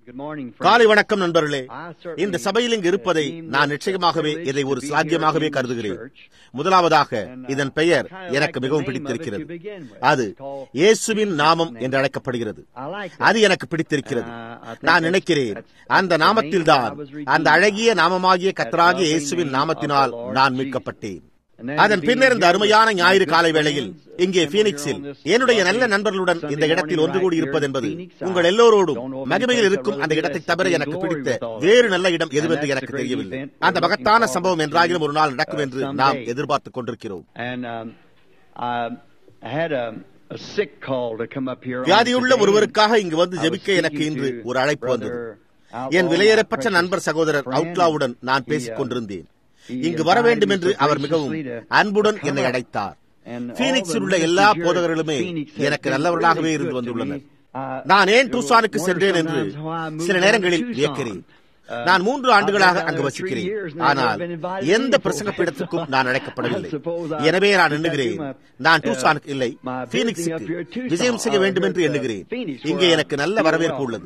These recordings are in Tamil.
காலை வணக்கம் நண்பர்களே இந்த சபையில் இங்கு இருப்பதை நான் நிச்சயமாகவே இதை ஒரு சாத்தியமாகவே கருதுகிறேன் முதலாவதாக இதன் பெயர் எனக்கு மிகவும் பிடித்திருக்கிறது அது இயேசுவின் நாமம் என்று அழைக்கப்படுகிறது அது எனக்கு பிடித்திருக்கிறது நான் நினைக்கிறேன் அந்த நாமத்தில்தான் அந்த அழகிய நாமமாகிய கத்தராகிய இயேசுவின் நாமத்தினால் நான் மீட்கப்பட்டேன் அதன் பின்னர் இந்த அருமையான ஞாயிறு காலை வேளையில் இங்கே பீனிக்ஸில் என்னுடைய நல்ல நண்பர்களுடன் இந்த இடத்தில் ஒன்று கூடி இருப்பது என்பது உங்கள் எல்லோரோடும் மகிமையில் இருக்கும் அந்த இடத்தை தவிர எனக்கு பிடித்த வேறு நல்ல இடம் எதுவென்று எனக்கு தெரியவில்லை அந்த மகத்தான சம்பவம் என்றாகிலும் ஒரு நாள் நடக்கும் என்று நாம் எதிர்பார்த்துக் கொண்டிருக்கிறோம் வியாதியுள்ள ஒருவருக்காக இங்கு வந்து ஜெபிக்க எனக்கு இன்று ஒரு அழைப்பு வந்தது என் விலையேறப்பட்ட நண்பர் சகோதரர் அவுட்லாவுடன் நான் பேசிக் கொண்டிருந்தேன் இங்கு வர வேண்டும் என்று அவர் மிகவும் அன்புடன் என்னை அழைத்தார் பீனிக்ஸில் உள்ள எல்லா போதகர்களுமே எனக்கு நல்லவர்களாகவே இருந்து வந்துள்ளனர் நான் ஏன் டூசானுக்கு சென்றேன் என்று சில நேரங்களில் வியக்கிறேன் நான் மூன்று ஆண்டுகளாக அங்கு வசிக்கிறேன் ஆனால் எந்த பிரசங்க பீடத்துக்கும் நான் அழைக்கப்படவில்லை எனவே நான் எண்ணுகிறேன் நான் டூசானுக்கு இல்லை பீனிக்ஸுக்கு விஜயம் செய்ய வேண்டும் என்று எண்ணுகிறேன் இங்கே எனக்கு நல்ல வரவேற்பு உள்ளது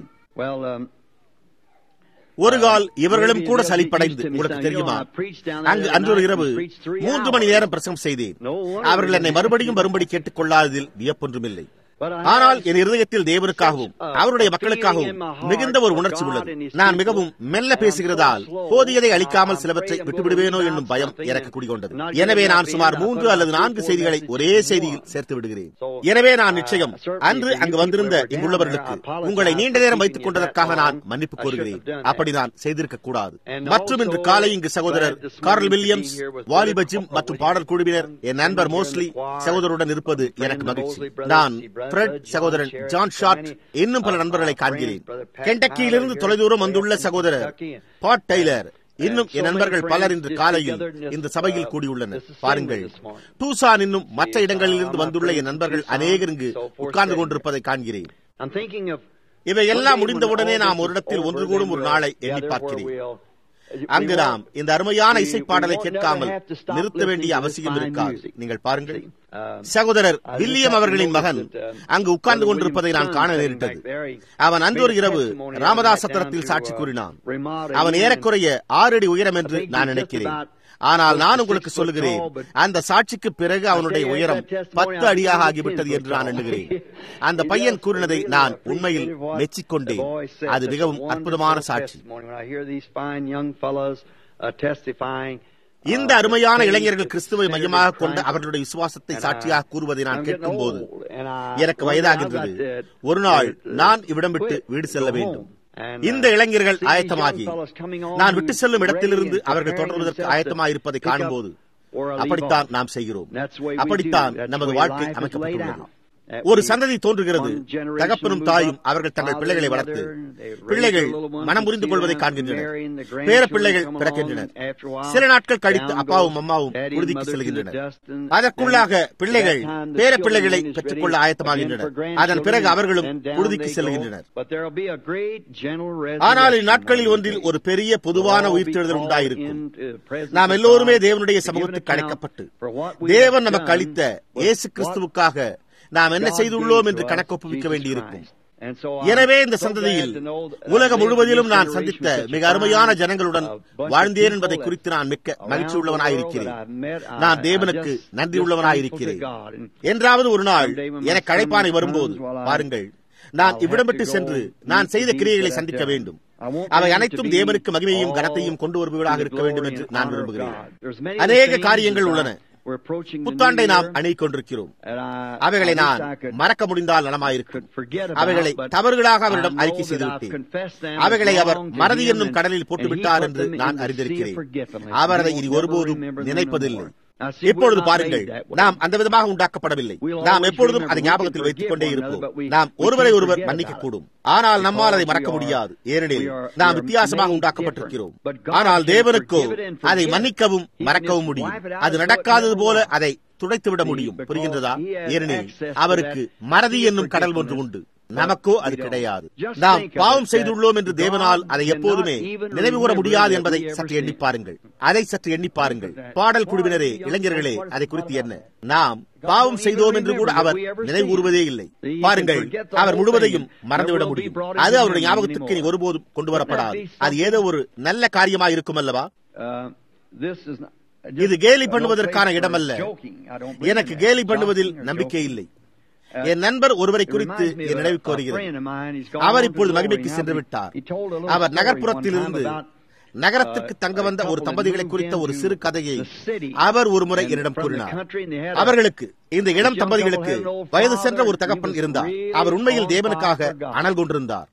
ஒரு கால் இவர்களும் கூட சலிப்படைந்து உங்களுக்கு தெரியுமா அங்கு அன்றொரு இரவு மூன்று மணி நேரம் பிரசங்கம் செய்தேன் அவர்கள் என்னை மறுபடியும் வரும்படி கேட்டுக் கொள்ளாததில் வியப்பொன்றுமில்லை ஆனால் என் இருதயத்தில் தேவனுக்காகவும் அவருடைய மக்களுக்காகவும் மிகுந்த ஒரு உணர்ச்சி உள்ளது நான் மிகவும் மெல்ல பேசுகிறதால் போதியதை அளிக்காமல் சிலவற்றை விட்டுவிடுவேனோ என்னும் பயம் எனக்கு குடிகொண்டது எனவே நான் சுமார் மூன்று அல்லது நான்கு செய்திகளை ஒரே செய்தியில் சேர்த்து விடுகிறேன் எனவே நான் நிச்சயம் அன்று அங்கு வந்திருந்த இங்குள்ளவர்களுக்கு உங்களை நீண்ட நேரம் வைத்துக் கொண்டதற்காக நான் மன்னிப்பு கோருகிறேன் அப்படி நான் செய்திருக்க கூடாது மற்றும் இன்று காலை இங்கு சகோதரர் கார்ல் வில்லியம்ஸ் வாலிப ஜிம் மற்றும் பாடல் குழுவினர் என் நண்பர் மோஸ்லி சகோதரருடன் இருப்பது எனக்கு மகிழ்ச்சி நான் பிரெட் சகோதரன் ஜான் ஷார்ட் இன்னும் பல நண்பர்களை காண்கிறேன் கெண்டக்கியிலிருந்து தொலைதூரம் வந்துள்ள சகோதரர் பாட் டெய்லர் இன்னும் என் நண்பர்கள் பலர் இன்று காலையில் இந்த சபையில் கூடியுள்ளனர் பாருங்கள் டூசான் இன்னும் மற்ற இடங்களிலிருந்து வந்துள்ள என் நண்பர்கள் அநேகர் இங்கு உட்கார்ந்து கொண்டிருப்பதை காண்கிறேன் இவை எல்லாம் முடிந்தவுடனே நாம் ஒரு இடத்தில் ஒன்று கூடும் ஒரு நாளை எண்ணி பார்க்கிறேன் அங்கு நாம் இந்த அருமையான இசைப்பாடலை கேட்காமல் நிறுத்த வேண்டிய அவசியம் இருக்காது நீங்கள் பாருங்கள் சகோதரர் வில்லியம் அவர்களின் மகன் அங்கு உட்கார்ந்து கொண்டிருப்பதை நான் காண நேரிட்டது அவன் அன்று ஒரு இரவு ராமதாசத்திரத்தில் சாட்சி கூறினான் அவன் ஏறக்குறைய ஆறு அடி உயரம் என்று நான் நினைக்கிறேன் ஆனால் நான் உங்களுக்கு சொல்லுகிறேன் அந்த சாட்சிக்கு பிறகு அவனுடைய உயரம் பத்து அடியாக ஆகிவிட்டது என்று நான் எண்ணுகிறேன் அந்த பையன் கூறினதை நான் உண்மையில் மெச்சிக்கொண்டேன் அது மிகவும் அற்புதமான சாட்சி இந்த அருமையான இளைஞர்கள் கிறிஸ்துவை மையமாக கொண்ட அவர்களுடைய விசுவாசத்தை சாட்சியாக கூறுவதை நான் கேட்கும் போது எனக்கு வயதாகின்றது ஒரு நாள் நான் இவ்விடம் விட்டு வீடு செல்ல வேண்டும் இந்த இளைஞர்கள் ஆயத்தமாகி நான் விட்டு செல்லும் இடத்திலிருந்து அவர்கள் தொடர்வதற்கு ஆயத்தமாக இருப்பதை காணும்போது அப்படித்தான் நாம் செய்கிறோம் அப்படித்தான் நமது வாழ்க்கை அமைக்கப்பட்டுள்ளது ஒரு சந்ததி தோன்றுகிறது தகப்பனும் தாயும் அவர்கள் தங்கள் பிள்ளைகளை வளர்த்து பிள்ளைகள் மனம் புரிந்து கொள்வதை காண்கின்றனர் பேர பிள்ளைகள் பிறக்கின்றனர் சில நாட்கள் கழித்து அப்பாவும் அம்மாவும் உறுதிக்கு செல்கின்றனர் அதற்குள்ளாக பிள்ளைகள் பேர பிள்ளைகளை பெற்றுக்கொள்ள ஆயத்தமாகின்றனர் அதன் பிறகு அவர்களும் உறுதிக்கு செல்கின்றனர் ஆனால் இந்நாட்களில் ஒன்றில் ஒரு பெரிய பொதுவான உயிர்த்தெழுதல் உண்டாயிருக்கும் நாம் எல்லோருமே தேவனுடைய சமூகத்துக்கு அழைக்கப்பட்டு தேவன் நமக்கு அளித்த இயேசு கிறிஸ்துவுக்காக நாம் என்ன செய்துள்ளோம் என்று கணக்கொப்புவிக்க வேண்டியிருக்கும் எனவே இந்த சந்ததியில் உலகம் முழுவதிலும் நான் சந்தித்த மிக அருமையான ஜனங்களுடன் வாழ்ந்தேன் என்பதை குறித்து நான் மிக்க மகிழ்ச்சி உள்ளவனாயிருக்கிறேன் நான் தேவனுக்கு நன்றி உள்ளவனாயிருக்கிறேன் என்றாவது ஒரு நாள் எனக்கு அழைப்பானை வரும்போது பாருங்கள் நான் இவ்விடம் விட்டு சென்று நான் செய்த கிரியைகளை சந்திக்க வேண்டும் அவை அனைத்தும் தேவனுக்கு மகிமையும் கனத்தையும் கொண்டு வருபவர்களாக இருக்க வேண்டும் என்று நான் விரும்புகிறேன் அநேக காரியங்கள் உள்ளன புத்தாண்டை நாம் அணிக் கொண்டிருக்கிறோம் அவைகளை நான் மறக்க முடிந்தால் நலமாயிருக்கும் அவைகளை தவறுகளாக அவரிடம் அறிக்கை செய்துவிட்டேன் அவைகளை அவர் மறதி என்னும் கடலில் போட்டுவிட்டார் என்று நான் அறிந்திருக்கிறேன் அவர் அதை இனி ஒருபோதும் நினைப்பதில்லை இப்பொழுது பாருங்கள் நாம் அந்த விதமாக உண்டாக்கப்படவில்லை நாம் எப்பொழுதும் அதை ஞாபகத்தில் வைத்துக் கொண்டே இருப்போம் நாம் ஒருவரை ஒருவர் மன்னிக்க கூடும் ஆனால் நம்மால் அதை மறக்க முடியாது ஏனெனில் நாம் வித்தியாசமாக உண்டாக்கப்பட்டிருக்கிறோம் ஆனால் தேவனுக்கோ அதை மன்னிக்கவும் மறக்கவும் முடியும் அது நடக்காதது போல அதை துடைத்துவிட முடியும் புரிகின்றதா ஏனெனில் அவருக்கு மறதி என்னும் கடல் ஒன்று உண்டு நமக்கோ அது கிடையாது நாம் பாவம் செய்துள்ளோம் என்று தேவனால் அதை எப்போதுமே நினைவு கூற முடியாது என்பதை சற்று எண்ணி பாருங்கள் அதை சற்று எண்ணி பாருங்கள் பாடல் குழுவினரே இளைஞர்களே அதை குறித்து என்ன நாம் பாவம் செய்தோம் என்று கூட அவர் நினைவு கூறுவதே இல்லை பாருங்கள் அவர் முழுவதையும் மறந்துவிட முடியும் அது அவருடைய ஞாபகத்துக்கு நீ ஒருபோதும் கொண்டு வரப்படாது அது ஏதோ ஒரு நல்ல காரியமா இருக்கும் அல்லவா இது கேலி பண்ணுவதற்கான இடமல்ல எனக்கு கேலி பண்ணுவதில் நம்பிக்கை இல்லை என் நண்பர் ஒருவரை குறித்து என் நினைவுக்கு வருகிறது அவர் இப்பொழுது மகிமைக்கு சென்று விட்டார் அவர் நகர்ப்புறத்தில் இருந்து நகரத்துக்கு தங்க வந்த ஒரு தம்பதிகளை குறித்த ஒரு சிறு கதையை அவர் ஒரு முறை என்னிடம் கூறினார் அவர்களுக்கு இந்த இளம் தம்பதிகளுக்கு வயது சென்ற ஒரு தகப்பன் இருந்தார் அவர் உண்மையில் தேவனுக்காக அனல் கொண்டிருந்தார்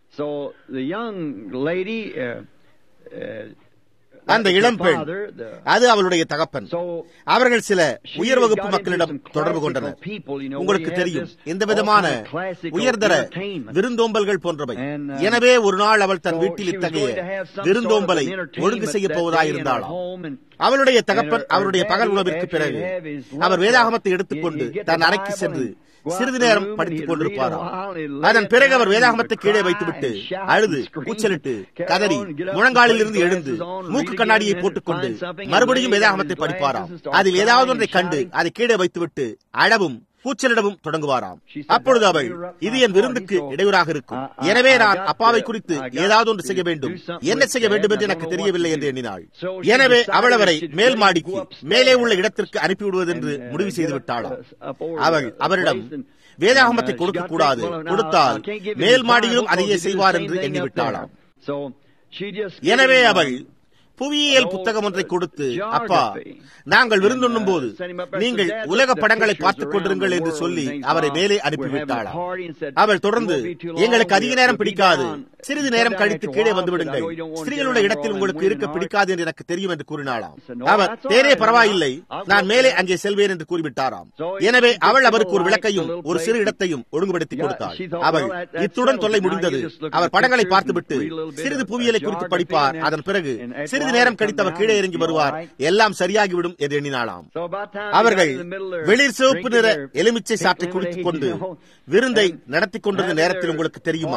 அந்த இளம் பெண் அது அவளுடைய தகப்பன் அவர்கள் சில உயர் வகுப்பு மக்களிடம் தொடர்பு கொண்டனர் உங்களுக்கு தெரியும் இந்த விதமான உயர்தர விருந்தோம்பல்கள் போன்றவை எனவே ஒரு நாள் அவள் தன் வீட்டில் இத்தகைய விருந்தோம்பலை ஒழுங்கு செய்ய போவதாயிருந்தாளாம் அவளுடைய தகப்பன் அவருடைய பகல் உணவிற்கு பிறகு அவர் வேதாகமத்தை எடுத்துக்கொண்டு தன் அறைக்கு சென்று சிறிது நேரம் படித்துக் கொண்டிருப்பாராம் அதன் பிறகு அவர் வேதாகமத்தை கீழே வைத்துவிட்டு அழுது கூச்சலிட்டு கதறி முழங்காலில் இருந்து எழுந்து மூக்கு கண்ணாடியை போட்டுக்கொண்டு மறுபடியும் வேதாகமத்தை படிப்பாராம் அதில் ஏதாவது ஒன்றை கண்டு அதை கீழே வைத்துவிட்டு அழவும் கூச்சலிடவும் தொடங்குவாராம் அப்பொழுது அவள் இது என் விருந்துக்கு இடையூறாக இருக்கும் எனவே நான் அப்பாவை குறித்து ஏதாவது ஒன்று செய்ய வேண்டும் என்ன செய்ய வேண்டும் என்று எனக்கு தெரியவில்லை என்று எண்ணினாள் எனவே அவள் அவரை மேல் மாடிக்கு மேலே உள்ள இடத்திற்கு அனுப்பிவிடுவது என்று முடிவு செய்து விட்டாளாம் அவள் அவரிடம் வேதாகமத்தை கொடுக்க கூடாது கொடுத்தால் மேல் மாடியிலும் அதையே செய்வார் என்று எண்ணிவிட்டாளாம் எனவே அவள் புவியியல் புத்தகம் ஒன்றை கொடுத்து அப்பா நாங்கள் விருந்துண்ணும் போது நீங்கள் உலக படங்களை பார்த்துக் கொண்டிருங்கள் என்று சொல்லி அவரை மேலே அனுப்பிவிட்டாளாம் அவள் தொடர்ந்து எங்களுக்கு அதிக நேரம் பிடிக்காது சிறிது நேரம் கழித்து கீழே வந்துவிடுங்கள் ஸ்திரீகளுடைய இடத்தில் உங்களுக்கு இருக்க பிடிக்காது என்று எனக்கு தெரியும் என்று கூறினாளாம் அவர் தேரே பரவாயில்லை நான் மேலே அங்கே செல்வேன் என்று கூறிவிட்டாராம் எனவே அவள் அவருக்கு ஒரு விளக்கையும் ஒரு சிறு இடத்தையும் ஒழுங்குபடுத்தி கொடுத்தாள் அவள் இத்துடன் தொல்லை முடிந்தது அவர் படங்களை பார்த்துவிட்டு சிறிது புவியியலை குறித்து படிப்பார் அதன் பிறகு சிறிது நேரம் கழித்து அவர் கீழே இறங்கி வருவார் எல்லாம் சரியாகிவிடும் என்று எண்ணினாளாம் அவர்கள் வெளிர் சிவப்பு நிற எலுமிச்சை சாற்றை குடித்துக் கொண்டு விருந்தை நடத்தி கொண்டிருந்த நேரத்தில் உங்களுக்கு தெரியுமா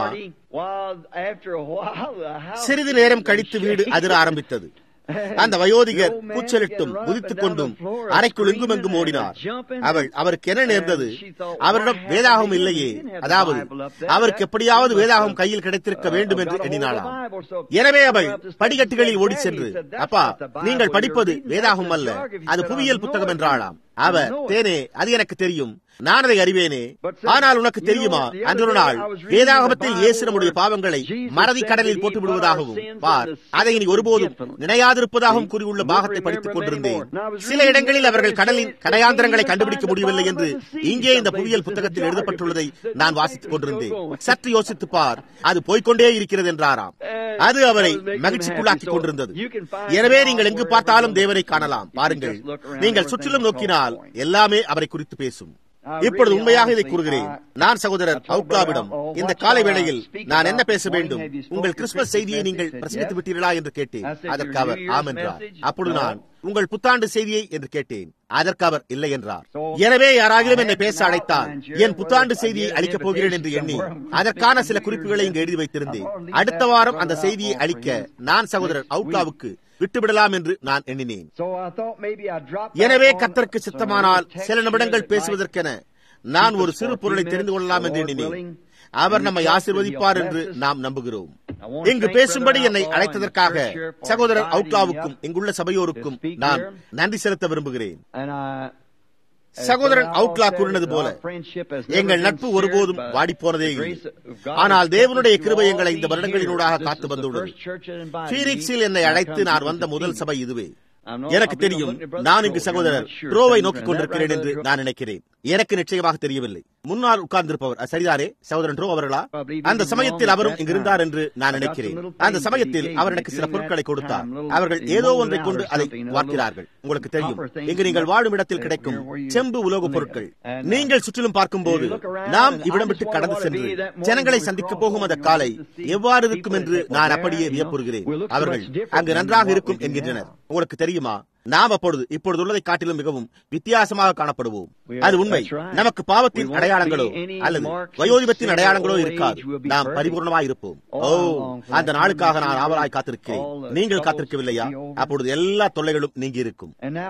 சிறிது நேரம் கழித்து வீடு அதிர ஆரம்பித்தது அந்த வயோதிகர் கூச்சலிட்டும் குதித்துக் கொண்டும் அறைக்குள் எங்கும் எங்கும் ஓடினார் அவள் அவருக்கு என்ன நேர்ந்தது அவரிடம் வேதாகம் இல்லையே அதாவது அவருக்கு எப்படியாவது வேதாகம் கையில் கிடைத்திருக்க வேண்டும் என்று எண்ணினாளாம் எனவே அவள் படிக்கட்டுகளில் ஓடி சென்று அப்பா நீங்கள் படிப்பது வேதாகம் அல்ல அது புவியியல் புத்தகம் என்றாளாம் அவர் தேனே அது எனக்கு தெரியும் நான் அதை அறிவேனே ஆனால் உனக்கு தெரியுமா அன்று ஒரு நாள் வேதாகமத்தில் இயேசு நம்முடைய பாவங்களை மறதி கடலில் போட்டு விடுவதாகவும் பார் அதை இனி ஒருபோதும் நினையாதிருப்பதாகவும் கூறியுள்ள பாகத்தை படித்துக் கொண்டிருந்தேன் சில இடங்களில் அவர்கள் கடலின் கடையாந்திரங்களை கண்டுபிடிக்க முடியவில்லை என்று இங்கே இந்த புவியியல் புத்தகத்தில் எழுதப்பட்டுள்ளதை நான் வாசித்துக் கொண்டிருந்தேன் சற்று யோசித்து பார் அது போய்கொண்டே இருக்கிறது என்றாராம் அது அவரை மகிழ்ச்சிக்குள்ளாக்கிக் கொண்டிருந்தது எனவே நீங்கள் எங்கு பார்த்தாலும் தேவனை காணலாம் பாருங்கள் நீங்கள் சுற்றிலும் நோக்கினால் எல்லாமே அவரை குறித்து பேசும் இப்பொழுது உண்மையாக இதை கூறுகிறேன் நான் சகோதரர் அவுக்லாவிடம் இந்த காலை வேளையில் நான் என்ன பேச வேண்டும் உங்கள் கிறிஸ்துமஸ் செய்தியை நீங்கள் பிரசங்கித்து விட்டீர்களா என்று கேட்டேன் அதற்கு அவர் ஆம் என்றார் அப்பொழுது நான் உங்கள் புத்தாண்டு செய்தியை என்று கேட்டேன் அதற்கு அவர் இல்லை என்றார் எனவே யாராகிலும் என்னை பேச அழைத்தால் என் புத்தாண்டு செய்தியை அளிக்கப் போகிறேன் என்று எண்ணி அதற்கான சில குறிப்புகளை இங்கு எழுதி வைத்திருந்தேன் அடுத்த வாரம் அந்த செய்தியை அளிக்க நான் சகோதரர் அவுட்லாவுக்கு விட்டுவிடலாம் என்று நான் எண்ணினேன் எனவே கத்தருக்கு சித்தமானால் சில நிமிடங்கள் பேசுவதற்கென நான் ஒரு சிறு பொருளை தெரிந்து கொள்ளலாம் என்று எண்ணினேன் அவர் நம்மை ஆசிர்வதிப்பார் என்று நாம் நம்புகிறோம் இங்கு பேசும்படி என்னை அழைத்ததற்காக சகோதரர் அவுட்லாவுக்கும் இங்குள்ள சபையோருக்கும் நான் நன்றி செலுத்த விரும்புகிறேன் சகோதரன் அவுட்லா கூறினது போல எங்கள் நட்பு ஒருபோதும் வாடி போனதே இல்லை ஆனால் தேவனுடைய கிருபை எங்களை இந்த வருடங்களினூடாக காத்து வந்துள்ளது பீரிக்ஸில் என்னை அழைத்து நான் வந்த முதல் சபை இதுவே எனக்கு தெரியும் நான் இங்கு சகோதரர் ட்ரோவை நோக்கிக் கொண்டிருக்கிறேன் என்று நான் நினைக்கிறேன் எனக்கு நிச்சயமாக தெரியவில்லை முன்னால் உட்கார்ந்திருப்பவர் சரிதானே சகோதரன் ட்ரோ அவர்களா அந்த சமயத்தில் அவரும் இங்கு இருந்தார் என்று நான் நினைக்கிறேன் அந்த சமயத்தில் அவர் எனக்கு சில பொருட்களை கொடுத்தார் அவர்கள் ஏதோ ஒன்றை கொண்டு அதை பார்க்கிறார்கள் உங்களுக்கு தெரியும் இங்கு நீங்கள் வாழும் இடத்தில் கிடைக்கும் செம்பு உலோக பொருட்கள் நீங்கள் சுற்றிலும் பார்க்கும் போது நாம் இவ்விடம் விட்டு கடந்து சென்று ஜனங்களை சந்திக்க போகும் அந்த காலை எவ்வாறு இருக்கும் என்று நான் அப்படியே வியப்புறுகிறேன் அவர்கள் அங்கு நன்றாக இருக்கும் என்கின்றனர் உங்களுக்கு தெரியுமா நாம் அப்பொழுது இப்பொழுது உள்ளதை காட்டிலும் மிகவும் வித்தியாசமாக காணப்படுவோம் அது உண்மை நமக்கு பாவத்தின் அடையாளங்களோ அல்லது வயோதிபத்தின் அடையாளங்களோ இருக்காது நாம் பரிபூர்ணமாய் இருப்போம் ஓ அந்த நாளுக்காக நான் ஆவலாய் காத்திருக்கிறேன் நீங்கள் காத்திருக்கவில்லையா அப்பொழுது எல்லா தொல்லைகளும் நீங்கி இருக்கும்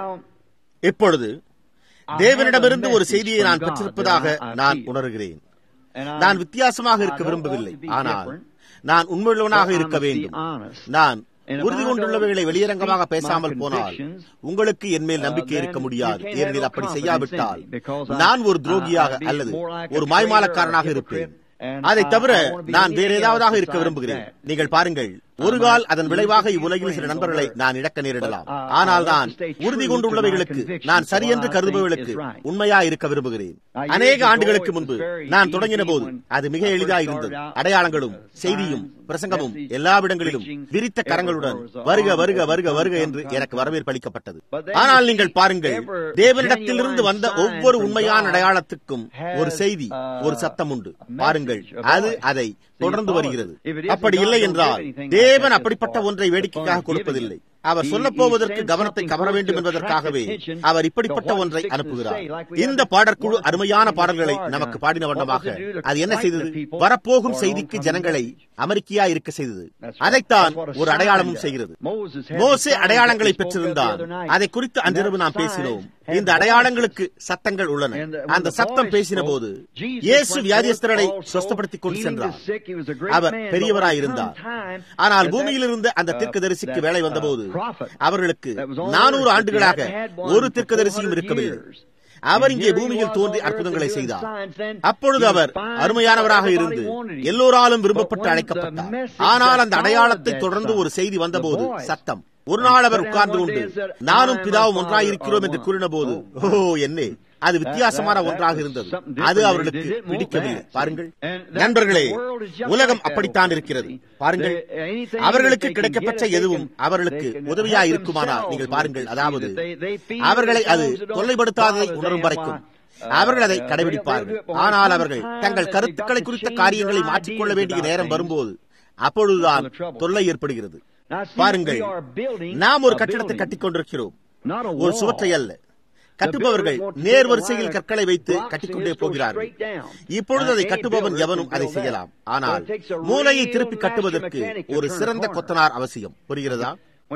இப்பொழுது தேவனிடமிருந்து ஒரு செய்தியை நான் பெற்றிருப்பதாக நான் உணர்கிறேன் நான் வித்தியாசமாக இருக்க விரும்பவில்லை ஆனால் நான் உண்மையுள்ளவனாக இருக்க வேண்டும் நான் உறுதி கொண்டுள்ளவைகளை வெளியரங்கமாக பேசாமல் போனால் உங்களுக்கு என் மேல் நம்பிக்கை இருக்க முடியாது ஏனெனில் அப்படி செய்யாவிட்டால் நான் ஒரு துரோகியாக அல்லது ஒரு மாய்மாலக்காரனாக இருப்பேன் அதை தவிர நான் வேற ஏதாவதாக இருக்க விரும்புகிறேன் நீங்கள் பாருங்கள் ஒரு கால் அதன் விளைவாக இவ்வுலகில் சில நண்பர்களை நான் இழக்க நேரிடலாம் ஆனால் நான் உறுதி கொண்டுள்ளவைகளுக்கு நான் சரியென்று கருதுபவர்களுக்கு உண்மையா இருக்க விரும்புகிறேன் அநேக ஆண்டுகளுக்கு முன்பு நான் தொடங்கின போது அது மிக எளிதா இருந்தது அடையாளங்களும் செய்தியும் பிரசங்கமும் எல்லாவிடங்களிலும் விரித்த கரங்களுடன் வருக வருக வருக வருக என்று எனக்கு வரவேற்பு அளிக்கப்பட்டது ஆனால் நீங்கள் பாருங்கள் தேவனிடத்திலிருந்து வந்த ஒவ்வொரு உண்மையான அடையாளத்துக்கும் ஒரு செய்தி ஒரு சத்தம் உண்டு பாருங்கள் அது அதை தொடர்ந்து வருகிறது அப்படி இல்லை என்றால் தேவன் அப்படிப்பட்ட ஒன்றை வேடிக்கைக்காக கொடுப்பதில்லை அவர் சொல்ல போவதற்கு கவனத்தை கவர வேண்டும் என்பதற்காகவே அவர் இப்படிப்பட்ட ஒன்றை அனுப்புகிறார் இந்த பாடற்குழு அருமையான பாடல்களை நமக்கு பாடின வண்ணமாக அது என்ன செய்தது வரப்போகும் செய்திக்கு ஜனங்களை அமெரிக்கையா இருக்க செய்தது அதைத்தான் ஒரு அடையாளமும் செய்கிறது மோசே அடையாளங்களை பெற்றிருந்தால் அதை குறித்து அன்றிரவு நாம் பேசினோம் இந்த அடையாளங்களுக்கு சத்தங்கள் உள்ளன அந்த சத்தம் பேசின போது இயேசு வியாதியஸ்தரனை சொஸ்தப்படுத்திக் கொண்டு சென்றார் அவர் பெரியவராயிருந்தார் ஆனால் பூமியில் இருந்த அந்த தீர்க்கதரிசிக்கு வேலை வந்தபோது அவர்களுக்கு நானூறு ஆண்டுகளாக ஒரு தீர்க்கதரிசியும் இருக்கவில்லை அவர் இங்கே பூமியில் தோன்றி அற்புதங்களை செய்தார் அப்பொழுது அவர் அருமையானவராக இருந்து எல்லோராலும் விரும்பப்பட்டு அழைக்கப்பட்டார் ஆனால் அந்த அடையாளத்தை தொடர்ந்து ஒரு செய்தி வந்தபோது சத்தம் ஒரு நாள் அவர் உட்கார்ந்து கொண்டு நானும் பிதாவும் ஒன்றாயிருக்கிறோம் என்று கூறின போது ஓ என்னே அது வித்தியாசமான ஒன்றாக இருந்தது அது அவர்களுக்கு பிடிக்கவில்லை பாருங்கள் நண்பர்களே உலகம் அப்படித்தான் இருக்கிறது பாருங்கள் அவர்களுக்கு கிடைக்கப்பட்ட எதுவும் அவர்களுக்கு உதவியா இருக்குமானால் நீங்கள் பாருங்கள் அதாவது அவர்களை அது தொல்லைப்படுத்தாததை உணரும் வரைக்கும் அவர்கள் அதை கடைபிடிப்பார்கள் ஆனால் அவர்கள் தங்கள் கருத்துக்களை குறித்த காரியங்களை மாற்றிக்கொள்ள வேண்டிய நேரம் வரும்போது அப்பொழுதுதான் தொல்லை ஏற்படுகிறது பாருங்கள் நாம் ஒரு கட்டிடத்தை கட்டிக் கொண்டிருக்கிறோம் ஒரு சுவற்றை அல்ல கட்டுபவர்கள் நேர் வரிசையில் கற்களை வைத்து கட்டிக்கொண்டே போகிறார்கள் இப்பொழுது அதை கட்டுபவன் எவனும் அதை செய்யலாம் ஆனால் மூலையை திருப்பி கட்டுவதற்கு ஒரு சிறந்த கொத்தனார் அவசியம் புரிகிறதா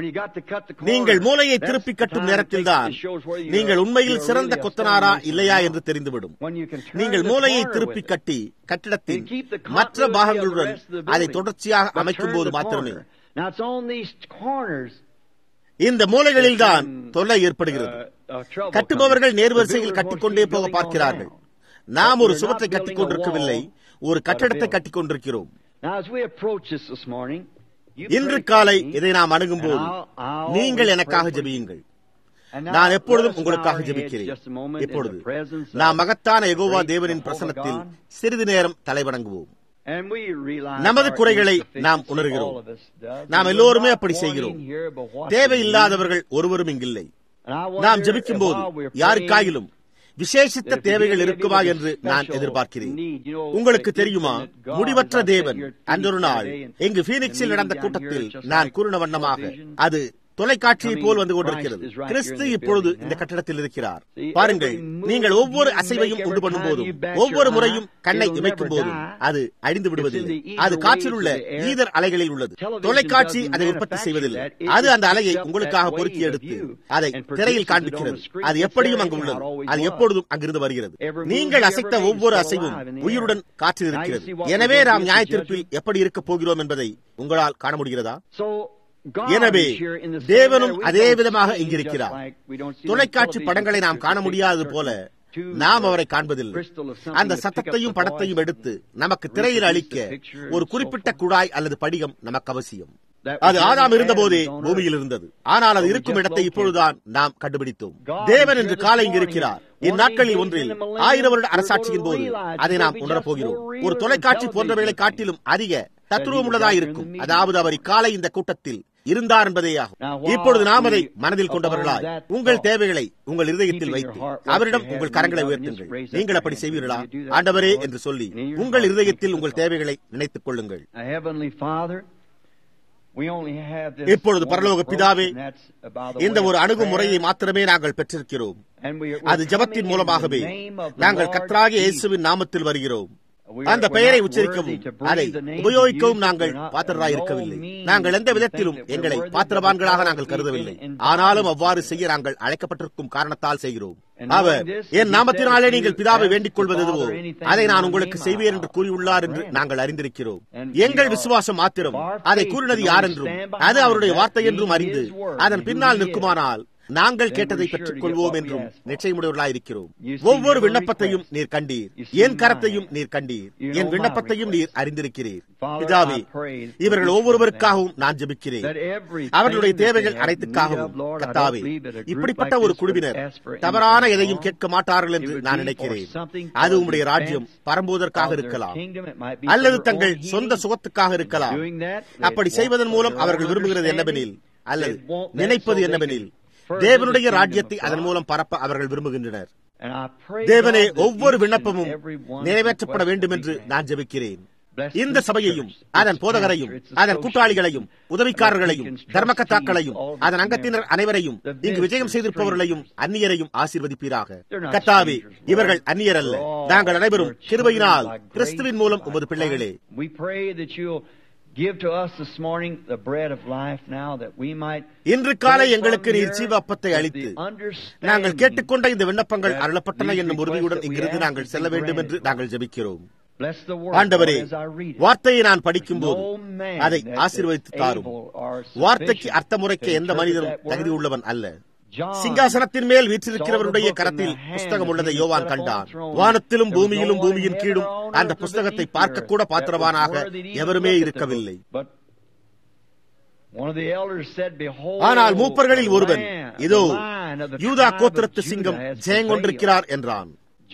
நீங்கள் மூலையை திருப்பி கட்டும் நேரத்தில் தான் நீங்கள் உண்மையில் சிறந்த கொத்தனாரா இல்லையா என்று தெரிந்துவிடும் நீங்கள் மூலையை திருப்பி கட்டி கட்டிடத்தின் மற்ற பாகங்களுடன் அதை தொடர்ச்சியாக அமைக்கும் போது மாத்திரமே இந்த மூலைகளில் தான் தொல்லை ஏற்படுகிறது கட்டுபவர்கள் நேர்வரிசையில் கட்டிக்கொண்டே போக பார்க்கிறார்கள் நாம் ஒரு சுவற்றை கட்டிக் கொண்டிருக்கவில்லை ஒரு கட்டடத்தை கட்டிக் கொண்டிருக்கிறோம் இன்று காலை இதை நாம் அணுகும் போது நீங்கள் எனக்காக ஜெபியுங்கள் நான் எப்பொழுதும் உங்களுக்காக ஜெபிக்கிறேன் இப்பொழுது நாம் மகத்தான எகோவா தேவனின் பிரசனத்தில் சிறிது நேரம் தலைவணங்குவோம் நமது குறைகளை நாம் உணர்கிறோம் நாம் எல்லோருமே அப்படி செய்கிறோம் தேவையில்லாதவர்கள் ஒருவரும் இங்கில்லை நாம் ஜெபிக்கும் போது யாருக்காயிலும் விசேஷித்த தேவைகள் இருக்குமா என்று நான் எதிர்பார்க்கிறேன் உங்களுக்கு தெரியுமா முடிவற்ற தேவன் அன்றொரு நாள் இங்கு பீனிக்ஸில் நடந்த கூட்டத்தில் நான் கூறின வண்ணமாக அது தொலைக்காட்சியை போல் வந்து கொண்டிருக்கிறது கிறிஸ்து இப்பொழுது இந்த கட்டடத்தில் இருக்கிறார் பாருங்கள் நீங்கள் ஒவ்வொரு அசைவையும் உண்டு பண்ணும் போதும் ஒவ்வொரு முறையும் கண்ணை இமைக்கும் போதும் அது அழிந்து விடுவதில்லை அது காற்றில் உள்ள ஈதர் அலைகளில் உள்ளது தொலைக்காட்சி அதை உற்பத்தி செய்வதில்லை அது அந்த அலையை உங்களுக்காக பொறுக்கி எடுத்து அதை திரையில் காண்பிக்கிறது அது எப்படியும் அங்கு உள்ளது அது எப்பொழுதும் அங்கிருந்து வருகிறது நீங்கள் அசைத்த ஒவ்வொரு அசைவும் உயிருடன் காற்றில் இருக்கிறது எனவே நாம் நியாயத்திற்பில் எப்படி இருக்கப் போகிறோம் என்பதை உங்களால் காண முடிகிறதா எனவே தேவனும் அதே விதமாக இங்கிருக்கிறார் தொலைக்காட்சி படங்களை நாம் காண முடியாதது போல நாம் அவரை காண்பதில்லை அந்த சத்தத்தையும் படத்தையும் எடுத்து நமக்கு திரையில் அளிக்க ஒரு குறிப்பிட்ட குழாய் அல்லது படிகம் நமக்கு அவசியம் அது ஆதாம் இருந்த போதே பூமியில் இருந்தது ஆனால் அது இருக்கும் இடத்தை இப்பொழுதுதான் நாம் கண்டுபிடித்தோம் தேவன் என்று காலை இங்கு இருக்கிறார் இந்நாட்களில் ஒன்றில் ஆயிரம் வருட அரசாட்சியின் போது அதை நாம் உணரப் போகிறோம் ஒரு தொலைக்காட்சி போன்றவைகளை காட்டிலும் அதிக தத்துவம் உள்ளதா இருக்கும் அதாவது அவர் இக்காலை இந்த கூட்டத்தில் இருந்தார் என்பதே ஆகும் இப்பொழுது நாம் அதை மனதில் கொண்டவர்களாய் உங்கள் தேவைகளை உங்கள் இருதயத்தில் வைத்து அவரிடம் உங்கள் கரங்களை உயர்த்துங்கள் நீங்கள் அப்படி செய்வீர்களா ஆண்டவரே என்று சொல்லி உங்கள் இருதயத்தில் உங்கள் தேவைகளை நினைத்துக் கொள்ளுங்கள் இப்பொழுது பரலோக பிதாவே இந்த ஒரு அணுகுமுறையை மாத்திரமே நாங்கள் பெற்றிருக்கிறோம் அது ஜபத்தின் மூலமாகவே நாங்கள் கத்ராகிய இயேசுவின் நாமத்தில் வருகிறோம் அந்த பெயரை உச்சரிக்கவும் அதை உபயோகிக்கவும் நாங்கள் பாத்திரராய் இருக்கவில்லை நாங்கள் எந்த விதத்திலும் எங்களை பாத்திரவான்களாக நாங்கள் கருதவில்லை ஆனாலும் அவ்வாறு செய்ய நாங்கள் அழைக்கப்பட்டிருக்கும் காரணத்தால் செய்கிறோம் அவர் என் நாமத்தினாலே நீங்கள் பிதாவை வேண்டிக் கொள்வது எதுவோ அதை நான் உங்களுக்கு செய்வேன் என்று கூறியுள்ளார் என்று நாங்கள் அறிந்திருக்கிறோம் எங்கள் விசுவாசம் மாத்திரம் அதை கூறினது யார் என்றும் அது அவருடைய வார்த்தை என்றும் அறிந்து அதன் பின்னால் நிற்குமானால் நாங்கள் கேட்டதை பெற்றுக் கொள்வோம் என்றும் நிச்சயமுடையவர்களாயிருக்கிறோம் ஒவ்வொரு விண்ணப்பத்தையும் நீர் கண்டீர் என் கரத்தையும் நீர் கண்டீர் என் விண்ணப்பத்தையும் நீர் அறிந்திருக்கிறீர் பிதாவே இவர்கள் ஒவ்வொருவருக்காகவும் நான் ஜெபிக்கிறேன் அவர்களுடைய தேவைகள் அனைத்துக்காகவும் கத்தாவே இப்படிப்பட்ட ஒரு குழுவினர் தவறான எதையும் கேட்க மாட்டார்கள் என்று நான் நினைக்கிறேன் அது உங்களுடைய ராஜ்யம் பரம்புவதற்காக இருக்கலாம் அல்லது தங்கள் சொந்த சுகத்துக்காக இருக்கலாம் அப்படி செய்வதன் மூலம் அவர்கள் விரும்புகிறது என்னவெனில் அல்லது நினைப்பது என்னவெனில் தேவனுடைய ராஜ்யத்தை அதன் மூலம் பரப்ப அவர்கள் விரும்புகின்றனர் தேவனே ஒவ்வொரு விண்ணப்பமும் நிறைவேற்றப்பட வேண்டும் என்று நான் ஜெபிக்கிறேன் இந்த சபையையும் அதன் போதகரையும் அதன் கூட்டாளிகளையும் உதவிக்காரர்களையும் தர்மகத்தாக்களையும் அதன் அங்கத்தினர் அனைவரையும் இங்கு விஜயம் செய்திருப்பவர்களையும் அந்நியரையும் ஆசீர்வதிப்பீராக கத்தாவே இவர்கள் அந்நியர் அல்ல நாங்கள் அனைவரும் கிருபையினால் கிறிஸ்துவின் மூலம் உமது பிள்ளைகளே Give to us this morning the bread of life now that we might இன்று காலை எங்களுக்கு நீர் ஜீவ அப்பத்தை அளித்து நாங்கள் கேட்டுக்கொண்ட இந்த விண்ணப்பங்கள் அருளப்பட்டன என்னும் உறுதியுடன் இங்கிருந்து நாங்கள் செல்ல வேண்டும் என்று நாங்கள் ஜெபிக்கிறோம் ஆண்டவரே வார்த்தையை நான் படிக்கும் போது அதை ஆசீர்வதித்து தாரும் வார்த்தைக்கு அர்த்தமுறைக்க எந்த மனிதனும் தகுதி உள்ளவன் அல்ல சிங்காசனத்தின் மேல் வீற்றிருக்கிறவருடைய கரத்தில் புஸ்தகம் உள்ளதை யோவான் கண்டான் வானத்திலும் பூமியிலும் பூமியின் கீழும் அந்த புஸ்தகத்தை பார்க்க கூட பாத்திரவானாக எவருமே இருக்கவில்லை ஆனால் மூப்பர்களில் ஒருவன் இதோ யூதா கோத்திரத்து சிங்கம் ஜெயங்கொண்டிருக்கிறார் என்றான்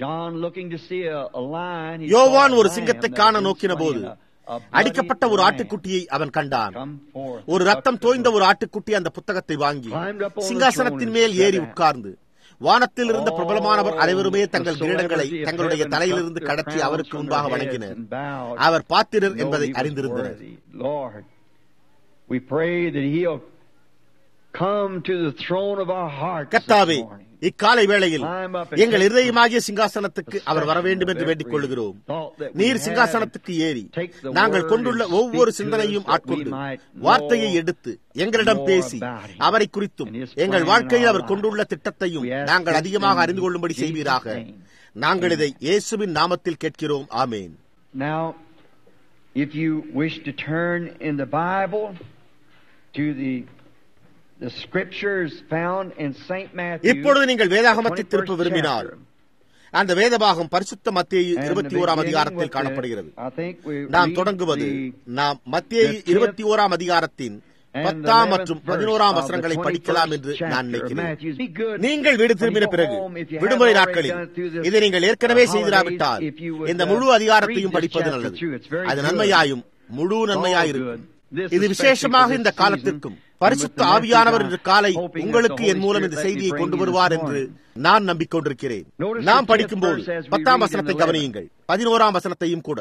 யோவான் ஒரு சிங்கத்தை காண நோக்கின போது அடிக்கப்பட்ட ஒரு ஆட்டுக்குட்டியை அவன் கண்டான் ஒரு ரத்தம் தோய்ந்த ஒரு ஆட்டுக்குட்டி அந்த புத்தகத்தை வாங்கி சிங்காசனத்தின் மேல் ஏறி உட்கார்ந்து வானத்தில் இருந்த பிரபலமானவர் அனைவருமே தங்கள் கிரீடங்களை தங்களுடைய தலையிலிருந்து கடத்தி அவருக்கு முன்பாக வணங்கினர் அவர் பாத்திரர் என்பதை அறிந்திருந்தனர் கத்தாவே இக்காலை வேளையில் எங்கள் இருதயமாகிய சிங்காசனத்துக்கு அவர் வர வேண்டும் என்று வேண்டிக் கொள்கிறோம் நீர் சிங்காசனத்துக்கு ஏறி நாங்கள் கொண்டுள்ள ஒவ்வொரு சிந்தனையும் ஆட்கொண்டு வார்த்தையை எடுத்து எங்களிடம் பேசி அவரை குறித்தும் எங்கள் வாழ்க்கையில் அவர் கொண்டுள்ள திட்டத்தையும் நாங்கள் அதிகமாக அறிந்து கொள்ளும்படி செய்வீராக நாங்கள் இதை இயேசுவின் நாமத்தில் கேட்கிறோம் ஆமேன் Now, if you wish to turn in the Bible to the the scriptures found in St. Matthew, இப்பொழுது நீங்கள் வேதாகமத்தை திருப்ப விரும்பினால் அந்த வேதபாகம் பரிசுத்த மத்திய இருபத்தி ஓராம் அதிகாரத்தில் காணப்படுகிறது நாம் தொடங்குவது நாம் மத்திய இருபத்தி ஓராம் அதிகாரத்தின் பத்தாம் மற்றும் பதினோராம் வசனங்களை படிக்கலாம் என்று நான் நினைக்கிறேன் நீங்கள் வீடு திரும்பின பிறகு விடுமுறை நாட்களில் இதை நீங்கள் ஏற்கனவே செய்திராவிட்டால் இந்த முழு அதிகாரத்தையும் படிப்பது நல்லது அது நன்மையாயும் முழு நன்மையாயிருக்கும் இது விசேஷமாக இந்த காலத்திற்கும் பரிசுத்த ஆவியானவர் இன்று காலை உங்களுக்கு என் மூலம் இந்த செய்தியை கொண்டு வருவார் என்று நான் நம்பிக்கொண்டிருக்கிறேன் நாம் படிக்கும்போது பத்தாம் வசனத்தை கவனியுங்கள் பதினோராம் வசனத்தையும் கூட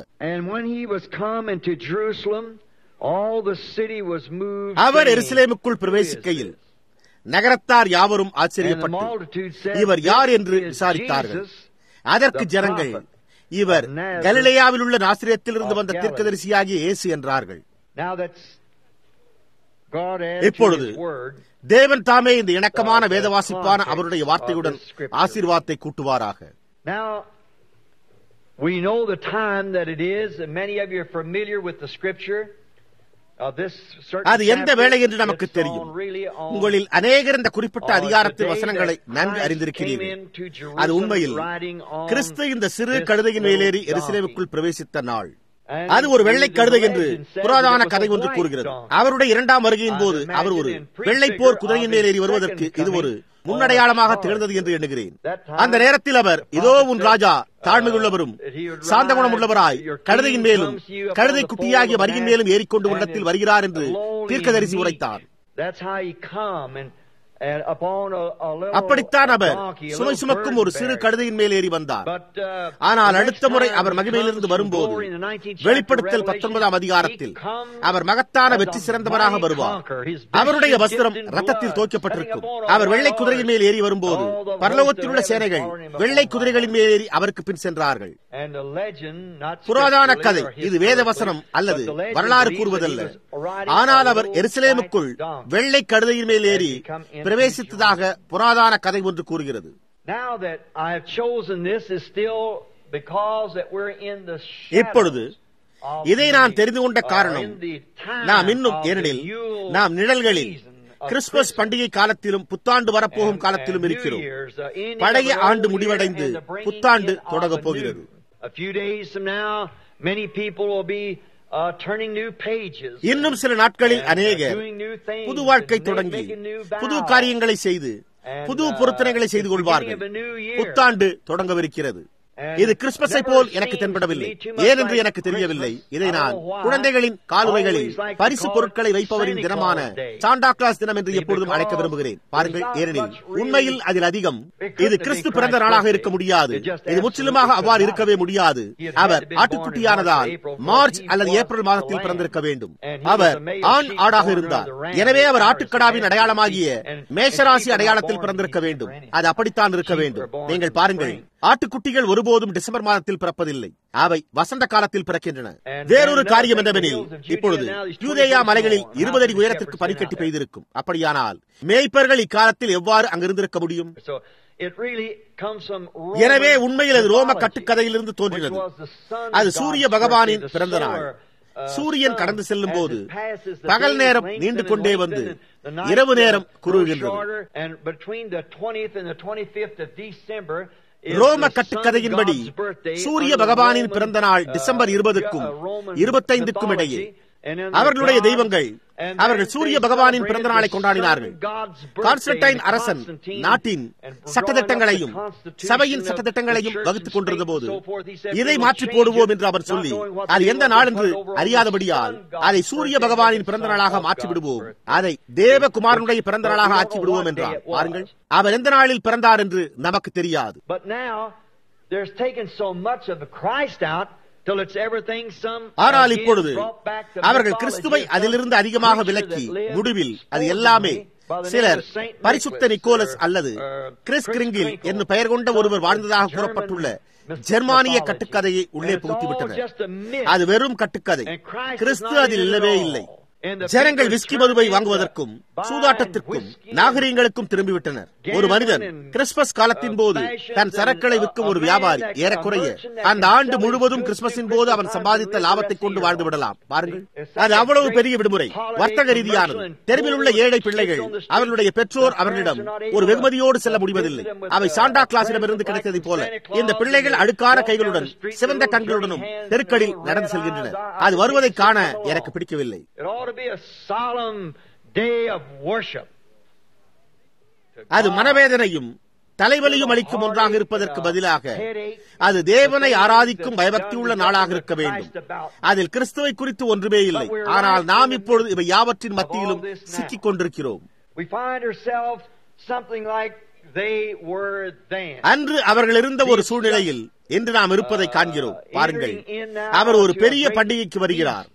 அவர் எருசலேமுக்குள் பிரவேசிக்கையில் நகரத்தார் யாவரும் ஆச்சரியப்பட்டு இவர் யார் என்று விசாரித்தார்கள் அதற்கு ஜனங்கள் இவர் கலிலேயாவில் உள்ள நாசிரியத்திலிருந்து வந்த தீர்க்கதரிசியாகிய இயேசு என்றார்கள் இப்பொழுது தேவன் தாமே இந்த இணக்கமான வேதவாசிப்பான அவருடைய வார்த்தையுடன் ஆசீர்வாதத்தை கூட்டுவாராக We know the time that it is, and many of you are familiar with the scripture. அது எந்த வேலை என்று நமக்கு தெரியும் உங்களில் அநேகர் இந்த குறிப்பிட்ட அதிகாரத்தின் வசனங்களை நன்கு அறிந்திருக்கிறீர்கள் அது உண்மையில் கிறிஸ்து இந்த சிறு கழுதையின் மேலேறி எருசலேமுக்குள் பிரவேசித்த நாள் அது ஒரு வெள்ளை கழுதை என்று புராதான கதை ஒன்று கூறுகிறது அவருடைய இரண்டாம் வருகையின் போது அவர் ஒரு வெள்ளை போர் குதிரையின் மேல் ஏறி வருவதற்கு இது ஒரு முன்னடையாளமாக திகழ்ந்தது என்று எண்ணுகிறேன் அந்த நேரத்தில் அவர் இதோ உன் ராஜா தாழ்மையுள்ளவரும் சாந்த குணம் உள்ளவராய் கழுதையின் மேலும் கழுதை குட்டியாகிய வரியின் மேலும் ஏறிக்கொண்டு உள்ளத்தில் வருகிறார் என்று தீர்க்கதரிசி உரைத்தார் அப்படித்தான் அவர் சுமை சுமக்கும் ஒரு சிறு கழுதையின் மேல் ஏறி வந்தார் ஆனால் அடுத்த முறை அவர் மகிமையிலிருந்து வரும்போது வெளிப்படுத்தல் பத்தொன்பதாம் அதிகாரத்தில் அவர் மகத்தான வெற்றி சிறந்தவராக வருவார் அவருடைய வஸ்திரம் ரத்தத்தில் தோக்கப்பட்டிருக்கும் அவர் வெள்ளை குதிரையின் மேல் ஏறி வரும்போது பரலோகத்தில் உள்ள சேனைகள் வெள்ளை குதிரைகளின் மேல் ஏறி அவருக்கு பின் சென்றார்கள் புராதான கதை இது வேத வசனம் அல்லது வரலாறு கூறுவதல்ல ஆனால் அவர் எருசலேமுக்குள் வெள்ளை கழுதையின் மேல் ஏறி பிரவேசித்ததாக புராதான கதை ஒன்று கூறுகிறது இப்பொழுது இதை நான் தெரிந்து கொண்ட காரணம் நாம் இன்னும் ஏனெனில் நாம் நிழல்களில் கிறிஸ்துமஸ் பண்டிகை காலத்திலும் புத்தாண்டு வரப்போகும் காலத்திலும் இருக்கிறோம் பழைய ஆண்டு முடிவடைந்து புத்தாண்டு தொடங்கப் போகிறது இன்னும் சில நாட்களில் அநேகர் புது வாழ்க்கை தொடங்கி புது காரியங்களை செய்து புது பொருத்தனைகளை செய்து கொள்வார்கள் புத்தாண்டு தொடங்கவிருக்கிறது இது கிறிஸ்துமஸை போல் எனக்கு தென்படவில்லை ஏனென்று எனக்கு தெரியவில்லை இதை நான் குழந்தைகளின் காலுறைகளில் பரிசு பொருட்களை வைப்பவரின் தினமான சாண்டா கிளாஸ் தினம் என்று எப்பொழுதும் அழைக்க விரும்புகிறேன் பாருங்கள் ஏனெனில் உண்மையில் அதில் அதிகம் இது கிறிஸ்து பிறந்த நாளாக இருக்க முடியாது இது முற்றிலுமாக அவ்வாறு இருக்கவே முடியாது அவர் ஆட்டுக்குட்டியானதால் மார்ச் அல்லது ஏப்ரல் மாதத்தில் பிறந்திருக்க வேண்டும் அவர் ஆண் ஆடாக இருந்தார் எனவே அவர் ஆட்டுக்கடாவின் அடையாளமாகிய மேஷராசி அடையாளத்தில் பிறந்திருக்க வேண்டும் அது அப்படித்தான் இருக்க வேண்டும் நீங்கள் பாருங்கள் ஆட்டுக்குட்டிகள் ஒருபோதும் டிசம்பர் மாதத்தில் பிறப்பதில்லை அவை வசந்த காலத்தில் பிறக்கின்றன வேறொரு காரியம் என்னவெனில் இப்பொழுது யூதேயா மலைகளில் இருபது அடி உயரத்திற்கு பனிக்கட்டி பெய்திருக்கும் அப்படியானால் மேய்ப்பர்கள் இக்காலத்தில் எவ்வாறு அங்கிருந்திருக்க முடியும் எனவே உண்மையில் அது ரோம கட்டுக்கதையிலிருந்து தோன்றினது அது சூரிய பகவானின் பிறந்த நாள் சூரியன் கடந்து செல்லும் போது பகல் நேரம் நீண்டு கொண்டே வந்து இரவு நேரம் குறுகின்றது ரோம கட்டுக்கதையின்படி சூரிய பகவானின் பிறந்த நாள் டிசம்பர் இருபதுக்கும் இருபத்தைந்துக்கும் இடையே அவர்களுடைய தெய்வங்கள் அவர்கள் சூரிய பகவானின் பிறந்த நாளை கொண்டாடினார்கள் கான்ஸ்டன்டைன் அரசன் நாட்டின் சட்டத்திட்டங்களையும் சபையின் சட்டத்திட்டங்களையும் வகுத்துக் கொண்டிருந்த போது இதை மாற்றி போடுவோம் என்று அவர் சொல்லி அது எந்த நாள் என்று அறியாதபடியால் அதை சூரிய பகவானின் பிறந்த நாளாக மாற்றி விடுவோம் அதை தேவகுமாரனுடைய பிறந்த நாளாக ஆக்கி விடுவோம் என்றார் பாருங்கள் அவர் எந்த நாளில் பிறந்தார் என்று நமக்கு தெரியாது ஆனால் இப்பொழுது அவர்கள் கிறிஸ்துவை அதிலிருந்து அதிகமாக விலக்கி முடிவில் அது எல்லாமே சிலர் பரிசுத்த நிக்கோலஸ் அல்லது கிறிஸ் கிரிங்கில் என்னும் பெயர் கொண்ட ஒருவர் வாழ்ந்ததாக கூறப்பட்டுள்ள ஜெர்மானிய கட்டுக்கதையை உள்ளே புகுத்திவிட்டனர் அது வெறும் கட்டுக்கதை கிறிஸ்து அதில் இல்லவே இல்லை ஜனங்கள் விஸ்கி மதுவை வாங்குவதற்கும் சூதாட்டத்திற்கும் நாகரீகங்களுக்கும் திரும்பிவிட்டனர் ஒரு மனிதன் கிறிஸ்துமஸ் காலத்தின் போது தன் சரக்களை விற்கும் ஒரு வியாபாரி ஏறக்குறைய அந்த ஆண்டு முழுவதும் கிறிஸ்துமஸின் போது அவன் சம்பாதித்த லாபத்தை கொண்டு வாழ்ந்து விடலாம் பாருங்கள் அது அவ்வளவு பெரிய விடுமுறை வர்த்தக ரீதியானது தெருவில் உள்ள ஏழை பிள்ளைகள் அவர்களுடைய பெற்றோர் அவர்களிடம் ஒரு வெகுமதியோடு செல்ல முடிவதில்லை அவை சாண்டா கிளாஸிடமிருந்து கிடைத்ததை போல இந்த பிள்ளைகள் அழுக்கான கைகளுடன் சிவந்த கண்களுடனும் தெருக்களில் நடந்து செல்கின்றனர் அது வருவதை காண எனக்கு பிடிக்கவில்லை அது மனவேதனையும் தலைவலியும் அளிக்கும் ஒன்றாக இருப்பதற்கு பதிலாக அது தேவனை ஆராதிக்கும் பயபக்தி உள்ள நாளாக இருக்க வேண்டும் அதில் கிறிஸ்துவை குறித்து ஒன்றுமே இல்லை ஆனால் நாம் இப்பொழுது இவை யாவற்றின் மத்தியிலும் சிக்கிக் கொண்டிருக்கிறோம் அன்று அவர்கள் இருந்த ஒரு சூழ்நிலையில் இன்று நாம் இருப்பதை காண்கிறோம் பாருங்கள் அவர் ஒரு பெரிய பண்டிகைக்கு வருகிறார்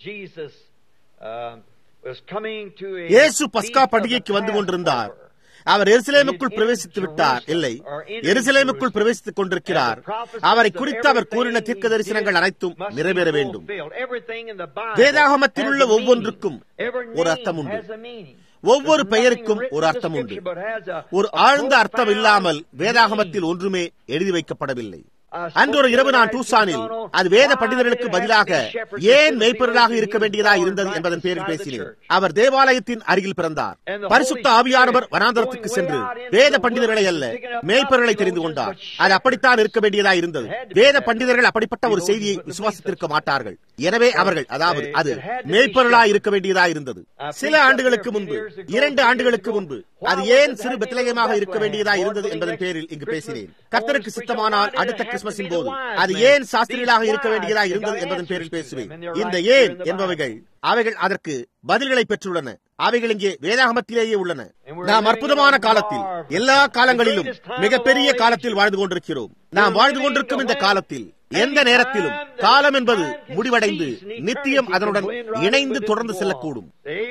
இயேசு பஸ்கா பண்டிகைக்கு வந்து கொண்டிருந்தார் அவர் எருசலேமுக்குள் பிரவேசித்து விட்டார் இல்லை எருசலேமுக்குள் பிரவேசித்துக் கொண்டிருக்கிறார் அவரை குறித்து அவர் கூறின தீர்க்க தரிசனங்கள் அனைத்தும் நிறைவேற வேண்டும் வேதாகமத்தில் உள்ள ஒவ்வொன்றுக்கும் ஒரு அர்த்தம் உண்டு ஒவ்வொரு பெயருக்கும் ஒரு அர்த்தம் உண்டு ஒரு ஆழ்ந்த அர்த்தம் இல்லாமல் வேதாகமத்தில் ஒன்றுமே எழுதி வைக்கப்படவில்லை அன்றொரு இரவு நான் டூசானில் அது வேத பண்டிதர்களுக்கு பதிலாக ஏன் மெய்ப்பொருளாக இருக்க வேண்டியதா இருந்தது என்பதன் பேரில் பேசினேன் அவர் தேவாலயத்தின் அருகில் பிறந்தார் பரிசுத்த ஆவியானவர் வனாந்தரத்துக்கு சென்று வேத பண்டிதர்களை அல்ல மேய்ப்பொருளை தெரிந்து கொண்டார் அது அப்படித்தான் இருக்க வேண்டியதா இருந்தது வேத பண்டிதர்கள் அப்படிப்பட்ட ஒரு செய்தியை விசுவாசித்திருக்க மாட்டார்கள் எனவே அவர்கள் அதாவது அது மேய்ப்பொருளா இருக்க வேண்டியதா இருந்தது சில ஆண்டுகளுக்கு முன்பு இரண்டு ஆண்டுகளுக்கு முன்பு அது ஏன் சிறு பெத்தலகமாக இருக்க வேண்டியதா இருந்தது என்பதன் பேரில் இங்கு பேசினேன் கர்த்தருக்கு சித்தமானால் அடுத்த கிறிஸ்துமஸின் போது அது ஏன் சாஸ்திரிகளாக இருக்க வேண்டியதா இருந்தது என்பதன் பேரில் பேசுவேன் இந்த ஏன் என்பவைகள் அவைகள் அதற்கு பதில்களை பெற்றுள்ளன அவைகள் இங்கே வேதாகமத்திலேயே உள்ளன நாம் அற்புதமான காலத்தில் எல்லா காலங்களிலும் மிகப்பெரிய காலத்தில் வாழ்ந்து கொண்டிருக்கிறோம் நாம் வாழ்ந்து கொண்டிருக்கும் இந்த காலத்தில் எந்த நேரத்திலும் காலம் என்பது முடிவடைந்து நித்தியம் அதனுடன் இணைந்து தொடர்ந்து செல்லக்கூடும்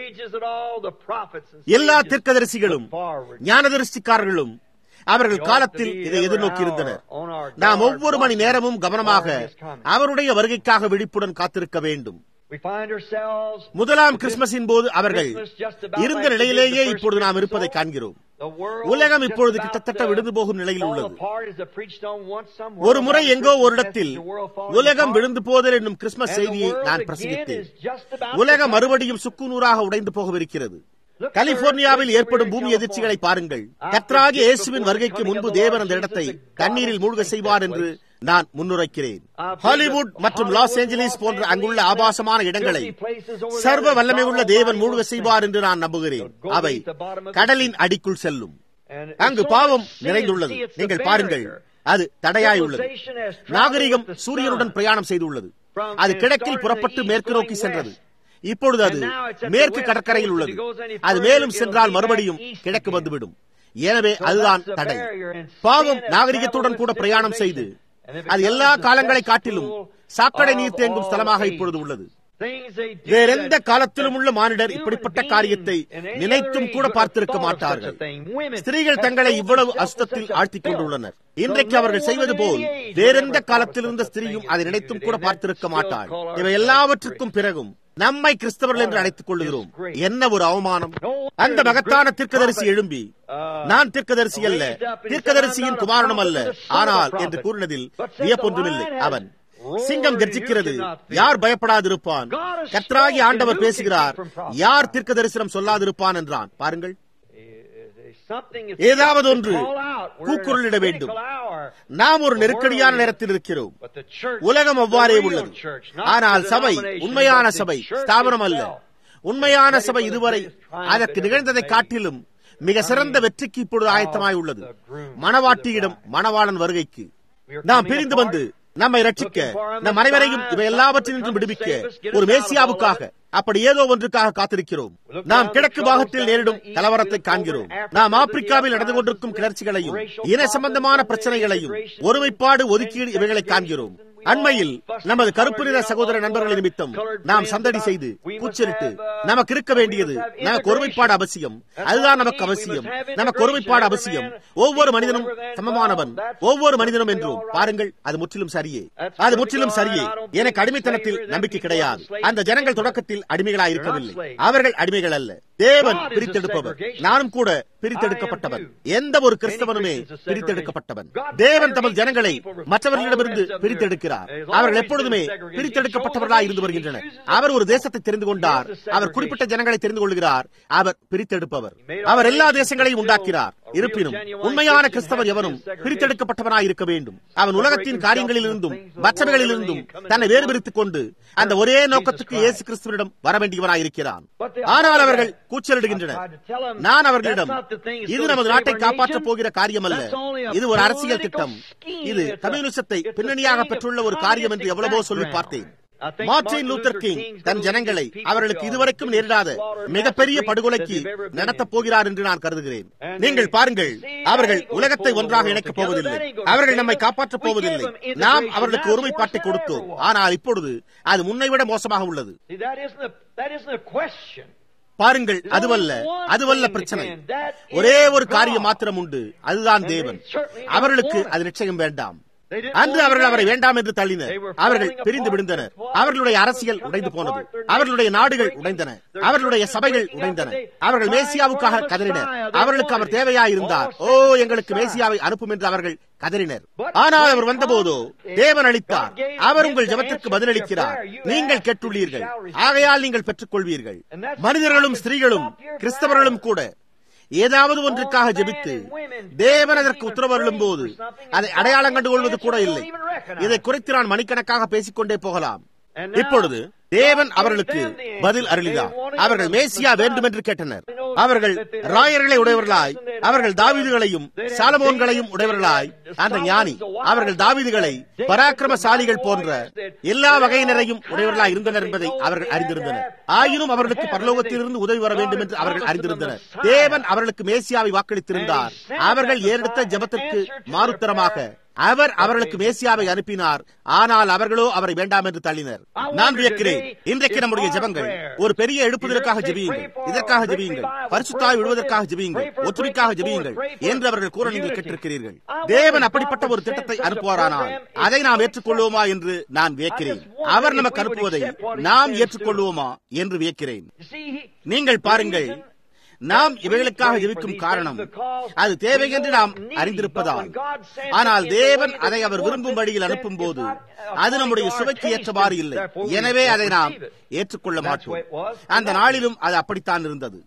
எல்லா தீர்க்கதரிசிகளும் ஞானதரிசிக்காரர்களும் அவர்கள் காலத்தில் இதை எதிர்நோக்கி இருந்தனர் நாம் ஒவ்வொரு மணி நேரமும் கவனமாக அவருடைய வருகைக்காக விழிப்புடன் காத்திருக்க வேண்டும் முதலாம் கிறிஸ்துமஸின் போது அவர்கள் இருந்த நிலையிலேயே இப்பொழுது நாம் இருப்பதை காண்கிறோம் உலகம் இப்பொழுது கிட்டத்தட்ட விழுந்து போகும் நிலையில் உள்ளது ஒரு முறை எங்கோ ஒரு இடத்தில் உலகம் விழுந்து போதல் என்னும் கிறிஸ்துமஸ் செய்தியை நான் பிரசங்கித்தேன் உலகம் மறுபடியும் சுக்குநூறாக உடைந்து போகவிருக்கிறது கலிபோர்னியாவில் ஏற்படும் பூமி எதிர்ச்சிகளை பாருங்கள் கத்ராகி இயேசுவின் வருகைக்கு முன்பு தேவன் அந்த இடத்தை தண்ணீரில் மூழ்க செய்வார் என்று நான் முன்னுரைக்கிறேன் ஹாலிவுட் மற்றும் லாஸ் ஏஞ்சலிஸ் போன்ற அங்குள்ள ஆபாசமான இடங்களை சர்வ வல்லமை உள்ள தேவன் மூழ்க செய்வார் என்று நான் நம்புகிறேன் அவை கடலின் அடிக்குள் செல்லும் அங்கு பாவம் நிறைந்துள்ளது நீங்கள் பாருங்கள் அது தடையாய் உள்ளது நாகரிகம் சூரியனுடன் பிரயாணம் செய்துள்ளது அது கிழக்கில் புறப்பட்டு மேற்கு நோக்கி சென்றது இப்பொழுது அது மேற்கு கடற்கரையில் உள்ளது அது மேலும் சென்றால் மறுபடியும் கிழக்கு வந்துவிடும் எனவே அதுதான் தடை பாவம் நாகரிகத்துடன் கூட பிரயாணம் செய்து அது எல்லா காலங்களை காட்டிலும் சாக்கடை நீர் தேங்கும் ஸ்தலமாக இப்பொழுது உள்ளது வேறெந்த காலத்திலும் உள்ள மானிடர் இப்படிப்பட்ட காரியத்தை நினைத்தும் கூட பார்த்திருக்க மாட்டார்கள் ஸ்திரீகள் தங்களை இவ்வளவு அசுத்தத்தில் ஆழ்த்திக் கொண்டுள்ளனர் இன்றைக்கு அவர்கள் செய்வது போல் வேறெந்த காலத்தில் இருந்த ஸ்திரீயும் அதை நினைத்தும் கூட பார்த்திருக்க மாட்டாள் இவை எல்லாவற்றுக்கும் பிறகும் நம்மை கிறிஸ்தவர்கள் என்று அழைத்துக் கொள்கிறோம் என்ன ஒரு அவமானம் அந்த மகத்தான தீர்க்கதரிசி எழும்பி நான் தீர்க்கதரிசி அல்ல தீர்க்கதரிசியின் குமாரனும் அல்ல ஆனால் என்று கூறினதில் வியப்பொன்றுமில்லை அவன் சிங்கம் கர்ஜிக்கிறது யார் பயப்படாதிருப்பான் கத்ராகி ஆண்டவர் பேசுகிறார் யார் தீர்க்க தரிசனம் சொல்லாதிருப்பான் என்றான் பாருங்கள் ஏதாவது ஒன்று கூக்குரலிட வேண்டும் நாம் ஒரு நெருக்கடியான நேரத்தில் இருக்கிறோம் உலகம் அவ்வாறே உள்ளது ஆனால் சபை உண்மையான சபை ஸ்தாபனம் அல்ல உண்மையான சபை இதுவரை அதற்கு நிகழ்ந்ததை காட்டிலும் மிக சிறந்த வெற்றிக்கு இப்பொழுது ஆயத்தமாய் உள்ளது மணவாட்டியிடம் மணவாளன் வருகைக்கு நாம் பிரிந்து வந்து நம்மை ரட்சிக்க நம் அனைவரையும் இவை எல்லாவற்றினின்றும் விடுவிக்க ஒரு மேசியாவுக்காக அப்படி ஏதோ ஒன்றுக்காக காத்திருக்கிறோம் நாம் கிழக்கு பாகத்தில் நேரிடும் கலவரத்தை காண்கிறோம் நாம் ஆப்பிரிக்காவில் நடந்து கொண்டிருக்கும் கிளர்ச்சிகளையும் இன சம்பந்தமான பிரச்சனைகளையும் ஒருமைப்பாடு ஒதுக்கீடு இவைகளை காண்கிறோம் அண்மையில் நமது கருப்பு நிற சகோதர நண்பர்களை நிமித்தம் நாம் சந்தடி செய்து கூச்சலிட்டு நமக்கு இருக்க வேண்டியது நமக்கு ஒருமைப்பாடு அவசியம் அதுதான் நமக்கு அவசியம் நமக்கு ஒருமைப்பாடு அவசியம் ஒவ்வொரு மனிதனும் சமமானவன் ஒவ்வொரு மனிதனும் என்றும் பாருங்கள் அது முற்றிலும் சரியே அது முற்றிலும் சரியே எனக்கு அடிமைத்தனத்தில் நம்பிக்கை கிடையாது அந்த ஜனங்கள் தொடக்கத்தில் அடிமைகளாய் இருக்கவில்லை அவர்கள் அடிமைகள் அல்ல தேவன் பிரித்தெடுப்பவர் நானும் கூட பிரித்தெடுக்கப்பட்டவன் எந்த ஒரு கிறிஸ்தவனுமே பிரித்தெடுக்கப்பட்டவன் தேவன் தமது ஜனங்களை மற்றவர்களிடமிருந்து பிரித்தெடுக்கிறார் அவர்கள் எப்பொழுதுமே பிரித்தெடுக்கப்பட்டவர்களாய் இருந்து வருகின்றனர் அவர் ஒரு தேசத்தை தெரிந்து கொண்டார் அவர் குறிப்பிட்ட ஜனங்களை தெரிந்து கொள்கிறார் அவர் பிரித்தெடுப்பவர் அவர் எல்லா தேசங்களையும் உண்டாக்கிறார் இருப்பினும் உண்மையான கிறிஸ்தவர் எவனும் பிரித்தெடுக்கப்பட்டவனாய் இருக்க வேண்டும் அவன் உலகத்தின் காரியங்களிலிருந்தும் மற்றவர்களிலிருந்தும் தன்னை வேறுபிரித்துக் கொண்டு அந்த ஒரே நோக்கத்துக்கு இயேசு கிறிஸ்துவிடம் வர வேண்டியவனாய் இருக்கிறான் ஆனால் அவர்கள் கூச்சலிடுகின்றனர் நான் அவர்களிடம் இது நமது நாட்டை காப்பாற்றப் போகிற காரியம் அல்ல இது ஒரு அரசியல் திட்டம் இது கம்யூனிசத்தை பின்னணியாக பெற்றுள்ள ஒரு காரியம் என்று எவ்வளவோ சொல்லி பார்த்தேன் மார்டின் லூத்தர் கிங் தன் ஜனங்களை அவர்களுக்கு இதுவரைக்கும் நேரிடாத மிகப்பெரிய படுகொலைக்கு நடத்தப் போகிறார் என்று நான் கருதுகிறேன் நீங்கள் பாருங்கள் அவர்கள் உலகத்தை ஒன்றாக இணைக்கப் போவதில்லை அவர்கள் நம்மை காப்பாற்றப் போவதில்லை நாம் அவர்களுக்கு ஒருமைப்பாட்டை கொடுத்தோம் ஆனால் இப்பொழுது அது முன்னைவிட மோசமாக உள்ளது பாருங்கள் அதுவல்ல அதுவல்ல பிரச்சனை ஒரே ஒரு காரியம் மாத்திரம் உண்டு அதுதான் தேவன் அவர்களுக்கு அது நிச்சயம் வேண்டாம் அன்று அவர்கள் அவரை வேண்டாம் என்று தள்ளினர் அவர்கள் பிரிந்து விழுந்தனர் அவர்களுடைய அரசியல் உடைந்து போனது அவர்களுடைய நாடுகள் உடைந்தன அவர்களுடைய சபைகள் உடைந்தன அவர்கள் மேசியாவுக்காக கதறினர் அவர்களுக்கு அவர் தேவையாயிருந்தார் ஓ எங்களுக்கு மேசியாவை அனுப்பும் என்று அவர்கள் கதறினர் ஆனால் அவர் வந்தபோதோ தேவன் அளித்தார் அவர் உங்கள் ஜபத்திற்கு பதிலளிக்கிறார் நீங்கள் கேட்டுள்ளீர்கள் ஆகையால் நீங்கள் பெற்றுக் கொள்வீர்கள் மனிதர்களும் ஸ்திரீகளும் கிறிஸ்தவர்களும் கூட ஏதாவது ஒன்றுக்காக ஜெபித்து தேவன் அதற்கு உத்தரவருளும் போது அதை அடையாளம் கண்டு கொள்வது கூட இல்லை இதை குறித்து நான் மணிக்கணக்காக பேசிக்கொண்டே போகலாம் இப்பொழுது தேவன் அவர்களுக்கு பதில் அருளினார் அவர்கள் மேசியா வேண்டும் என்று கேட்டனர் அவர்கள் ராயர்களை உடையவர்களாய் அவர்கள் தாவீதுகளையும் சாலமோன்களையும் உடையவர்களாய் அந்த ஞானி அவர்கள் தாவீதுகளை பராக்கிரமசாலிகள் போன்ற எல்லா வகையினரையும் உடையவர்களாய் இருந்தனர் என்பதை அவர்கள் அறிந்திருந்தனர் ஆயினும் அவர்களுக்கு பரலோகத்திலிருந்து உதவி வர வேண்டும் என்று அவர்கள் அறிந்திருந்தனர் தேவன் அவர்களுக்கு மேசியாவை வாக்களித்திருந்தார் அவர்கள் ஏறெடுத்த ஜபத்திற்கு மாறுத்தரமாக அவர் அவர்களுக்கு மேசியாவை அனுப்பினார் ஆனால் அவர்களோ அவரை வேண்டாம் என்று தள்ளினர் நான் வியக்கிறேன் இன்றைக்கு நம்முடைய ஜெபங்கள் ஒரு பெரிய எழுப்புதலுக்காக ஜெபியுங்கள் இதற்காக ஜெபியுங்கள் பரிசுத்தாய் விடுவதற்காக ஜெபியுங்கள் ஒற்றுமைக்காக ஜெபியுங்கள் என்று அவர்கள் கூற நீங்கள் கேட்டிருக்கிறீர்கள் தேவன் அப்படிப்பட்ட ஒரு திட்டத்தை அனுப்புவாரானால் அதை நாம் ஏற்றுக்கொள்வோமா என்று நான் வியக்கிறேன் அவர் நமக்கு அனுப்புவதை நாம் ஏற்றுக்கொள்வோமா என்று வியக்கிறேன் நீங்கள் பாருங்கள் நாம் இவைகளுக்காக ஜெபிக்கும் காரணம் அது தேவை என்று நாம் அறிந்திருப்பதால் ஆனால் தேவன் அதை அவர் விரும்பும் வழியில் அனுப்பும் போது அது நம்முடைய சுவைக்கு ஏற்றவாறு இல்லை எனவே அதை நாம் ஏற்றுக்கொள்ள மாட்டோம் அந்த நாளிலும் அது அப்படித்தான் இருந்தது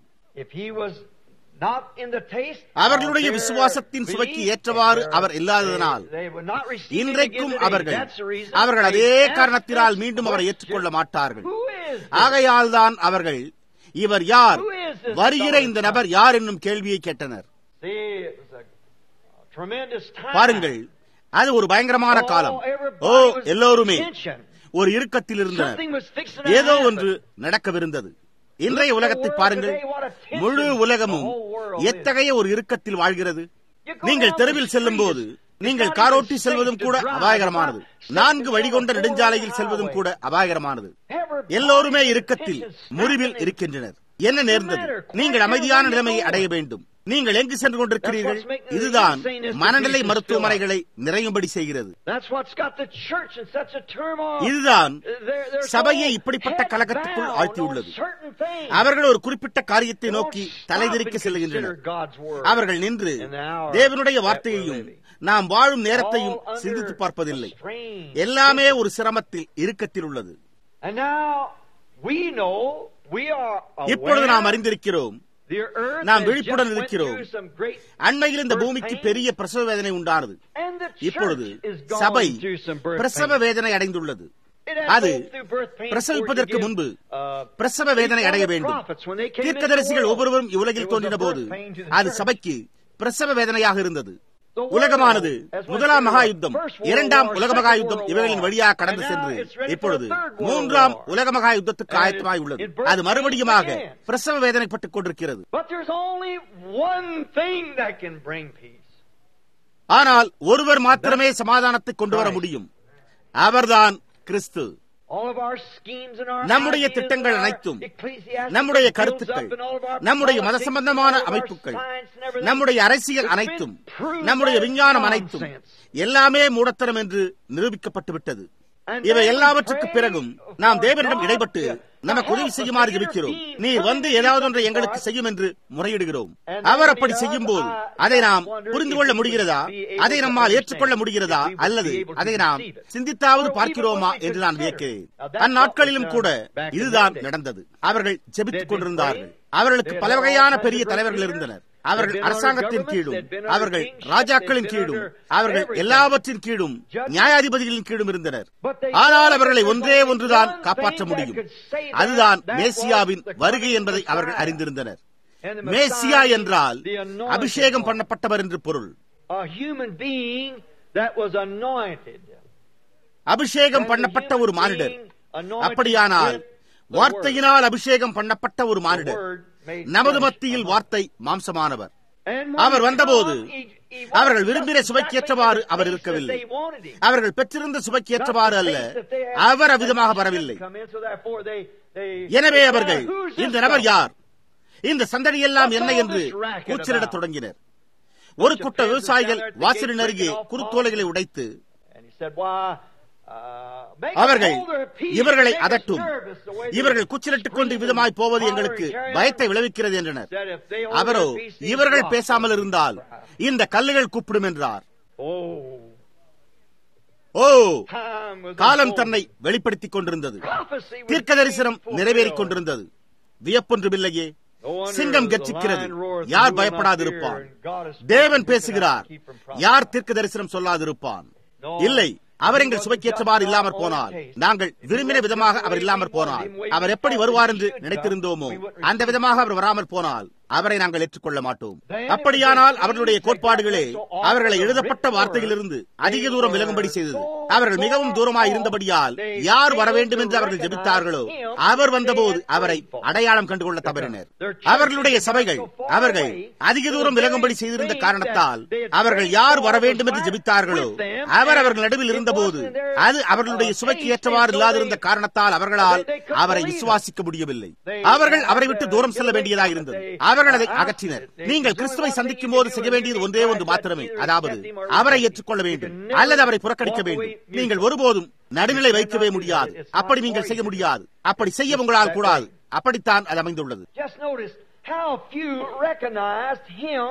அவர்களுடைய விசுவாசத்தின் சுவைக்கு ஏற்றவாறு அவர் இல்லாததனால் இன்றைக்கும் அவர்கள் அவர்கள் அதே காரணத்தினால் மீண்டும் அவரை ஏற்றுக்கொள்ள மாட்டார்கள் ஆகையால் தான் அவர்கள் இவர் யார் வருகிற இந்த நபர் யார் என்னும் கேள்வியை கேட்டனர் பாருங்கள் அது ஒரு பயங்கரமான காலம் ஓ எல்லோருமே ஒரு இறுக்கத்தில் இருந்தனர் ஏதோ ஒன்று நடக்கவிருந்தது இன்றைய உலகத்தை பாருங்கள் முழு உலகமும் எத்தகைய ஒரு இறுக்கத்தில் வாழ்கிறது நீங்கள் தெருவில் செல்லும் போது நீங்கள் காரோட்டி செல்வதும் கூட அபாயகரமானது நான்கு வழிகொண்ட நெடுஞ்சாலையில் செல்வதும் கூட அபாயகரமானது எல்லோருமே இறுக்கத்தில் முறிவில் இருக்கின்றனர் என்ன நேர்ந்தது நீங்கள் அமைதியான நிலைமையை அடைய வேண்டும் நீங்கள் எங்கு சென்று கொண்டிருக்கிறீர்கள் இதுதான் மனநிலை மருத்துவமனைகளை நிறையும்படி செய்கிறது இதுதான் சபையை இப்படிப்பட்ட கழகத்துக்குள் ஆழ்த்தியுள்ளது அவர்கள் ஒரு குறிப்பிட்ட காரியத்தை நோக்கி தலைவிரிக்க செல்கின்றனர் அவர்கள் நின்று தேவனுடைய வார்த்தையையும் நாம் வாழும் நேரத்தையும் சிந்தித்து பார்ப்பதில்லை எல்லாமே ஒரு சிரமத்தில் இறுக்கத்தில் உள்ளது இப்பொழுது நாம் அறிந்திருக்கிறோம் நாம் விழிப்புடன் இருக்கிறோம் அண்மையில் இந்த பூமிக்கு பெரிய பிரசவ வேதனை உண்டானது இப்பொழுது சபை பிரசவ வேதனை அடைந்துள்ளது அது பிரசவிப்பதற்கு முன்பு பிரசவ வேதனை அடைய வேண்டும் தீர்க்கதரிசிகள் ஒவ்வொருவரும் இவ்வுலகில் தோன்றின போது அது சபைக்கு பிரசவ வேதனையாக இருந்தது உலகமானது முதலாம் மகா யுத்தம் இரண்டாம் உலக மகா யுத்தம் இவைகளின் வழியாக கடந்து சென்று இப்பொழுது மூன்றாம் உலக மகா யுத்தத்துக்கு ஆயத்தமாய் உள்ளது அது மறுபடியுமாக பிரசவ வேதனைப்பட்டுக் கொண்டிருக்கிறது ஆனால் ஒருவர் மாத்திரமே சமாதானத்தை கொண்டு வர முடியும் அவர்தான் கிறிஸ்து நம்முடைய திட்டங்கள் அனைத்தும் நம்முடைய கருத்துக்கள் நம்முடைய மத சம்பந்தமான அமைப்புகள் நம்முடைய அரசியல் அனைத்தும் நம்முடைய விஞ்ஞானம் அனைத்தும் எல்லாமே மூடத்தனம் என்று நிரூபிக்கப்பட்டு விட்டது இவை எல்லாவற்றுக்கு பிறகும் நாம் தேவனிடம் இடைப்பட்டு நமக்கு உதவி செய்யுமாறு ஜெபிக்கிறோம் நீர் வந்து ஏதாவது ஒன்றை எங்களுக்கு செய்யும் என்று முறையிடுகிறோம் அவர் அப்படி செய்யும் போது அதை நாம் புரிந்து கொள்ள முடிகிறதா அதை நம்மால் ஏற்றுக்கொள்ள முடிகிறதா அல்லது அதை நாம் சிந்தித்தாவது பார்க்கிறோமா என்று நான் வியக்கிறேன் அந்நாட்களிலும் கூட இதுதான் நடந்தது அவர்கள் ஜெபித்துக் கொண்டிருந்தார்கள் அவர்களுக்கு பல வகையான பெரிய தலைவர்கள் இருந்தனர் அவர்கள் அரசாங்கத்தின் கீழும் அவர்கள் ராஜாக்களின் கீழும் அவர்கள் எல்லாவற்றின் கீழும் நியாயாதிபதிகளின் கீழும் இருந்தனர் ஆனால் அவர்களை ஒன்றே ஒன்றுதான் காப்பாற்ற முடியும் அதுதான் மேசியாவின் வருகை என்பதை அவர்கள் அறிந்திருந்தனர் மேசியா என்றால் அபிஷேகம் பண்ணப்பட்டவர் என்று பொருள் அபிஷேகம் பண்ணப்பட்ட ஒரு மானிடர் அப்படியானால் வார்த்தையினால் அபிஷேகம் பண்ணப்பட்ட ஒரு மானிடர் நமது மத்தியில் வார்த்தை மாம்சமானவர் அவர் வந்தபோது அவர்கள் விரும்பின சுவைக்கேற்றவாறு அவர் இருக்கவில்லை அவர்கள் பெற்றிருந்த சுவைக்கேற்றவாறு அல்ல அவர் அவ்விதமாக வரவில்லை எனவே அவர்கள் இந்த நபர் யார் இந்த சந்தடி எல்லாம் என்ன என்று கூச்சலிடத் தொடங்கினர் ஒரு கூட்ட விவசாயிகள் வாசலின் அருகே குருத்தோலைகளை உடைத்து அவர்கள் இவர்களை அதட்டும் இவர்கள் குச்சிலிட்டுக் கொண்டு விதமாய் போவது எங்களுக்கு பயத்தை விளைவிக்கிறது என்றனர் அவரோ இவர்கள் பேசாமல் இருந்தால் இந்த கல்லுகள் கூப்பிடும் என்றார் ஓ காலம் தன்னை வெளிப்படுத்திக் கொண்டிருந்தது தீர்க்க தரிசனம் நிறைவேறிக் கொண்டிருந்தது வியப்பொன்றுமில்லையே சிங்கம் கட்சிக்கிறது யார் பயப்படாதிருப்பான் தேவன் பேசுகிறார் யார் தீர்க்க தரிசனம் சொல்லாதிருப்பான் இல்லை அவர் எங்கள் சுவைக்கேற்றவாறு இல்லாமற் போனால் நாங்கள் விரும்பின விதமாக அவர் இல்லாமற் போனால் அவர் எப்படி வருவார் என்று நினைத்திருந்தோமோ அந்த விதமாக அவர் வராமற் போனால் அவரை நாங்கள் ஏற்றுக்கொள்ள மாட்டோம் அப்படியானால் அவர்களுடைய கோட்பாடுகளே அவர்களை எழுதப்பட்ட வார்த்தையிலிருந்து அதிக தூரம் விலகும்படி செய்தது அவர்கள் மிகவும் தூரமாய் இருந்தபடியால் யார் வர வேண்டும் என்று அவர்கள் ஜெபித்தார்களோ அவர் வந்தபோது அவரை அடையாளம் கண்டுகொள்ள தவறினர் அவர்களுடைய சபைகள் அவர்கள் அதிக தூரம் விலகும்படி செய்திருந்த காரணத்தால் அவர்கள் யார் வர வேண்டும் என்று ஜெபித்தார்களோ அவர் அவர்கள் நடுவில் இருந்தபோது அது அவர்களுடைய சுவைக்கு ஏற்றவாறு இல்லாதிருந்த காரணத்தால் அவர்களால் அவரை விசுவாசிக்க முடியவில்லை அவர்கள் அவரை விட்டு தூரம் செல்ல வேண்டியதாக இருந்தது அவர்கள் அதை அகற்றினர் நீங்கள் கிறிஸ்துவை சந்திக்கும் போது செய்ய வேண்டியது ஒன்றே ஒன்று மாத்திரமே அதாவது அவரை ஏற்றுக்கொள்ள வேண்டும் அல்லது அவரை புறக்கணிக்க வேண்டும் நீங்கள் ஒருபோதும் நடுநிலை வைக்கவே முடியாது அப்படி நீங்கள் செய்ய முடியாது அப்படி செய்ய உங்களால் கூடாது அப்படித்தான் அது அமைந்துள்ளது Just notice how few recognized him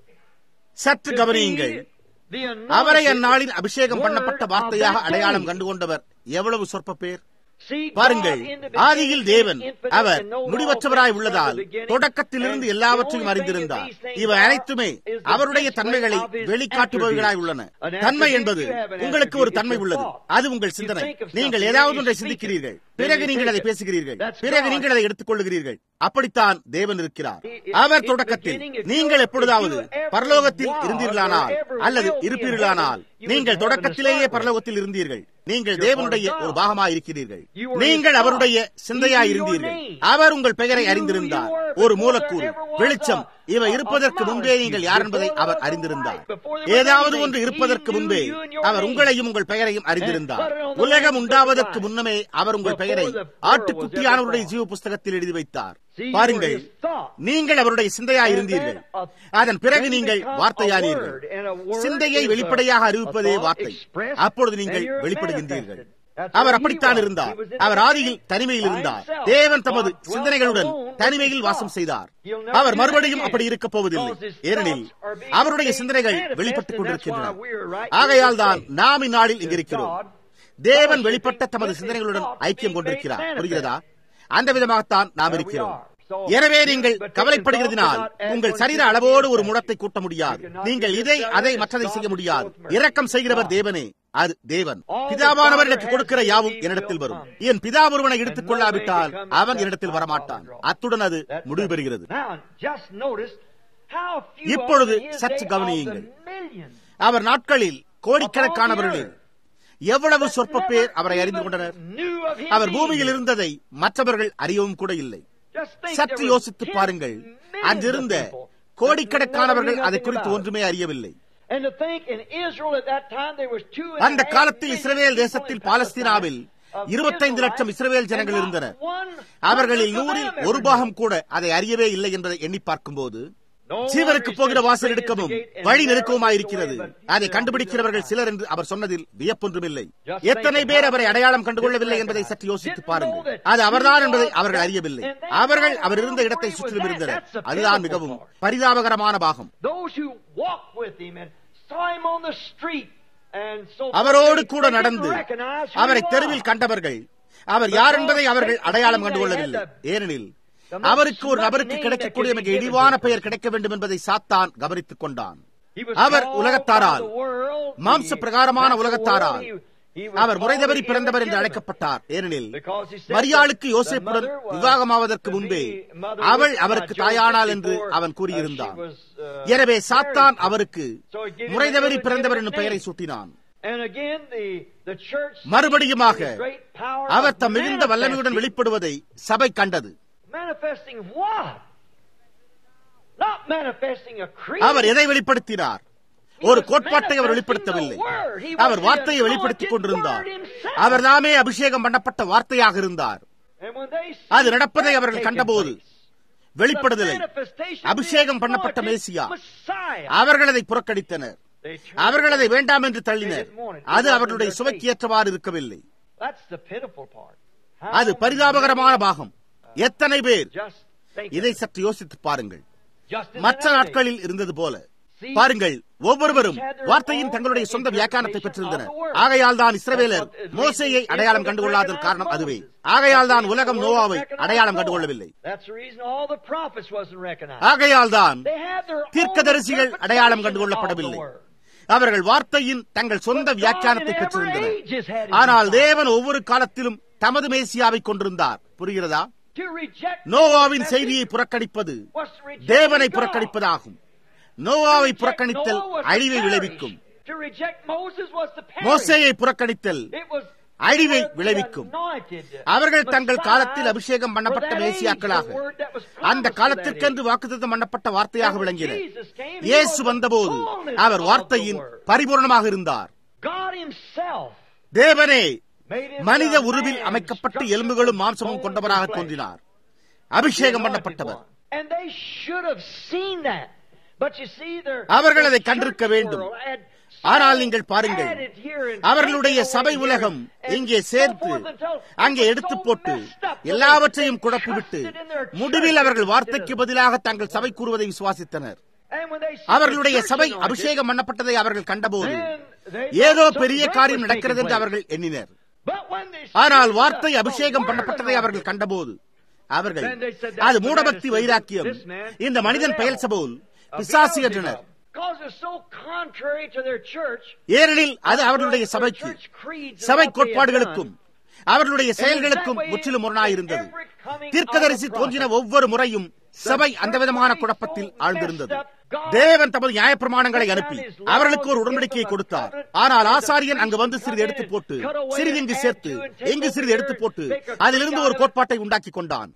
சற்று to கவனியுங்கள் be the அவரை anointed அந்நாளின் அபிஷேகம் பண்ணப்பட்ட word of வார்த்தையாக that அடையாளம் day. கண்டுகொண்டவர் எவ்வளவு சொற்ப பேர் See, God பாருங்கள் in the beginning ஆதியில் தேவன் is infinite our and knows all முடிவற்றவராய் things உள்ளதால் from the beginning. தொடக்கத்திலிருந்து And எல்லாவற்றையும் the only அறிந்திருந்தார் thing that these இவை things அனைத்துமே are is the அவருடைய display தன்மைகளை of his வெளிக்காட்டுபவர்களாய் உள்ளன attributes. An தன்மை attribute, என்பது you have an உங்களுக்கு ஒரு attribute, தன்மை it's your உள்ளது thought. அது உங்கள் You சிந்தனை think of நீங்கள் something, ஏதாவது you ஒன்றை speak it. சிந்திக்கிறீர்கள் Then பிறகு you நீங்கள் அதை think it. பேசுகிறீர்கள் That's பிறகு God. நீங்கள் அதை எடுத்துக் கொள்ளுகிறீர்கள் அப்படித்தான் தேவன் இருக்கிறார் It- it- our in the தொடக்கத்தில் beginning, if நீங்கள் you- எப்பொழுதாவது if you ever பரலோகத்தில் was இருந்தீர்களானால் or ever அல்லது will be in இருப்பீர்களானால் heaven, you நீங்கள் was in heaven to தொடக்கத்திலேயே start with. பரலோகத்தில் இருந்தீர்கள் நீங்கள் You're தேவனுடைய part of ஒரு God. பாகமாய் இருக்கிறீர்கள் You were நீங்கள் his அவருடைய thought. சிந்தையாய் He knew your இருந்தீர்கள் name. அவர் உங்கள் பெயரை He knew அறிந்திருந்தார் you were ஒரு before மூலக்கூறு there ever was வெளிச்சம் a- இவை a- a இருப்பதற்கு முன்பே molecule. நீங்கள் யார் என்பதை Before our there was a அறிந்திருந்தார் light, before there was ஏதாவது anything, ஒன்று he இருப்பதற்கு knew முன்பே you and your our name. உங்களையும் உங்கள் பெயரையும் அறிந்திருந்தார் And put it on the உலகம் Lamb's உண்டாவதற்கு Book of முன்னமே அவர் உங்கள் Before பெயரை the world ஆட்டுக்குட்டியானவருடைய was ever ஜீவ புஸ்தகத்தில் எழுதி வைத்தார் See, you பாருங்கள் were his thought. நீங்கள் அவருடைய சிந்தையாய் And இருந்தீர்கள் then a- அதன் பிறகு then நீங்கள் become a வார்த்தையானீர்கள் word, and a word சிந்தையை is a- வெளிப்படையாக a அறிவிப்பதே thought வார்த்தை expressed, அப்பொழுது and நீங்கள் you're வெளிப்படுகின்றீர்கள் manifested. That's our what he அப்படித்தான் was. இருந்தார் He was in our the ஆதியில் beginning தனிமையில் by இருந்தார் himself. தேவன் தமது God dwelt சிந்தனைகளுடன் alone with தனிமையில் his வாசம் thoughts. செய்தார் He'll never our do that மறுபடியும் again. அப்படி இருக்கப் போவதில்லை Because his ஏனெனில் thoughts are being அவருடைய made சிந்தனைகள் manifest, வெளிப்பட்டுக் and that's why கொண்டிருக்கின்றன we're right here ஆகையால் தான் today. நாம் இந்நாளில் இங்கு Is இருக்கிறோம் God தேவன் fellowshipping வெளிப்பட்ட தமது with his சிந்தனைகளுடன் thoughts ஐக்கியம் being கொண்டிருக்கிறார் made புரிகிறதா manifest. அந்த விதமாகத்தான் நாம் There we இருக்கிறோம் are. So, எனவே நீங்கள் but taking கவலைப்படுகிறதினால் thought without உங்கள் adding சரீர one to அளவோடு ஒரு the முடத்தை கூட்ட முடியாது You cannot நீங்கள் do இதை this, அதை that, மற்றதை this, செய்ய God முடியாது is so இரக்கம் செய்கிறவர் God. தேவனே அது தேவன் All the பிதாவானவர் Father எனக்கு has கொடுக்கிற given யாவும் me என்னிடத்தில் will வரும் come. என் பிதா ஒருவனை எடுத்துக் And no கொள்ளாவிட்டால் man becomes அவன் that என்னிடத்தில் my வரமாட்டான் Father அத்துடன் அது That's முடிவு right. பெறுகிறது Now, just notice how few இப்பொழுது are in his சற்று day of கவனியுங்கள். the millions. அவர் நாட்களில் கோடிக்கணக்கானவர்களில் எவ்வளவு சொற்ப பேர் அவரை அறிந்து கொண்டனர் Knew of him அவர் பூமியில் either. இருந்ததை மற்றவர்கள் அறியவும் கூட இல்லை Just think சற்று there was யோசித்து ten பாருங்கள் millions அங்கிருந்த of people கோடிக்கணக்கானவர்கள் that knew அதை nothing குறித்து about it. ஒன்றுமே அறியவில்லை And to think in Israel at that time there was two and a அந்த half காலத்தில் million இஸ்ரவேல் people தேசத்தில் in பாலஸ்தீனாவில் Palestine of இருபத்தைந்து லட்சம் Israelites, இஸ்ரவேல் ஜனங்கள் and not இருந்தனர் one அவர்களில் hundredth of நூறில் them ஒரு ever பாகம் knew. கூட அதை அறியவே இல்லை என்பதை எண்ணி பார்க்கும்போது No ஜீவனுக்கு wonder he போகிற said, வாசல் "Straight is the எடுக்கவும் gate, and வழி narrow is நெருக்கவுமாய் the இருக்கிறது way, but அதை few கண்டுபிடிக்கிறவர்கள் there சிலர் என்று அவர் சொன்னதில் வியப்பொன்றுமில்லை Just எத்தனை think பேர் of அவரை how அடையாளம் கண்டுகொள்ளவில்லை didn't என்பதை recognize. சற்று யோசித்து Didn't பாருங்கள் know that அது அவர்தான் he என்பதை was அவர்கள் that- அறியவில்லை and they அவர்கள் found அவர் out இருந்த இடத்தை where he was சுற்றிலும் at. இருந்தனர் That's the அதுதான் pitiful மிகவும் part. பரிதாபகரமான பாகம் Those who walked with him and saw him on the street and so அவரோடு they கூட didn't நடந்து recognize who அவரை he தெருவில் was. கண்டவர்கள் அவர் யார் என்பதை அவர்கள் அடையாளம் கண்டுகொள்ளவில்லை ஏனெனில் அவருக்கு ஒரு நபருக்கு கிடைக்கக்கூடிய மிக இழிவான பெயர் கிடைக்க வேண்டும் என்பதை சாத்தான் கவனித்துக் கொண்டான் He was our called உலகத்தாரால், by the world, மாம்ச the பிரகாரமான natural உலகத்தாரால், world, he- he was அவர் முறை தவறி called பிறந்தவர் என்று illegitimate. அழைக்கப்பட்டார் ஏனெனில் Because he said மரியாளுக்கு that யோசேப்புடன் the mother was விவாகமாவதற்கு to முன்பே be mother அவள் with, uh, அவருக்கு Joseph தாயானாள் என்று before, அவன் uh, கூறியிருந்தான் she was, uh, எனவே சாத்தான் married to. அவருக்கு So he gave him முறை an தவறி பிறந்தவர் illegitimate என்னும் பெயரை name. சூட்டினான் And again, the, the church மறுபடியுமாக sees his great power our of தம் மிகுந்த வல்லமையுடன் manifesting- வெளிப்படுவதை சபை கண்டது manifesting what? Not manifesting a creed. அவர் எதை வெளிப்படுத்தினார் ஒரு கோட்பாட்டை அவர் வெளிப்படுத்தவில்லை அவர் வார்த்தையை வெளிப்படுத்திக் கொண்டிருந்தார் அவர் தாமே அபிஷேகம் பண்ணப்பட்ட வார்த்தையாக இருந்தார் And when they see அது நடப்பதை that அவர்கள் taking கண்டபோது place, வெளிப்படுதலை the manifestation அபிஷேகம் of the பண்ணப்பட்ட anointed மேசியா Messiah. அவர்கள் அதை புறக்கணித்தனர் They turned அவர்கள் அதை away. வேண்டாம் என்று தள்ளினர் அது அவர்களுடைய சுவைக்கு ஏற்றவாறு இருக்கவில்லை That's the pitiful part. அது பரிதாபகரமான பாகம் எத்தனை பேர் Just think இதை of it. சற்று யோசித்து பாருங்கள் Just in மற்ற that day. நாட்களில் இருந்தது போல பாருங்கள் ஒவ்வொருவரும் வார்த்தையின் தங்களுடைய சொந்த வியாக்கியானத்தை பெற்றிருந்தனர் ஆகையால் தான் இஸ்ரவேலர் மோசையை அடையாளம் கண்டுகொள்ளாத காரணம் அதுவே ஆகையால் தான் உலகம் நோவாவை அடையாளம் கண்டுகொள்ளவில்லை That's the reason all the prophets wasn't recognized. ஆகையால் தான் They had their own தீர்க்கதரிசிகள் அடையாளம் interpretation கண்டுகொள்ளப்படவில்லை of the word. அவர்கள் வார்த்தையின் தங்கள் சொந்த வியாக்கியானத்தை பெற்றிருந்தனர் ஆனால் தேவன் ஒவ்வொரு காலத்திலும் தமது மேசியாவை கொண்டிருந்தார் புரிகிறதா நோவாவின் செய்தியை புறக்கணிப்பது தேவனை புறக்கணிப்பதாகும் நோவாவை புறக்கணித்தல் அழிவை விளைவிக்கும் மோசையை புறக்கணித்தல் அழிவை விளைவிக்கும் அவர்கள் தங்கள் காலத்தில் அபிஷேகம் பண்ணப்பட்ட மேசியாக்களாக அந்த காலத்திற்கென்று வாக்குத்தம் பண்ணப்பட்ட வார்த்தையாக விளங்கினர் இயேசு வந்தபோது அவர் வார்த்தையின் பரிபூர்ணமாக இருந்தார் தேவனே மனித உருவில் அமைக்கப்பட்ட எலும்புகளும் மாம்சமும் கொண்டவராக தோன்றினார் அபிஷேகம் பண்ணப்பட்டவர் அவர்கள் அதை கண்டிருக்க வேண்டும் ஆனால் நீங்கள் பாருங்கள் அவர்களுடைய சபை உலகம் இங்கே சேர்த்து அங்கே எடுத்து போட்டு எல்லாவற்றையும் குழப்பிவிட்டு முடிவில் அவர்கள் வார்த்தைக்கு பதிலாக தங்கள் சபை கூறுவதை விசுவாசித்தனர் அவர்களுடைய சபை அபிஷேகம் பண்ணப்பட்டதை அவர்கள் கண்டபோது ஏதோ பெரிய காரியம் நடக்கிறது என்று அவர்கள் எண்ணினர் ஆனால் வார்த்தை அபிஷேகம் பண்ணப்பட்டதை அவர்கள் கண்டபோது அவர்கள் அது மூடபக்தி வைராக்கியம் இந்த மனிதன் பெயர் சபோல் பிசாசி என்றனர் ஏனெனில் அது அவர்களுடைய சபைக்கு சபை கோட்பாடுகளுக்கும் அவர்களுடைய செயல்களுக்கும் முற்றிலும் முரணாயிருந்தது தீர்க்கதரிசி தோன்றின ஒவ்வொரு முறையும் சபை அந்த விதமான குழப்பத்தில் ஆழ்ந்திருந்தது தேவன் தமது நியாயப்பிரமாணங்களை அனுப்பி அவர்களுக்கு ஒரு உடன்படிக்கையை கொடுத்தார் ஆனால் ஆசாரியன் அங்கு வந்து சிறிது எடுத்து போட்டு சிறிது இங்கு சேர்த்து எங்கு சிறிது எடுத்து போட்டு அதிலிருந்து ஒரு கோட்பாட்டை உண்டாக்கி கொண்டான்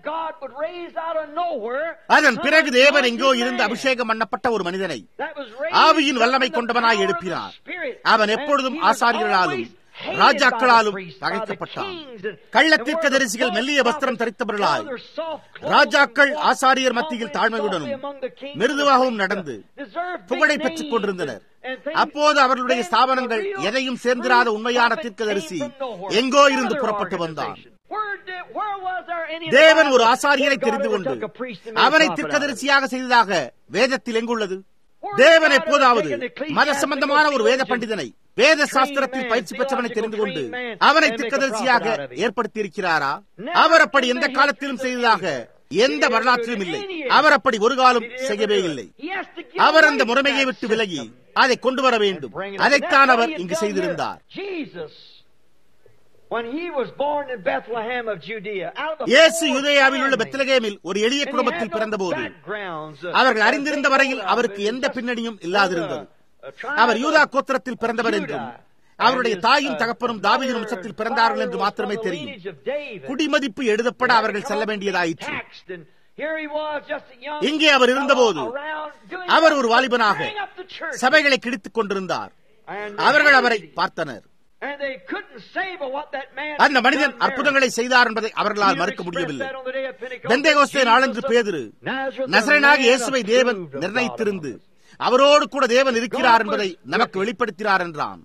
அதன் பிறகு தேவன் எங்கோ இருந்து அபிஷேகம் பண்ணப்பட்ட ஒரு மனிதனை ஆவியின் வல்லமை கொண்டவனாய் எழுப்பினார் அவன் எப்பொழுதும் ஆசாரியர்களாலும் ராஜாக்களாலும் பகைக்கப்பட்டான் கள்ளத்தீர்க்க தரிசிகள் மெல்லிய வஸ்திரம் தரித்தவர்களாய் ராஜாக்கள் ஆசாரியர் மத்தியில் தாழ்மையுடனும் மிருதுவாகவும் நடந்து புகழை பெற்றுக் கொண்டிருந்தனர் அப்போது அவர்களுடைய ஸ்தாபனங்கள் எதையும் சேர்ந்திராத உண்மையான தீர்க்கதரிசி எங்கோ இருந்து புறப்பட்டு வந்தான் தேவன் ஒரு ஆசாரியரை தெரிந்து கொண்டு அவனை தீர்க்கதரிசியாக செய்ததாக வேதத்தில் எங்குள்ளது தேவன் எப்போதாவது மத சம்பந்தமான ஒரு வேத பண்டிதனை வேத சாஸ்திரத்தில் பயிற்சி பெற்றவனை தெரிந்து கொண்டு அவனை திக்கதரிசியாக ஏற்படுத்தி இருக்கிறாரா அவர் அப்படி எந்த காலத்திலும் செய்ததாக எந்த வரலாற்றிலும் இல்லை அவர் அப்படி ஒரு காலம் செய்யவே இல்லை அவர் அந்த முறைமையை விட்டு விலகி அதை கொண்டு வர வேண்டும் அதைத்தான் அவர் இங்கு செய்திருந்தார் இயேசு யுதேயாவில் உள்ள பெத்லகேமில் ஒரு எளிய குடும்பத்தில் பிறந்தபோது அவர்கள் அறிந்திருந்த வரையில் அவருக்கு எந்த பின்னணியும் இல்லாதிருந்தது அவர் யூதா கோத்திரத்தில் பிறந்தவர் என்றும் அவருடைய தாயும் தகப்பனும் தாவீதின் வம்சத்தில் பிறந்தார்கள் என்று மாத்திரமே தெரியும் குடிமதிப்பு எழுதப்பட அவர்கள் செல்ல வேண்டியதாயிற்று இங்கே அவர் இருந்தபோது அவர் ஒரு வாலிபனாக சபைகளை கிடித்துக் கொண்டிருந்தார் அவர்கள் அவரை பார்த்தனர் அந்த மனிதன் அற்புதங்களை செய்தார் என்பதை அவர்களால் மறுக்க முடியவில்லை பெந்தேகோஸ்தே நாளன்று பேதிரு நசரனாக இயேசுவை தேவன் நிர்ணயித்திருந்து அவரோடு கூட தேவன் இருக்கிறார் என்பதை நமக்கு வெளிப்படுத்தினார் என்றான்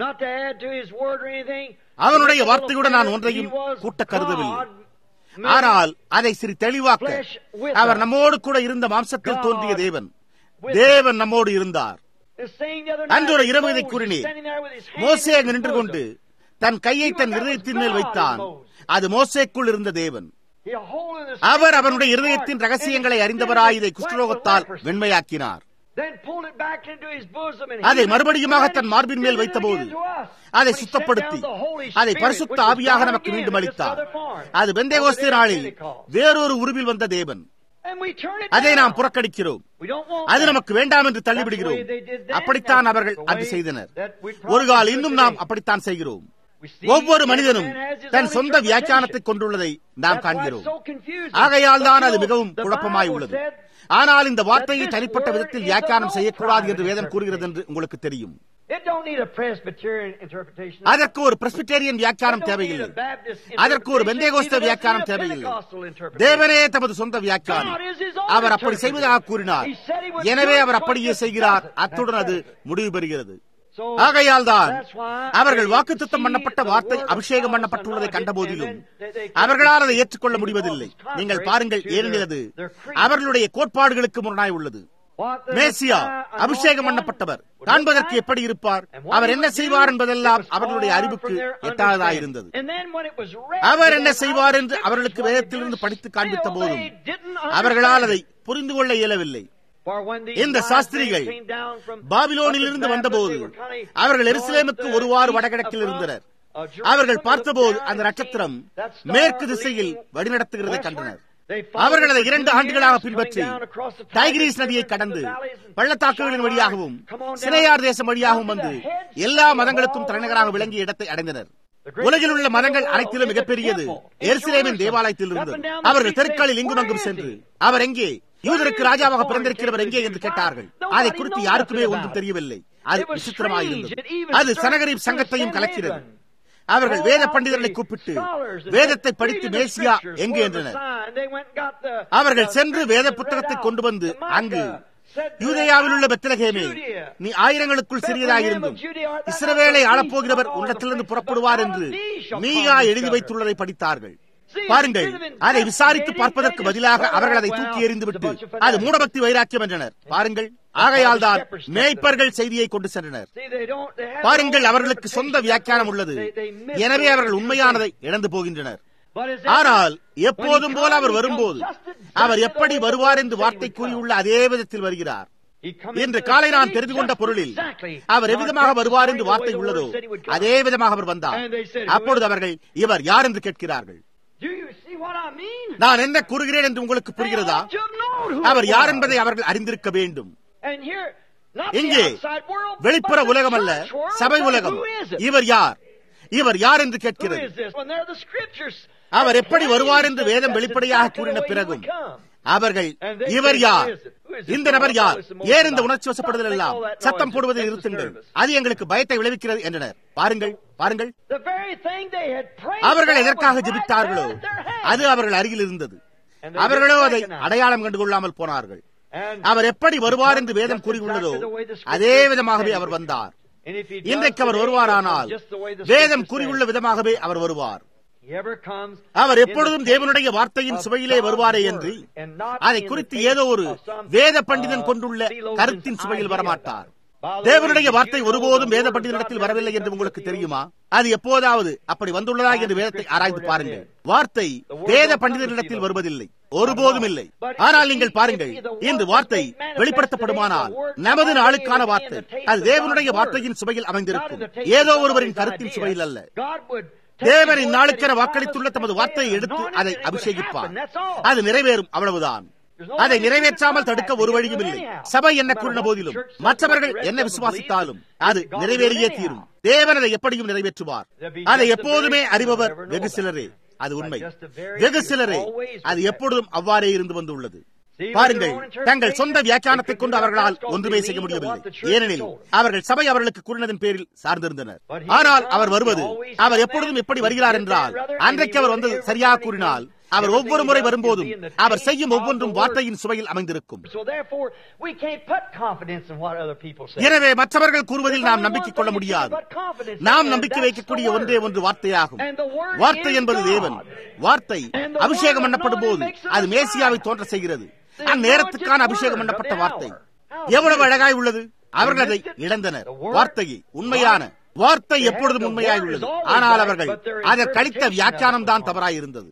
அவனுடைய வார்த்தையுடன் நான் ஒன்றையும் கூட்ட கருதவில்லை ஆனால் அதை சிறு தெளிவாக்க அவர் நம்மோடு கூட இருந்த மாம்சத்தில் தோன்றிய தேவன் தேவன் நம்மோடு இருந்தார் அன்று ஒரு இரவு இதை கூறினேன் மோசே அங்கு நின்று கொண்டு தன் கையை தன் இருதயத்தின் மேல் வைத்தான் அது மோசேக்குள் இருந்த தேவன் அவர் அவனுடைய இருதயத்தின் ரகசியங்களை அறிந்தவராய் இதை குஷ்டரோகத்தால் வெண்மையாக்கினார் அதை மறுபடியுமாக தன் மார்பின் மேல் வைத்தபோது அதை சுத்தப்படுத்தி அதை பரிசுத்த ஆவியாக நமக்கு மீண்டும் அளித்தார் அது பெந்தேகோஸ்தே நாளில் வேறொரு உருவில் வந்த தேவன் அதை நாம் புறக்கணிக்கிறோம் அது நமக்கு வேண்டாம் என்று தள்ளிவிடுகிறோம் அப்படித்தான் அவர்கள் அது செய்தனர் ஒரு கால் இன்னும் நாம் அப்படித்தான் செய்கிறோம் ஒவ்வொரு மனிதனும் தன் சொந்த வியாக்கியானத்தை கொண்டுள்ளதை நாம் காண்கிறோம் ஆகையால் தான் அது மிகவும் குழப்பமாய் உள்ளது ஆனால் இந்த வார்த்தையை தனிப்பட்ட விதத்தில் வியாக்கியானம் செய்யக்கூடாது என்று வேதம் கூறுகிறது என்று உங்களுக்கு தெரியும் அதற்கு ஒரு பிரஸ்பிட்டேரியன் வியாக்கியானம் தேவையில்லை அதற்கு ஒரு பெந்தேகோஸ்த வியாக்கியானம் தேவையில்லை தேவனே தமது சொந்த வியாக்கியானம் அவர் அப்படி செய்வதாக கூறினார் எனவே அவர் அப்படியே செய்கிறார் அத்துடன் அது முடிவு பெறுகிறது ஆகையால் தான் அவர்கள் வாக்குத்தம் பண்ணப்பட்ட வார்த்தை அபிஷேகம் பண்ணப்பட்டுள்ளதை கண்டபோதிலும் அவர்களால் அதை ஏற்றுக்கொள்ள முடிவதில்லை நீங்கள் பாருங்கள் ஏனெனில் அது அவர்களுடைய கோட்பாடுகளுக்கு முரணாய் உள்ளது மேசியா அபிஷேகம் பண்ணப்பட்டவர் காண்பதற்கு எப்படி இருப்பார் அவர் என்ன செய்வார் என்பதெல்லாம் அவர்களுடைய அறிவுக்கு எட்டாததாயிருந்தது அவர் என்ன செய்வார் என்று அவர்களுக்கு வேதத்திலிருந்து படித்து காண்பித்த போதும் அவர்களால் அதை புரிந்து கொள்ள இயலவில்லை இந்த சாஸ்திரிகள் பாபிலோனில் இருந்து வந்தபோது அவர்கள் எருசலேமுக்கு ஒருவாறு வடகிழக்கில் இருந்தனர் அவர்கள் பார்த்தபோது அந்த நட்சத்திரம் மேற்கு திசையில் வழிநடத்துகிறதை கண்டனர் அவர்கள் அதை இரண்டு ஆண்டுகளாக பின்பற்றி டைகிரீஸ் நதியை கடந்து பள்ளத்தாக்குகளின் வழியாகவும் சினையார் தேசம் வழியாகவும் வந்து எல்லா மதங்களுக்கும் தலைநகராக விளங்கிய இடத்தை அடைந்தனர் உலகில் உள்ள மதங்கள் அனைத்திலும் மிகப்பெரியது எருசலேமின் தேவாலயத்தில் இருந்தது அவர்கள் தெருக்களில் இங்கும் அங்கும் சென்று அவர் எங்கே யூதருக்கு ராஜாவாக பிறந்திருக்கிறவர் எங்கே என்று கேட்டார்கள் அதை குறித்து யாருக்குமே ஒன்றும் தெரியவில்லை அது விசித்திரமாயிருந்தது அது சனகரின் சங்கத்தையும் கலக்கிறது அவர்கள் வேத பண்டிதர்களை கூப்பிட்டு வேதத்தை படித்து மேசியா எங்கே என்றனர் அவர்கள் சென்று வேத புத்தகத்தை கொண்டு வந்து அங்கு யூதேயாவில் உள்ள பெத்தலகேமே நீ ஆயிரங்களுக்குள் சிறியதாயிருந்தும் இஸ்ரவேலை ஆளப்போகிறவர் உன்னிடத்திலிருந்து புறப்படுவார் என்று மீகா எழுதி வைத்துள்ளதை படித்தார்கள் பாருங்கள் அதை விசாரித்து பார்ப்பதற்கு பதிலாக அவர்கள் அதை தூக்கி எறிந்துவிட்டு அது மூடபக்தி வைராக்கியம் என்றனர் பாருங்கள் ஆகையால் தான் மேய்ப்பர்கள் செய்தியை கொண்டு சென்றனர் பாருங்கள் அவர்களுக்கு சொந்த வியாக்கியானம் உள்ளது எனவே அவர்கள் உண்மையானதை இழந்து போகின்றனர் ஆனால் எப்போதும் போல அவர் வரும்போது அவர் எப்படி வருவார் என்று வார்த்தை கூறியுள்ள அதே விதத்தில் வருகிறார் இன்று காலை நான் தெரிந்து கொண்ட பொருளில் அவர் எவ்விதமாக வருவார் என்று வார்த்தை உள்ளதோ அதே விதமாக அவர் வந்தார் அப்பொழுது அவர்கள் இவர் யார் என்று கேட்கிறார்கள் நான் என்ன கூறுகிறேன் என்று உங்களுக்கு புரிகிறதா அவர் யார் என்பதை அவர்கள் அறிந்திருக்க வேண்டும் இங்கே வெளிப்புற உலகம் அல்ல சபை உலகம் இவர் யார் இவர் யார் என்று கேட்கிறது அவர் எப்படி வருவார் என்று வேதம் வெளிப்படையாக கூறின பிறகும் அவர்கள் இவர் யார் இந்த நபர் யார் ஏன் இந்த உணர்ச்சி வசப்படுதல் எல்லாம் சத்தம் போடுவதை நிறுத்துங்கள் அது எங்களுக்கு பயத்தை விளைவிக்கிறது என்றனர் பாருங்கள் பாருங்கள் அவர்கள் எதற்காக ஜெபித்தார்களோ அது அவர்கள் அருகில் இருந்தது அவர்களோ அதை அடையாளம் கண்டுகொள்ளாமல் போனார்கள் அவர் எப்படி வருவார் என்று வேதம் கூறியுள்ளதோ அதே விதமாகவே அவர் வந்தார் இன்றைக்கு அவர் வருவாரானால் வேதம் கூறியுள்ள விதமாகவே அவர் வருவார் அவர் எப்பொழுதும் தேவனுடைய வார்த்தையின் சுவையிலே வருவாரே என்று அதை குறித்து ஏதோ ஒரு வேத பண்டிதன் கொண்டுள்ள கருத்தின் சுவையில் வரமாட்டார் தேவனுடைய வார்த்தை ஒருபோதும் வேத பண்டிதனிடத்தில் வரவில்லை என்று உங்களுக்கு தெரியுமா அது எப்போதாவது அப்படி வந்துள்ளதா என்று வேதத்தை ஆராய்ந்து பாருங்கள் வார்த்தை வேத பண்டிதனிடத்தில் வருவதில்லை ஒருபோதும் இல்லை ஆனால் நீங்கள் பாருங்கள் இந்த வார்த்தை வெளிப்படுத்தப்படுமானால் நமது நாளுக்கான வார்த்தை அது தேவனுடைய வார்த்தையின் சுவையில் அமைந்திருக்கும் ஏதோ ஒருவரின் கருத்தின் சுவையில் அல்ல தேவன் இந்நாளுக்கென வாக்களித்துள்ள தமது வார்த்தையை எடுத்து அதை அபிஷேகிப்பார் அது நிறைவேறும் அவ்வளவுதான் அதை நிறைவேற்றாமல் தடுக்க ஒரு வழியும் இல்லை சபை என்ன கூறின போதிலும் மற்றவர்கள் என்ன விசுவாசித்தாலும் அது நிறைவேறியே தீரும் தேவன் அதை எப்படியும் நிறைவேற்றுவார் அதை எப்போதுமே அறிபவர் வெகு சிலரே அது உண்மை வெகு சிலரே அது எப்பொழுதும் அவ்வாறே இருந்து வந்துள்ளது பாருங்கள் தங்கள் சொந்த வியாக்கியானத்தை கொண்டு அவர்களால் ஒன்றுமே செய்ய முடியவில்லை ஏனெனில் அவர்கள் சபை அவர்களுக்கு கூறினதன் பேரில் சார்ந்திருந்தனர் ஆனால் அவர் வருவது அவர் எப்பொழுதும் எப்படி வருகிறார் என்றால் அன்றைக்கு அவர் வந்தது சரியாக கூறினால் அவர் ஒவ்வொரு முறை வரும்போதும் அவர் செய்யும் ஒவ்வொன்றும் வார்த்தையின் சுவையில் அமைந்திருக்கும் எனவே மற்றவர்கள் கூறுவதில் நாம் நம்பிக்கை கொள்ள முடியாது நாம் நம்பிக்கை வைக்கக்கூடிய ஒன்றே ஒன்று வார்த்தையாகும் வார்த்தை என்பது தேவன் வார்த்தை அபிஷேகம் பண்ணப்படும் போது அது மேசியாவை தோன்ற செய்கிறது அந்நேரத்துக்கான அபிஷேகம் பண்ணப்பட்ட வார்த்தை எவ்வளவு அழகாய் உள்ளது அவர்கள் அதை இழந்தனர் வார்த்தையை உண்மையான வார்த்தை எப்பொழுதும் உண்மையாய் உள்ளது ஆனால் அவர்கள் அதற்கு அளித்த வியாக்கியானம் தான் தவறாய் இருந்தது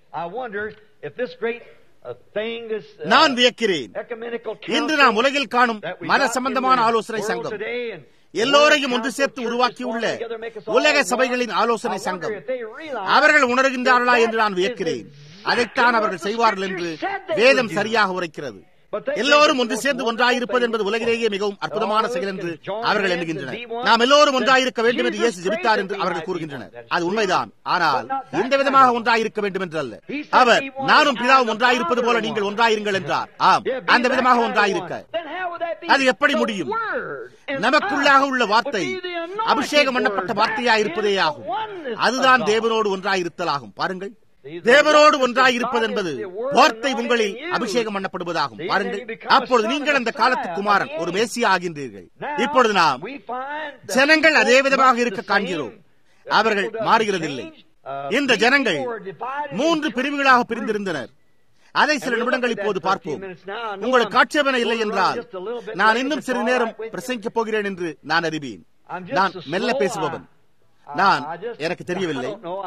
நான் வியக்கிறேன் இன்று நாம் உலகில் காணும் மத சம்பந்தமான ஆலோசனை சங்கம் எல்லோரையும் ஒன்று சேர்த்து உருவாக்கியுள்ள உலக சபைகளின் ஆலோசனை சங்கம் அவர்கள் உணர்கின்றார்களா என்று நான் வியக்கிறேன் அதைத்தான் அவர்கள் செய்வார்கள் என்று வேதம் சரியாக உரைக்கிறது எல்லோரும் ஒன்று சேர்ந்து ஒன்றாயிருப்பது என்பது உலகிலேயே மிகவும் அற்புதமான செயல் என்று அவர்கள் எண்ணுகின்றனர் நாம் எல்லோரும் ஒன்றாயிருக்க வேண்டும் என்று இயேசு ஜெபித்தார் என்று அவர்கள் கூறுகின்றனர் அது உண்மைதான் ஆனால் இந்த விதமாக ஒன்றாயிருக்க வேண்டும் என்று அல்ல அவர் நானும் பிதாவும் ஒன்றாயிருப்பது போல நீங்கள் ஒன்றாயிருங்கள் என்றார் ஆம் அந்த விதமாக ஒன்றாயிருக்க அது எப்படி முடியும் நமக்குள்ளாக உள்ள வார்த்தை அபிஷேகம் பண்ணப்பட்ட வார்த்தையாயிருப்பதே ஆகும் அதுதான் தேவனோடு ஒன்றாயிருத்தலாகும் பாருங்கள் தேவனோடு ஒன்றாயிருப்பது என்பது வார்த்தை உங்களில் அபிஷேகம் பண்ணப்படுவதாகும் பாருங்கள் அப்பொழுது நீங்கள் அந்த காலத்து குமாரன் ஒரு மேசியா ஆகின்றீர்கள் இப்பொழுது நாம் ஜனங்கள் அதே விதமாக இருக்க காண்கிறோம் அவர்கள் மாறுகிறதில்லை இந்த ஜனங்கள் மூன்று பிரிவுகளாக பிரிந்திருந்தனர் அதை சில நிமிடங்கள் இப்போது பார்ப்போம் உங்களுக்கு ஆட்சேபனை இல்லை என்றால் நான் இன்னும் சிறிது நேரம் பிரசங்கிக்கப் போகிறேன் என்று நான் அறிவேன் நான் மெல்ல பேசுபவன் நான் எனக்கு தெரியவில்லை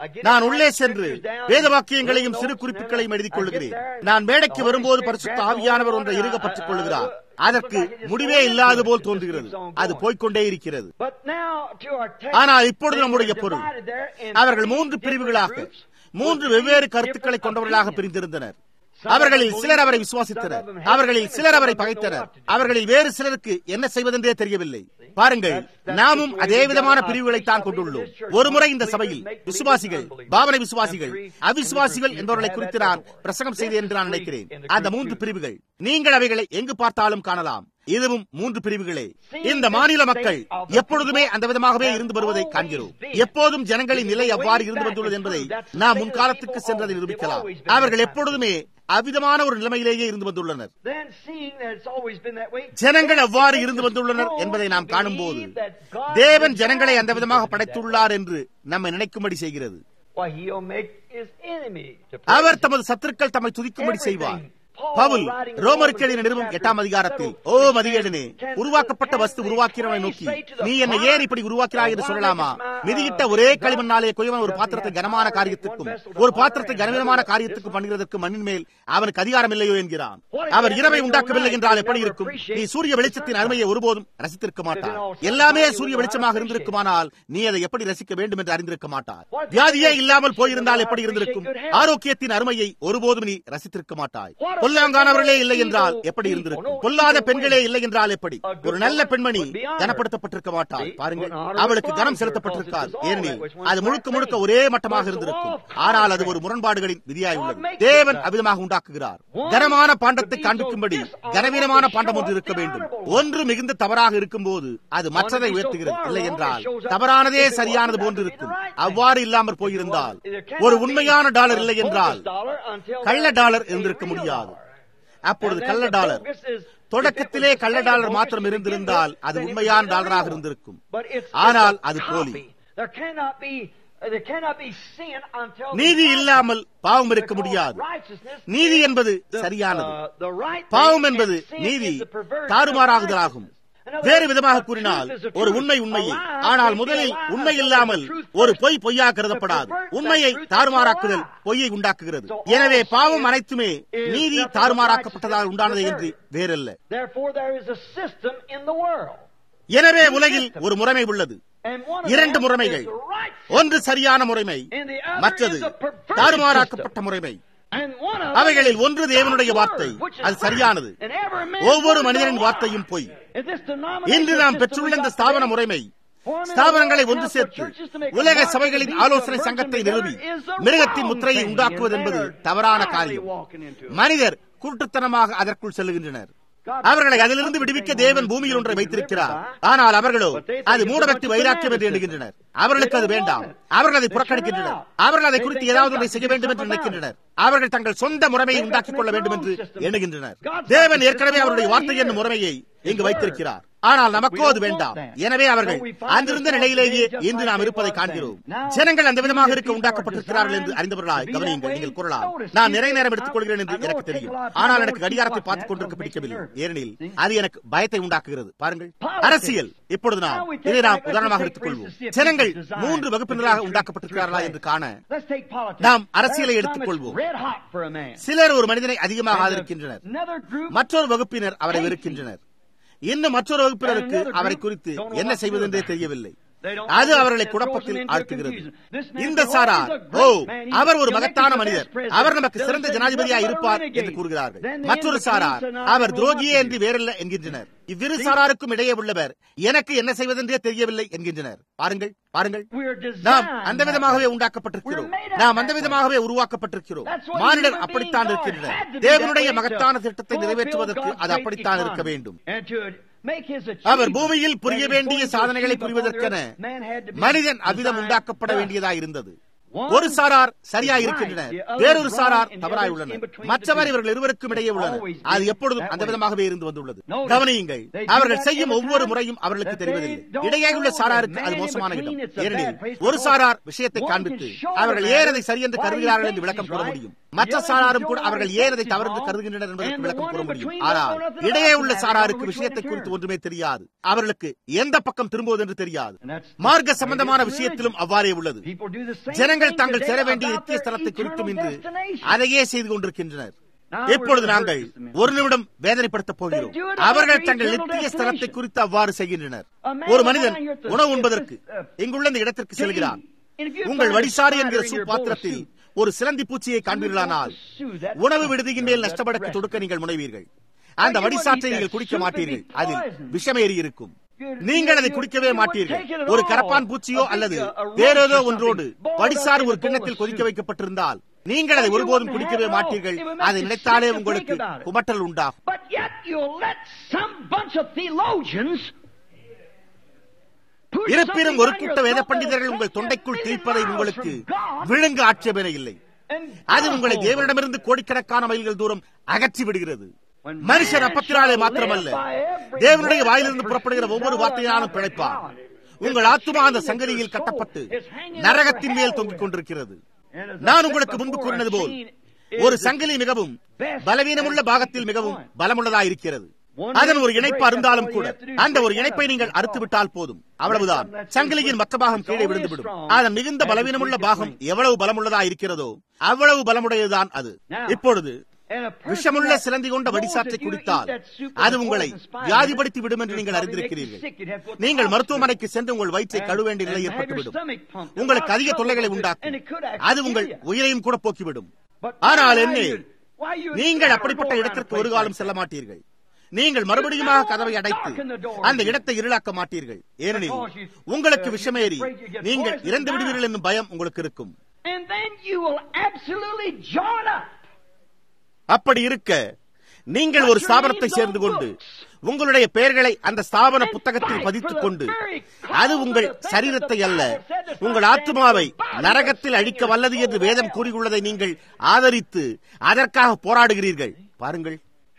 நான் உள்ளே சென்று வேத வாக்கியங்களையும் சிறு குறிப்புகளையும் எழுதிக் கொள்கிறேன் நான் மேடைக்கு வரும்போது பரிசுத்த ஆவியானவர் ஒன்றை இருக பற்றிக் கொள்கிறார் அதற்கு முடிவே இல்லாத போல் தோன்றுகிறது அது போய்கொண்டே இருக்கிறது ஆனால் இப்பொழுது நம்முடைய பொருள் அவர்கள் மூன்று பிரிவுகளாக மூன்று வெவ்வேறு கருத்துக்களை கொண்டவர்களாக பிரிந்திருந்தனர் அவர்களில் சிலர் அவரை விசுவாசித்தனர் அவர்களில் சிலர் அவரை பகைத்தனர் அவர்களில் வேறு சிலருக்கு என்ன செய்வதென்றே தெரியவில்லை பாருங்கள் நாமும் அதே விதமான பிரிவுகளைத்தான் கொண்டுள்ளோம் ஒருமுறை இந்த சபையில் விசுவாசிகள் பாவனை விசுவாசிகள் அவிசுவாசிகள் என்பவர்களை குறித்து நான் பிரசங்கம் செய்தேன் என்று நான் நினைக்கிறேன் அந்த மூன்று பிரிவுகள் நீங்கள் அவைகளை எங்கு பார்த்தாலும் காணலாம் இதுவும் மூன்று பிரிவுகளே இந்த மாநில மக்கள் எப்பொழுதுமே அந்த விதமாகவே இருந்து வருவதை காண்கிறோம் எப்போதும் ஜனங்களின் நிலை அவ்வாறு இருந்து வந்துள்ளது என்பதை நாம் முன்காலத்துக்கு சென்றதை நிரூபிக்கலாம் அவர்கள் எப்பொழுதுமே அவ்விதமான ஒரு நிலைமையிலேயே இருந்து வந்துள்ளனர் ஜனங்கள் அவ்வாறு இருந்து வந்துள்ளனர் என்பதை நாம் காணும் போது தேவன் ஜனங்களை அந்த விதமாக படைத்துள்ளார் என்று நம்மை நினைக்கும்படி செய்கிறது அவர் தமது சத்துருக்கள் தம்மை துதிக்கும்படி செய்வார் பவுல் ரோமருக்கு எழுதின நிருபம் எட்டாம் அதிகாரத்தில் ஓ மதியேடனே உருவாக்கப்பட்ட வஸ்து உருவாக்கிறவனை நோக்கி நீ என்னை ஏன் இப்படி உருவாக்கிறாய் என்று சொல்லலாமா மிதியிட்ட ஒரே களிமண்ணாலே கொய்வன் ஒரு பாத்திரத்தை கனமான காரியத்திற்கும் ஒரு பாத்திரத்தை கனவீனமான காரியத்துக்கும் பண்ணுகிறதற்கு மண்ணின் மேல் அவனுக்கு அதிகாரம் இல்லையோ என்கிறான் அவர் இரவை உண்டாக்கவில்லை என்றால் எப்படி இருக்கும் நீ சூரிய வெளிச்சத்தின் அருமையை ஒருபோதும் ரசித்திருக்க மாட்டார் எல்லாமே சூரிய வெளிச்சமாக இருந்திருக்குமானால் நீ அதை எப்படி ரசிக்க வேண்டும் என்று அறிந்திருக்க மாட்டார் வியாதியே இல்லாமல் போயிருந்தால் எப்படி இருந்திருக்கும் ஆரோக்கியத்தின் அருமையை ஒருபோதும் நீ ரசித்திருக்க மாட்டாய் பொல்லாங்கானவர்களே இல்லை என்றால் எப்படி இருந்திருக்கும் பொல்லாத பெண்களே இல்லை என்றால் எப்படி ஒரு நல்ல பெண்மணி கனப்படுத்தப்பட்டிருக்க மாட்டாள் பாருங்கள் அவளுக்கு கனம் செலுத்தப்பட்டிருக்கார் ஏனெனில் அது முழுக்க முழுக்க ஒரே மட்டமாக இருந்திருக்கும் ஆனால் அது ஒரு முரண்பாடுகளின் விதியாய் உள்ளது தேவன் அவிதமாக உண்டாக்குகிறார் கனமான பாண்டத்தை காண்பிக்கும்படி கனவீனமான பாண்டம் ஒன்று இருக்க வேண்டும் ஒன்று மிகுந்த தவறாக இருக்கும் போது அது மற்றதை உயர்த்துகிறது இல்லை என்றால் தவறானதே சரியானது போன்று இருக்கும் அவ்வாறு இல்லாமல் போயிருந்தால் ஒரு உண்மையான டாலர் இல்லை என்றால் கள்ள டாலர் இருந்திருக்க முடியாது அப்பொழுது கள்ள டாலர் தொடக்கத்திலே கள்ள டாலர் மாத்திரம் இருந்திருந்தால் அது உண்மையான டாலராக இருந்திருக்கும் ஆனால் அது போலி நீதி இல்லாமல் பாவம் இருக்க முடியாது நீதி என்பது சரியானது பாவம் என்பது நீதி தாறுமாறாகுதலாகும் வேறு விதமாக கூறினால் ஒரு உண்மை உண்மையை ஆனால் முதலில் உண்மை இல்லாமல் ஒரு பொய் பொய்யா கருதப்படாது உண்மையை தாறுமாறாக்குதல் பொய்யை உண்டாக்குகிறது எனவே பாவம் அனைத்துமே நீதி தாறுமாறாக்கப்பட்டதால் உண்டானது என்று வேறல்ல எனவே உலகில் ஒரு முறைமை உள்ளது இரண்டு முறைமைகள் ஒன்று சரியான முறைமை மற்றது தாறுமாறாக்கப்பட்ட முறைமை அவைகளில் ஒன்று தேவனுடைய வார்த்தை அது சரியானது ஒவ்வொரு மனிதனின் வார்த்தையும் பொய் இன்று நாம் பெற்றுள்ள இந்த ஸ்தாபன முறைமை ஸ்தாபனங்களை ஒன்று சேர்த்து உலக சபைகளின் ஆலோசனை சங்கத்தை நிறுவி மிருகத்தின் முத்திரையை உண்டாக்குவது என்பது தவறான காரியம் மனிதர் குருட்டுத்தனமாக அதற்குள் செல்லுகின்றனர் அவர்களை அதிலிருந்து விடுவிக்க தேவன் பூமியில் ஒன்றை வைத்திருக்கிறார் ஆனால் அவர்களோ அது மூடபக்தி வைராக்கியம் என்று எண்ணுகின்றனர் அவர்களுக்கு அது வேண்டாம் அவர்கள் அதை புறக்கணிக்கின்றனர் அவர்கள் அதை குறித்து ஏதாவது ஒன்றை செய்ய வேண்டும் என்று நினைக்கின்றனர் அவர்கள் தங்கள் சொந்த முறைமையை உண்டாக்கிக் கொள்ள வேண்டும் என்று எண்ணுகின்றனர் தேவன் ஏற்கனவே அவருடைய வார்த்தை என்னும் முறைமையை இங்கு வைத்திருக்கிறார் ஆனால் நமக்கோ அது வேண்டாம் எனவே அவர்கள் அங்கிருந்த நிலையிலேயே இன்று நாம் இருப்பதை காண்கிறோம் ஜனங்கள் அந்த விதமாக இருக்க உண்டாக்கப்பட்டிருக்கிறார்கள் என்று அறிந்தவர்களாய் கவனியுங்கள் நீங்கள் கூறலாம் நான் நிறைய நேரம் எடுத்துக் கொள்கிறேன் என்று எனக்கு தெரியும் ஆனால் எனக்கு கடிகாரத்தை பார்த்துக் கொண்டிருக்க பிடிக்கவில்லை ஏனெனில் அது எனக்கு பயத்தை உண்டாக்குகிறது பாருங்கள் அரசியல் இப்பொழுது நாம் இதை நாம் உதாரணமாக எடுத்துக் கொள்வோம் ஜனங்கள் மூன்று வகுப்பினராக உண்டாக்கப்பட்டிருக்கிறார்களா என்று காண நாம் அரசியலை எடுத்துக் கொள்வோம் சிலர் ஒரு மனிதனை அதிகமாக ஆதரிக்கின்றனர் மற்றொரு வகுப்பினர் அவரை வெறுக்கின்றனர் இன்னும் மற்றொரு வகுப்பினருக்கு அவரை குறித்து என்ன செய்வதென்றே தெரியவில்லை அது அவர்களை குழப்பத்தில் ஆழ்த்துகிறது இந்த சாரார் ஓ அவர் ஒரு மகத்தான மனிதர் அவர் நமக்கு சிறந்த ஜனாதிபதியா இருப்பார் என்று கூறுகிறார்கள் மற்றொரு சாரார் அவர் துரோகியே என்று வேறல்ல என்கின்றனர் இவ்விரு சாராருக்கும் இடையே உள்ளவர் எனக்கு என்ன செய்வதென்றே தெரியவில்லை என்கின்றனர் பாருங்கள் பாருங்கள் நாம் அந்த விதமாகவே உண்டாக்கப்பட்டிருக்கிறோம் நாம் அந்த விதமாகவே உருவாக்கப்பட்டிருக்கிறோம் மானிடர் அப்படித்தான் இருக்கின்றனர் தேவனுடைய மகத்தான திட்டத்தை நிறைவேற்றுவதற்கு அது அப்படித்தான் இருக்க வேண்டும் அவர் பூமியில் புரிய வேண்டிய சாதனைகளை புரிவதற்கென மனிதன் அவ்விதம் உண்டாக்கப்பட வேண்டியதாக இருந்தது ஒரு சாரார் சரியா இருக்கின்றனர் வேறொரு சாரார் தவறாய் உள்ளனர் மற்றவர் இவர்கள் இருவருக்கும் இடையே உள்ளனர் அது எப்பொழுதும் அந்த விதமாகவே இருந்து வந்துள்ளது கவனியுங்கள் அவர்கள் செய்யும் ஒவ்வொரு முறையும் அவர்களுக்கு தெரிவதில்லை இடையே உள்ள சாராருக்கு அது மோசமான இடம் ஏனெனில் ஒரு சாரார் விஷயத்தை காண்பித்து அவர்கள் ஏன் அதை சரியென்று கருதுகிறார்கள் என்று விளக்கம் கூற முடியும் மற்ற சாராரும் கூட அவர்கள் ஏன் அதை தவறு கருதுகின்றனர் என்பதற்கு விளக்கம் கூற முடியும் ஆனால் இடையே உள்ள சாராருக்கு விஷயத்தை குறித்து ஒன்றுமே தெரியாது அவர்களுக்கு எந்த பக்கம் திரும்புவது என்று தெரியாது மார்க்க சம்பந்தமான விஷயத்திலும் அவ்வாறே உள்ளது ஜனங்கள் தாங்கள் சேர வேண்டிய நித்திய ஸ்தலத்தை குறித்தும் இன்று அதையே செய்து கொண்டிருக்கின்றனர் இப்பொழுது நாங்கள் ஒரு நிமிடம் வேதனைப்படுத்தப் போகிறோம் அவர்கள் தங்கள் நித்திய ஸ்தலத்தை குறித்து அவ்வாறு செய்கின்றனர் ஒரு மனிதன் உணவு உண்பதற்கு இங்குள்ள இந்த இடத்திற்கு செல்கிறான் உங்கள் வடிசாறு என்கிற சூ பாத்திரத்தில் ஒரு சிலந்தி பூச்சியை காண்பீர்களானால் உணவு விடுதியின் மேல் நஷ்டப்படக்கு தொடுக்க நீங்கள் முனைவீர்கள் அந்த வடிசாற்றை நீங்கள் குடிக்க மாட்டீர்கள் அதில் விஷமேறி இருக்கும் நீங்கள் அதை குடிக்கவே மாட்டீர்கள் ஒரு கரப்பான் பூச்சியோ அல்லது வேறேதோ ஒன்றோடு வடிசாறு ஒரு கிண்ணத்தில் கொதிக்க வைக்கப்பட்டிருந்தால் நீங்கள் அதை ஒருபோதும் குடிக்கவே மாட்டீர்கள் அதை நினைத்தாலே உங்களுக்கு குமட்டல் உண்டாகும் இருப்பினும் ஒரு கூட்ட வேத பண்டிதர்கள் உங்கள் தொண்டைக்குள் திரிப்பதை உங்களுக்கு விழுங்க ஆட்சேபனை இல்லை அது உங்களை தேவனிடமிருந்து கோடிக்கணக்கான மைல்கள் தூரம் அகற்றி விடுகிறது மனுஷன் அப்பத்தினாலே மாத்திரமல்ல தேவனுடைய வாயிலிருந்து புறப்படுகிற ஒவ்வொரு வார்த்தையாலும் பிழைப்பான் உங்கள் ஆத்துமா அந்த சங்கதியில் கட்டப்பட்டு நரகத்தின் மேல் தொங்கிக் கொண்டிருக்கிறது நான் உங்களுக்கு முன்பு கூறினது போல் ஒரு சங்கிலி மிகவும் பலவீனமுள்ள பாகத்தில் மிகவும் பலமுள்ளதாக இருக்கிறது அதன் ஒரு இணைப்பு அருந்தாலும் கூட அந்த ஒரு இணைப்பை நீங்கள் அறுத்து விட்டால் போதும் அவ்வளவுதான் சங்கிலியின் மற்ற பாகம் கீழே விழுந்துவிடும் அதன் மிகுந்த பலவீனமுள்ள பாகம் எவ்வளவு பலமுள்ளதா இருக்கிறதோ அவ்வளவு பலமுடையதுதான் அது இப்பொழுது விஷமுள்ள சிலந்தி கொண்ட வடிசாற்றை குடித்தால் அது உங்களை வியாதிப்படுத்தி விடும் என்று நீங்கள் அறிந்திருக்கிறீர்கள் நீங்கள் மருத்துவமனைக்கு சென்று உங்கள் வயிற்றை கழுவ வேண்டிய நிலை ஏற்பட்டுவிடும் உங்களுக்கு அதிக தொல்லைகளை உண்டாக்கும் அது உங்கள் உயிரையும் கூட போக்கிவிடும் ஆனால் என்ன நீங்கள் அப்படிப்பட்ட இடத்திற்கு ஒரு காலம் செல்ல மாட்டீர்கள் நீங்கள் மறுபடியுமாக கதவை அடைத்து அந்த இடத்தை இருளாக்க மாட்டீர்கள் ஏனெனில் உங்களுக்கு விஷமேறி நீங்கள் இறந்து விடுவீர்கள் என்னும் பயம் உங்களுக்கு இருக்கும் அப்படி இருக்க நீங்கள் ஒரு ஸ்தாபனத்தை சேர்ந்து கொண்டு உங்களுடைய பெயர்களை அந்த ஸ்தாபன புத்தகத்தில் பதித்துக் கொண்டு அது உங்கள் சரீரத்தை அல்ல உங்கள் ஆத்மாவை நரகத்தில் அழிக்க வல்லது என்று வேதம் கூறியுள்ளதை நீங்கள் ஆதரித்து அதற்காக போராடுகிறீர்கள் பாருங்கள்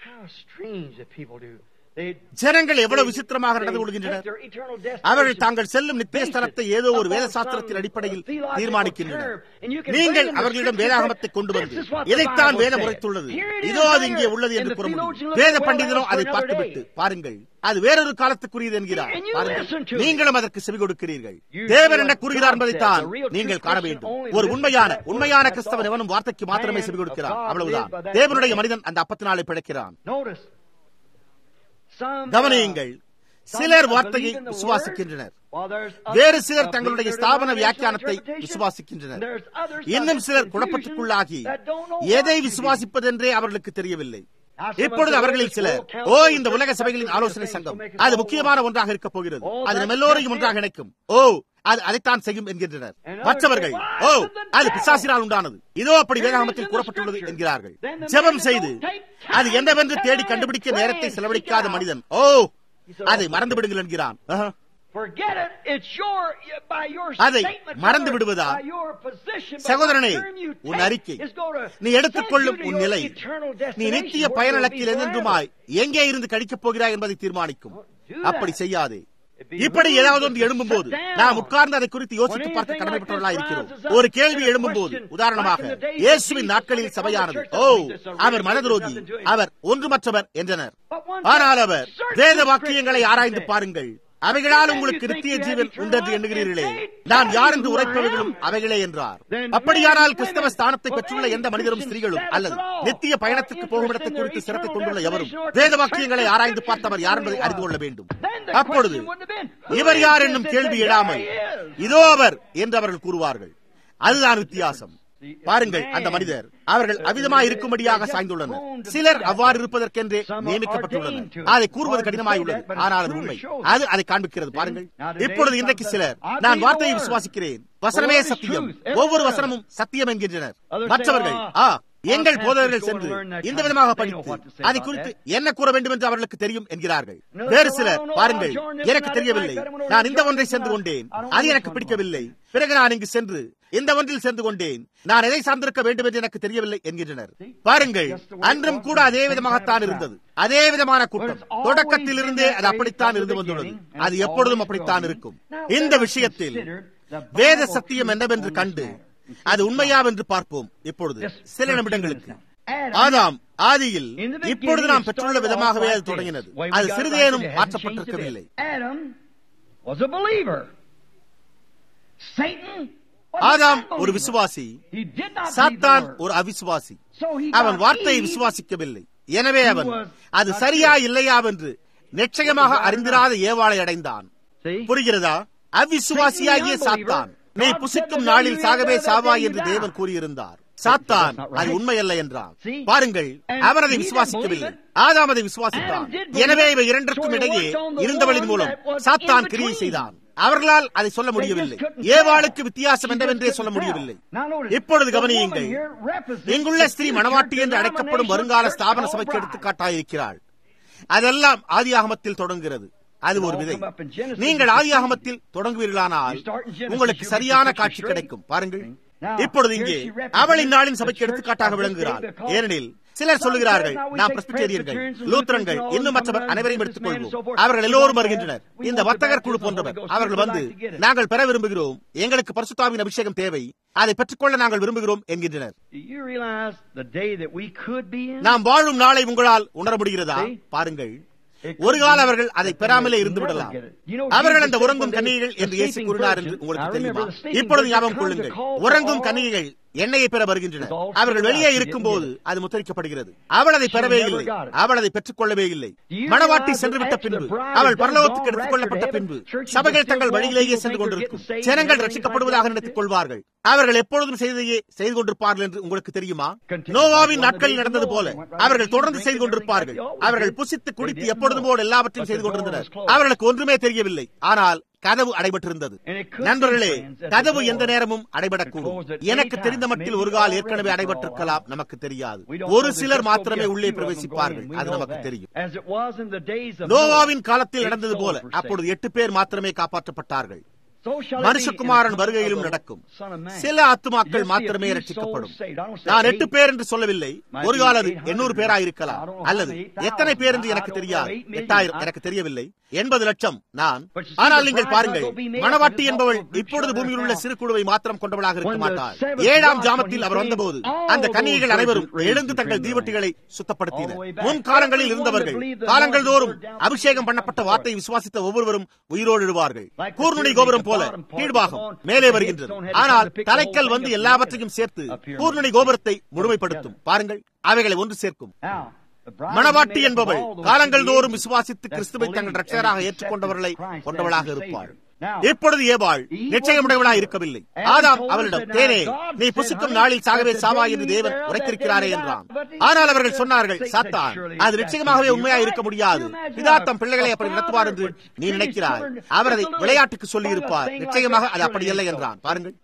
ஜனங்கள் எவ்வளவு விசித்திரமாக நடந்து கொள்கின்றனர் அவர்கள் தாங்கள் செல்லும் நித்திய ஸ்தலத்தை ஏதோ ஒரு வேத சாஸ்திரத்தின் அடிப்படையில் தீர்மானிக்கின்றனர் நீங்கள் அவர்களிடம் வேதாகமத்தை கொண்டு வந்து இதைத்தான் வேதம் உரைத்துள்ளது இதோ அது இங்கே உள்ளது என்று கூற முடியும் வேத பண்டிதனோ அதை பார்த்துவிட்டு பாருங்கள் அது வேறொரு காலத்துக்குரியது என்கிறார் பாருங்கள் நீங்களும் அதற்கு செவி கொடுக்கிறீர்கள் தேவன் என்ன கூறுகிறார் என்பதைத்தான் நீங்கள் காண வேண்டும் ஒரு உண்மையான உண்மையான கிறிஸ்தவன் எவனும் வார்த்தைக்கு மாத்திரமே செவி கொடுக்கிறான் அவ்வளவுதான் தேவனுடைய மனிதன் அந்த அப்பத்தினாலே பிழைக்கிறான் கவனியுங்கள் சிலர் வார்த்தையை விசுவாசிக்கின்றனர் வேறு சிலர் தங்களுடைய ஸ்தாபன வியாக்கியானத்தை விசுவாசிக்கின்றனர் இன்னும் சிலர் குழப்பத்துக்குள்ளாகி எதை விசுவாசிப்பதென்றே அவர்களுக்கு தெரியவில்லை இப்பொழுது அவர்களில் சிலர் ஓ இந்த உலக சபைகளின் ஆலோசனை சங்கம் அது முக்கியமான ஒன்றாக இருக்க போகிறது அது நம்ம எல்லோரையும் ஒன்றாக இணைக்கும் ஓ அது அதைத்தான் செய்யும் என்கின்றனர் மற்றவர்கள் ஓ அது பிசாசினால் உண்டானது இதோ அப்படி வேதாகமத்தில் கூறப்பட்டுள்ளது என்கிறார்கள் ஜெபம் செய்து அது என்னவென்று தேடி கண்டுபிடிக்க நேரத்தை செலவழிக்காத மனிதன் ஓ அதை மறந்து விடுங்கள் என்கிறான் அதை மறந்து விடுவதா சகோதரனே உன் அறிக்கை நீ எடுத்துக்கொள்ளும் உன் நிலை நீ நித்திய பயனளக்கில் என்றுமாய் எங்கே இருந்து கழிக்கப் போகிறாய் என்பதை தீர்மானிக்கும் அப்படி செய்யாதே இப்படி ஏதாவது ஒன்று எழும்பும் போது நாம் உட்கார்ந்து அதை குறித்து யோசித்து பார்க்க கடமைப்பட்டவர்களாக இருக்கிறோம் ஒரு கேள்வி எழும்பும் போது உதாரணமாக இயேசுவின் நாட்களில் சபையானது ஓ அவர் மனதுரோகி அவர் ஒன்றுமற்றவர் என்றனர் ஆனால் அவர் வேத வாக்கியங்களை ஆராய்ந்து பாருங்கள் அவைகளால் உங்களுக்கு நித்திய ஜீவன் உண்டென்று எண்ணுகிறீர்களே நான் யார் என்று உரைப்பவர்களும் அவைகளே என்றார் அப்படியானால் கிறிஸ்தவ ஸ்தானத்தை பெற்றுள்ள எந்த மனிதரும் ஸ்திரீகளும் அல்லது நித்திய பயணத்துக்கு போகும் இடத்தை குறித்து சிறப்பை கொண்டுள்ள எவரும் வேத வாக்கியங்களை ஆராய்ந்து பார்த்தவர் யார் என்பதை அறிந்து கொள்ள வேண்டும் அப்பொழுது இவர் யார் என்னும் கேள்வி எழாமல் இதோ அவர் என்று அவர்கள் கூறுவார்கள் அதுதான் வித்தியாசம் பாருங்கள் அந்த மனிதர் அவர்கள் அவிதமாய் இருக்கும்படியாக சாய்ந்துள்ளனர் சிலர் அவ்வாறு இருப்பதற்கென்றே நியமிக்கப்பட்டுள்ளனர் அதை கூறுவது கடினமாய் உள்ளது ஆனால் அது உண்மை அது அதை காண்பிக்கிறது பாருங்கள் இப்பொழுது இன்றைக்கு சிலர் நான் வார்த்தையை விசுவாசிக்கிறேன் வசனமே சத்தியம் ஒவ்வொரு வசனமும் சத்தியம் என்கின்றனர் மற்றவர்கள் ஆ எங்கள் போதகர்கள் சென்று இந்த விதமாக படித்து அதை குறித்து என்ன கூற வேண்டும் என்று அவர்களுக்கு தெரியும் என்கிறார்கள் வேறு சிலர் பாருங்கள் எனக்கு தெரியவில்லை நான் இந்த ஒன்றை சென்று கொண்டேன் அது எனக்கு பிடிக்கவில்லை பிறகு நான் இங்கு சென்று இந்த ஒன்றில் சேர்ந்து கொண்டேன் நான் எதை சார்ந்திருக்க வேண்டும் என்று எனக்கு தெரியவில்லை என்கின்றனர் பாருங்கள் அன்றும் கூட அதே விதமாகத்தான் இருந்தது அதே விதமான கூட்டம் தொடக்கத்தில் இருந்தே அது அப்படித்தான் இருந்து வந்துள்ளது அது எப்பொழுதும் அப்படித்தான் இருக்கும் இந்த விஷயத்தில் வேத சத்தியம் என்னவென்று கண்டு அது உண்மையா என்று பார்ப்போம் இப்பொழுது சில நிமிடங்களுக்கு ஆதாம் ஆதியில் இப்பொழுது நாம் பெற்றுள்ள விதமாகவே அது தொடங்கினது அது சிறிதேனும் மாற்றப்பட்டிருக்கவில்லை ஆதாம் ஒரு விசுவாசி சாத்தான் ஒரு அவிசுவாசி அவன் வார்த்தையை விசுவாசிக்கவில்லை எனவே அவன் அது சரியா இல்லையா என்று நிச்சயமாக அறிந்திராத ஏவாளை அடைந்தான் புரிகிறதா அவிசுவாசியாகிய சாத்தான் நீ புசிக்கும் நாளில் சாகவே சாவாய் என்று தேவன் கூறியிருந்தார் சாத்தான் அது உண்மையல்ல என்றான் பாருங்கள் அவன் அதை விசுவாசிக்கவில்லை ஆதாம் அதை விசுவாசித்தான் எனவே இவை இரண்டிற்கும் இடையே இருந்தவளின் மூலம் சாத்தான் கிரியை செய்தான் அவர்களால் அதை சொல்ல முடியவில்லை ஏவாளுக்கு வித்தியாசம் என்னவென்றே சொல்ல முடியவில்லை இப்பொழுது கவனியுங்கள் இங்குள்ள ஸ்திரீ மணவாட்டி என்று அழைக்கப்படும் வருங்கால ஸ்தாபன சபைக்கு எடுத்துக்காட்டாயிருக்கிறாள் அதெல்லாம் ஆதியாகமத்தில் தொடங்குகிறது அது ஒரு விதை நீங்கள் ஆதியாகமத்தில் தொடங்குவீர்களானால் உங்களுக்கு சரியான காட்சி கிடைக்கும் பாருங்கள் இப்பொழுது இங்கே அவளின் நாளின் சபைக்கு எடுத்துக்காட்டாக விளங்குகிறாள் ஏனெனில் சிலர் சொல்லுகிறார்கள் நாம் பிரஸ்பிட்டேரியர்கள் லூத்தரன்கள் இன்னும் மற்றவர் அனைவரையும் எடுத்துக் கொள்வோம் அவர்கள் எல்லோரும் வருகின்றனர் இந்த வர்த்தகர் குழு போன்றவர் அவர்கள் வந்து நாங்கள் பெற விரும்புகிறோம் எங்களுக்கு பரிசுத்தாவின் அபிஷேகம் தேவை அதை பெற்றுக்கொள்ள நாங்கள் விரும்புகிறோம் என்கின்றனர் நாம் வாழும் நாளை உங்களால் உணர முடிகிறதா பாருங்கள் ஒரு கால அவர்கள் அதை பெறாமலே இருந்து விடலாம் அவர்கள் அந்த உறங்கும் கன்னிகைகள் என்று இயேசு கூறினார் என்று உங்களுக்கு தெரியுமா இப்பொழுது ஞாபகம் கொள்ளுங்கள் உறங்கும் கன்னிகைகள் எண்ணெயை பெற வருகின்றனர் அவர்கள் வெளியே இருக்கும் போது அது முத்தரிக்கப்படுகிறது அவள் அதை பெறவே இல்லை அவள் அதை பெற்றுக் கொள்ளவே இல்லை மணவாட்டி சென்று விட்ட பின்பு அவள் பரலோகத்துக்கு எடுத்துக் கொள்ளப்பட்ட பின்பு சபைகள் தங்கள் வழியிலேயே சென்று கொண்டிருக்கும் ஜனங்கள் ரட்சிக்கப்படுவதாக நினைத்துக் கொள்வார்கள் அவர்கள் எப்பொழுதும் செய்தையே செய்து கொண்டிருப்பார்கள் என்று உங்களுக்கு தெரியுமா நோவாவின் நாட்களில் நடந்தது போல அவர்கள் தொடர்ந்து செய்து கொண்டிருப்பார்கள் அவர்கள் புசித்து குடித்து எப்பொழுதும் போல எல்லாவற்றையும் செய்து கொண்டிருந்தனர் அவர்களுக்கு ஒன்றுமே தெரியவில்லை ஆனால் கதவு அடைபட்டிருந்தது நண்பர்களே கதவு எந்த நேரமும் அடைபடக்கூடும் எனக்கு தெரிந்த மட்டில் ஒரு கால் ஏற்கனவே அடைபட்டிருக்கலாம் நமக்கு தெரியாது ஒரு சிலர் மாத்திரமே உள்ளே பிரவேசிப்பார்கள் அது நமக்கு தெரியும் நோவாவின் காலத்தில் நடந்தது போல அப்பொழுது எட்டு பேர் மாத்திரமே காப்பாற்றப்பட்டார்கள் மனுஷகுமாரன் வருகையிலும் நடக்கும் சில ஆத்துமாக்கள் மாத்திரமே ரட்சிக்கப்படும் நான் எட்டு பேர் என்று சொல்லவில்லை ஒரு காலம் எண்ணூறு பேராயிருக்கலாம் அல்லது எத்தனை பேர் என்று எனக்கு தெரியாது எட்டாயிரம் எனக்கு தெரியவில்லை எண்பது லட்சம் நான் ஆனால் நீங்கள் பாருங்கள் மணவாட்டி என்பவள் இப்பொழுது பூமியில் உள்ள சிறு குழுவை மாத்திரம் கொண்டவளாக இருக்க மாட்டார் ஏழாம் ஜாமத்தில் அவர் வந்தபோது அந்த கன்னிகைகள் அனைவரும் எழுந்து தங்கள் தீவட்டிகளை சுத்தப்படுத்தினர் முன் காலங்களில் இருந்தவர்கள் காலங்கள் தோறும் அபிஷேகம் பண்ணப்பட்ட வார்த்தையை விசுவாசித்த ஒவ்வொருவரும் உயிரோடு எழுவார்கள் கூர்நுடி கோபுரம் போல கீழ்பாகம் மேலே வருகின்றது ஆனால் தலைக்கல் வந்து எல்லாவற்றையும் சேர்த்து கூர்நுடி கோபுரத்தை முழுமைப்படுத்தும் பாருங்கள் அவைகளை ஒன்று சேர்க்கும் மணவாட்டி என்பவள் காலங்கள் தோறும் விசுவாசித்து கிறிஸ்துவை தங்கள் ரட்சகராக ஏற்றுக்கொண்டவர்களை கொண்டவளாக இருப்பாள் இப்பொழுது ஏவாள் நிச்சயமுடையவளாய் இருக்கவில்லை ஆதாம் அவளிடம் தேனே நீ புசிக்கும் நாளில் சாகவே சாவா என்று தேவன் உரைத்திருக்கிறாரே என்றான் ஆனால் அவர்கள் சொன்னார்கள் சாத்தான் அது நிச்சயமாகவே உண்மையா இருக்க முடியாது பிதா தம் பிள்ளைகளை அப்படி நடத்துவார் என்று நீ நினைக்கிறாய் அவர் அதை விளையாட்டுக்கு சொல்லி இருப்பார் நிச்சயமாக அது அப்படி இல்லை என்றான் பாருங்கள்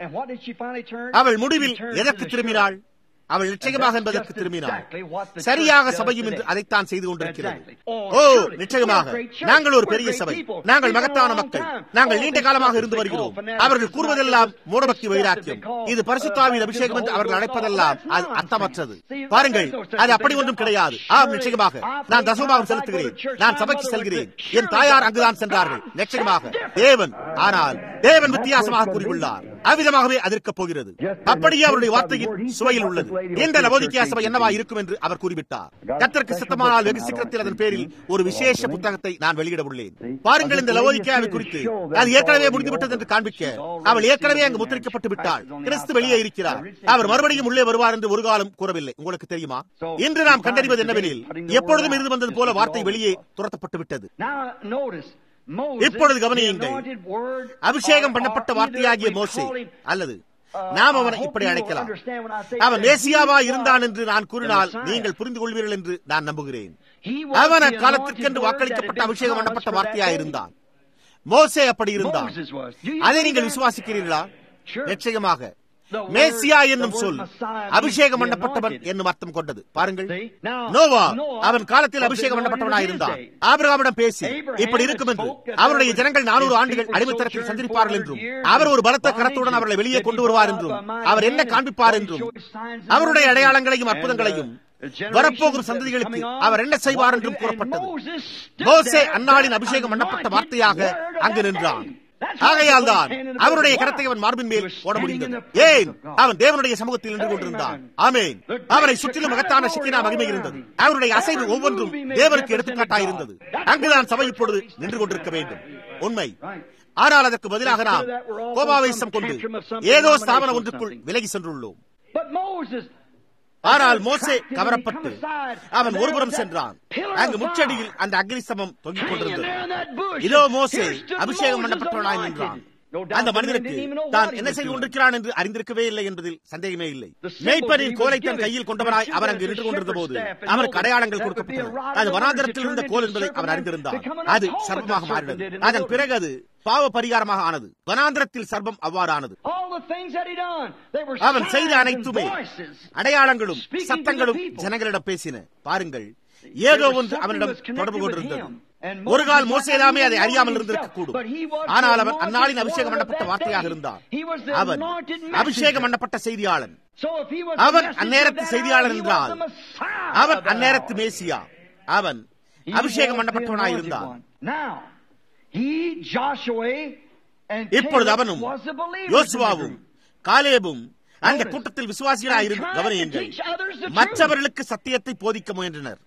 அவள் முடிவில் எதற்கு திரும்பினாள் அவள் நிச்சயமாக என்பதற்கு திரும்பினாள் சரியாக சபையும் என்று அதைத்தான் செய்து கொண்டிருக்கிறது ஓ நிச்சயமாக நாங்கள் ஒரு பெரிய சபை நாங்கள் மகத்தான மக்கள் நாங்கள் நீண்ட காலமாக இருந்து வருகிறோம் அவர்கள் கூறுவதெல்லாம் மூடபக்தி வைராக்கியம் இது பரிசுத்தாவின் அபிஷேகம் என்று அவர்கள் அழைப்பதெல்லாம் அது அர்த்தமற்றது பாருங்கள் அது அப்படி ஒன்றும் கிடையாது ஆம் நிச்சயமாக நான் தசமபாகம் செலுத்துகிறேன் நான் சபைக்கு செல்கிறேன் என் தாயார் அங்குதான் சென்றார்கள் நிச்சயமாக தேவன் ஆனால் தேவன் வித்தியாசமாக கூறியுள்ளார் அவ்விதமாகவே அதிர்க்கப் போகிறது அப்படியே அவருடைய வார்த்தையின் சுவையில் உள்ளது இந்த லவோதிக்கியா சபை என்னவா இருக்கும் என்று அவர் கூறிவிட்டார் கத்தருக்கு சித்தமானால் வெகு சீக்கிரத்தில் அதன் பேரில் ஒரு விசேஷ புத்தகத்தை நான் வெளியிட உள்ளேன் பாருங்கள் இந்த லவோதிக்கியாவை குறித்து அது ஏற்கனவே முடிந்துவிட்டது என்று காண்பிக்க அவள் ஏற்கனவே அங்கு முத்திரிக்கப்பட்டு விட்டாள் கிறிஸ்து வெளியே இருக்கிறார் அவர் மறுபடியும் உள்ளே வருவார் என்று ஒரு காலம் கூறவில்லை உங்களுக்கு தெரியுமா இன்று நாம் கண்டறிவது என்னவெனில் எப்பொழுதும் இருந்து வந்தது போல வார்த்தை வெளியே துரத்தப்பட்டு விட்டது இப்பொழுது கவனியுங்கள் அபிஷேகம் பண்ணப்பட்ட வார்த்தையாகிய மோசே அல்லது நாம் அவனை இப்படி அழைக்கலாம் அவன் மேசியாவா இருந்தான் என்று நான் கூறினால் நீங்கள் புரிந்து கொள்வீர்கள் என்று நான் நம்புகிறேன் அவன் அக்காலத்திற்கென்று வாக்களிக்கப்பட்ட அபிஷேகம் பண்ணப்பட்ட வார்த்தையா இருந்தான் மோசே அப்படி இருந்தான் அதை நீங்கள் விசுவாசிக்கிறீர்களா நிச்சயமாக மேசியா என்னும் சொல் அபிஷேகம் பண்ணப்பட்டவன் என்னும் அர்த்தம் கொண்டது பாருங்கள் நோவா அவன் காலத்தில் அபிஷேகம் பண்ணப்பட்டவனாய் இருந்தான் ஆபிரகாமிடம் பேசி இப்படி இருக்கும் என்று அவருடைய ஜனங்கள் நானூறு ஆண்டுகள் அடிமைத்தரத்தில் சந்திருப்பார்கள் என்றும் அவர் ஒரு பலத்த கரத்துடன் அவர்களை வெளியே கொண்டு வருவார் என்றும் அவர் என்ன காண்பிப்பார் என்றும் அவருடைய அடையாளங்களையும் அற்புதங்களையும் வரப்போகும் சந்ததிகளுக்கு அவர் என்ன செய்வார் என்றும் கூறப்பட்டது மோசே அந்நாளின் அபிஷேகம் பண்ணப்பட்ட வார்த்தையாக அங்கு நின்றான் ஆகையால் தான் அவருடைய கரத்தை அவன் மார்பின் மேல் போட முடிந்தது ஏன் அவன் தேவனுடைய சமூகத்தில் நின்று கொண்டிருந்தான் ஆமேன் அவரை சுற்றிலும் மகத்தான சிக்கினா மகிமை இருந்தது அவருடைய அசைவு ஒவ்வொன்றும் தேவனுக்கு எடுத்துக்காட்டாயிருந்தது அங்குதான் சபை இப்பொழுது நின்று கொண்டிருக்க வேண்டும் உண்மை ஆனால் அதற்கு பதிலாக நாம் கோபாவேசம் கொண்டு ஏதோ ஸ்தாபனம் ஒன்றுக்குள் விலகி சென்றுள்ளோம் ஆனால் மோசே கவரப்பட்டு அவன் ஒருபுறம் சென்றான் அங்கு முச்சடியில் அந்த அக்னி சமம் தொங்கிக் கொண்டிருந்தது இதோ மோசே அபிஷேகம் பண்ணப்பட்டவனாய் நின்றான் அந்த மனிதனுக்கு தான் என்ன செய்து கொண்டிருக்கிறான் என்று அறிந்திருக்கவே இல்லை என்பதில் சந்தேகமே இல்லை மேய்ப்பனின் கோலை தன் கையில் கொண்டவனாய் அவர் அங்கு நின்று கொண்டிருந்த போது அவருக்கு அடையாளங்கள் கொடுக்கப்பட்டன அது வனாந்தரத்தில் இருந்த கோல் என்பதை அவர் அறிந்திருந்தார் அது சர்ப்பமாக மாறினது அதன் பிறகு அது பாவ பரிகாரமாக ஆனது வனாந்திரத்தில் சர்ப்பம் அவ்வாறானது அவன் செய்த அனைத்துமே அடையாளங்களும் சத்தங்களும் ஜனங்களிடம் பேசின பாருங்கள் ஏதோ ஒன்று அவனிடம் தொடர்பு கொண்டிருந்தது ஒரு கால் மோசேலாமே அதை அறியாமல் இருந்திருக்க கூடும் ஆனால் அவன் அந்நாளின் அபிஷேகம் பண்ணப்பட்ட வார்த்தையாக இருந்தான் அவன் அபிஷேகம் பண்ணப்பட்ட செய்தியாளன் அவன் அந்நேரத்து செய்தியாளன் என்றால் அவன் அந்நேரத்து மேசியா அவன் அபிஷேகம் பண்ணப்பட்டவனாய் இருந்தான் இப்பொழுது அவனும் யோசுவாவும் காலேபும் அந்த கூட்டத்தில் விசுவாசிகளாக இருந்து கவனியுங்கள் மற்றவர்களுக்கு சத்தியத்தை போதிக்க முயன்றனர்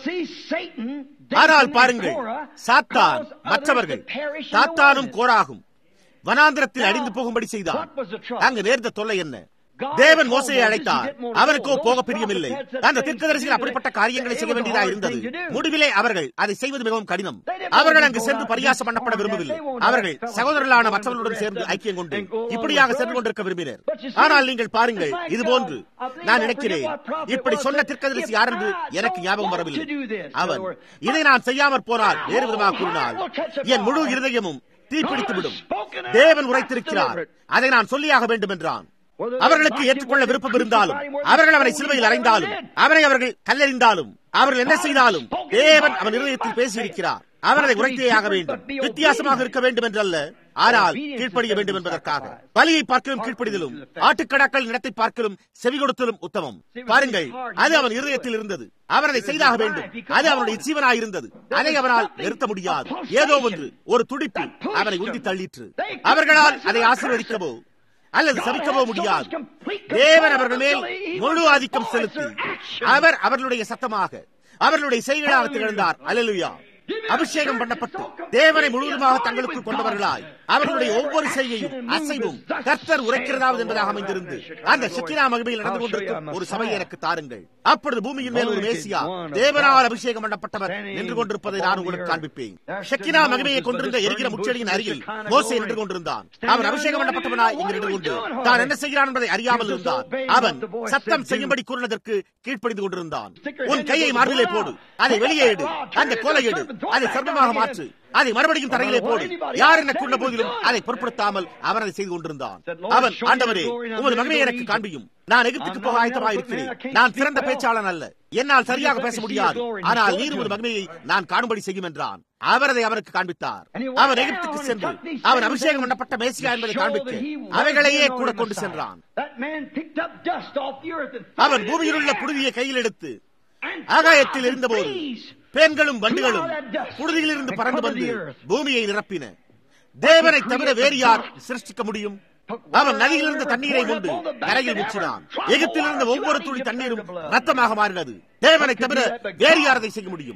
ஆனால் பாருங்கள் சாத்தான் மற்றவர்கள் சாத்தானும் கோராகும் வனாந்திரத்தில் அடிந்து போகும்படி செய்தார் அங்கு நேர்ந்த தொல்லை என்ன தேவன் மோசையை அழைத்தார் அவனுக்கோ போக பிரியமில்லை அந்த தீர்க்கதரிசிகள் அப்படிப்பட்ட காரியங்களை செய்ய வேண்டியதாக இருந்தது முடிவிலே அவர்கள் அதை செய்வது மிகவும் கடினம் அவர்கள் அங்கு சென்று பரியாசம் பண்ணப்பட விரும்பவில்லை அவர்கள் சகோதரர்களான மற்றவர்களுடன் சேர்ந்து ஐக்கியம் கொண்டு இப்படியாக சென்று கொண்டிருக்க விரும்பினர் ஆனால் நீங்கள் பாருங்கள் இது போன்று நான் நினைக்கிறேன் இப்படி சொன்ன தீர்க்கதரிசி யார் என்று எனக்கு ஞாபகம் வரவில்லை அவன் இதை நான் செய்யாமற் போனால் வேறு விதமாக கூறினால் என் முழு இருதயமும் தீப்பிடித்துவிடும் தேவன் உரைத்திருக்கிறார் அதை நான் சொல்லியாக வேண்டும் என்றான் அவர்களுக்கு ஏற்றுக்கொள்ள விருப்பம் இருந்தாலும் அவர்கள் அவனை சிலுவையில் அறைந்தாலும் அவரை அவர்கள் கல்லறிந்தாலும் அவர்கள் என்ன செய்தாலும் தேவன் அவன் இருதயத்தில் பேசியிருக்கிறார் அவர்களை உரைத்தேயாக வேண்டும் வித்தியாசமாக இருக்க வேண்டும் என்றல்ல ஆனால் கீழ்ப்படிய வேண்டும் என்பதற்காக பலியை பார்க்கலும் கீழ்ப்படிதலும் ஆட்டுக்கடாக்கள் இடத்தை பார்க்கலும் செவி கொடுத்தலும் உத்தமம் பாருங்கள் அது அவன் இருதயத்தில் இருந்தது அவன் அதை செய்தாக வேண்டும் அது அவனுடைய ஜீவனாய் இருந்தது அதை அவனால் நிறுத்த முடியாது ஏதோ ஒன்று ஒரு துடிப்பு அவனை உந்தி தள்ளிற்று அவர்களால் அதை ஆசீர்வதிக்கவோ அல்லது சபிக்கவோ முடியாது தேவன் அவர்கள் மேல் முழு ஆதிக்கம் செலுத்தி அவர் அவர்களுடைய சத்தமாக அவர்களுடைய செய்களாக திகழ்ந்தார் அலலுயா அபிஷேகம் பண்ணப்பட்டு தேவனை முழுவதுமாக தங்களுக்குள் கொண்டவர்களாய் அவர்களுடைய ஒவ்வொரு செய்கையும் அசைவும் கர்த்தர் உரைக்கிறதாவது என்பதாக அமைந்திருந்து அந்த சிக்கினா மகிமையில் நடந்து கொண்டிருக்கும் ஒரு சபையை எனக்கு தாருங்கள் அப்பொழுது பூமியின் மேல் ஒரு மேசியா தேவனால் அபிஷேகம் பண்ணப்பட்டவர் நின்று கொண்டிருப்பதை நான் உங்களுக்கு காண்பிப்பேன் ஷக்கினா மகிமையை கொண்டிருந்த எரிகிற முச்செடியின் அருகில் மோசை நின்று கொண்டிருந்தான் அவன் அபிஷேகம் பண்ணப்பட்டவனாய் இங்கு நின்று கொண்டு தான் என்ன செய்கிறான் என்பதை அறியாமல் இருந்தான் அவன் சத்தம் செய்யும்படி கூறினதற்கு கீழ்ப்படிந்து கொண்டிருந்தான் உன் கையை மார்பிலே போடு அதை வெளியே எடு அந்த கோலை எடு அதை சர்வமாக மாற்று அதை மறுபடியும் தரையிலே போடு யார் என்ன கொண்ட போதிலும் அதை பொருட்படுத்தாமல் அவன் அதை செய்து கொண்டிருந்தான் அவன் ஆண்டவரே உமது மகனையை எனக்கு காண்பியும் நான் எகிப்துக்கு போக ஆயத்தமாக இருக்கிறேன் நான் சிறந்த பேச்சாளன் அல்ல என்னால் சரியாக பேச முடியாது ஆனால் நீர் உமது மகிமையை நான் காணும்படி செய்யும் என்றான் அவர் அதை அவருக்கு காண்பித்தார் அவன் எகிப்துக்கு சென்று அவன் அபிஷேகம் பண்ணப்பட்ட மேசியா என்பதை காண்பித்து அவைகளையே கூட கொண்டு சென்றான் அவன் பூமியில் உள்ள புழுதியை கையில் எடுத்து ஆகாயத்தில் இருந்தபோது பெண்களும் வண்டுகளும் புழுதியில் இருந்து பறந்து வந்து பூமியை நிரப்பின தேவனை தவிர வேறு யார் சிருஷ்டிக்க முடியும் அவன் நதியில் இருந்த தண்ணீரை கொண்டு கரையில் முச்சினான் எகிப்தில் இருந்த ஒவ்வொரு துளி தண்ணீரும் ரத்தமாக மாறினது தேவனை தவிர வேறு யார் அதை செய்ய முடியும்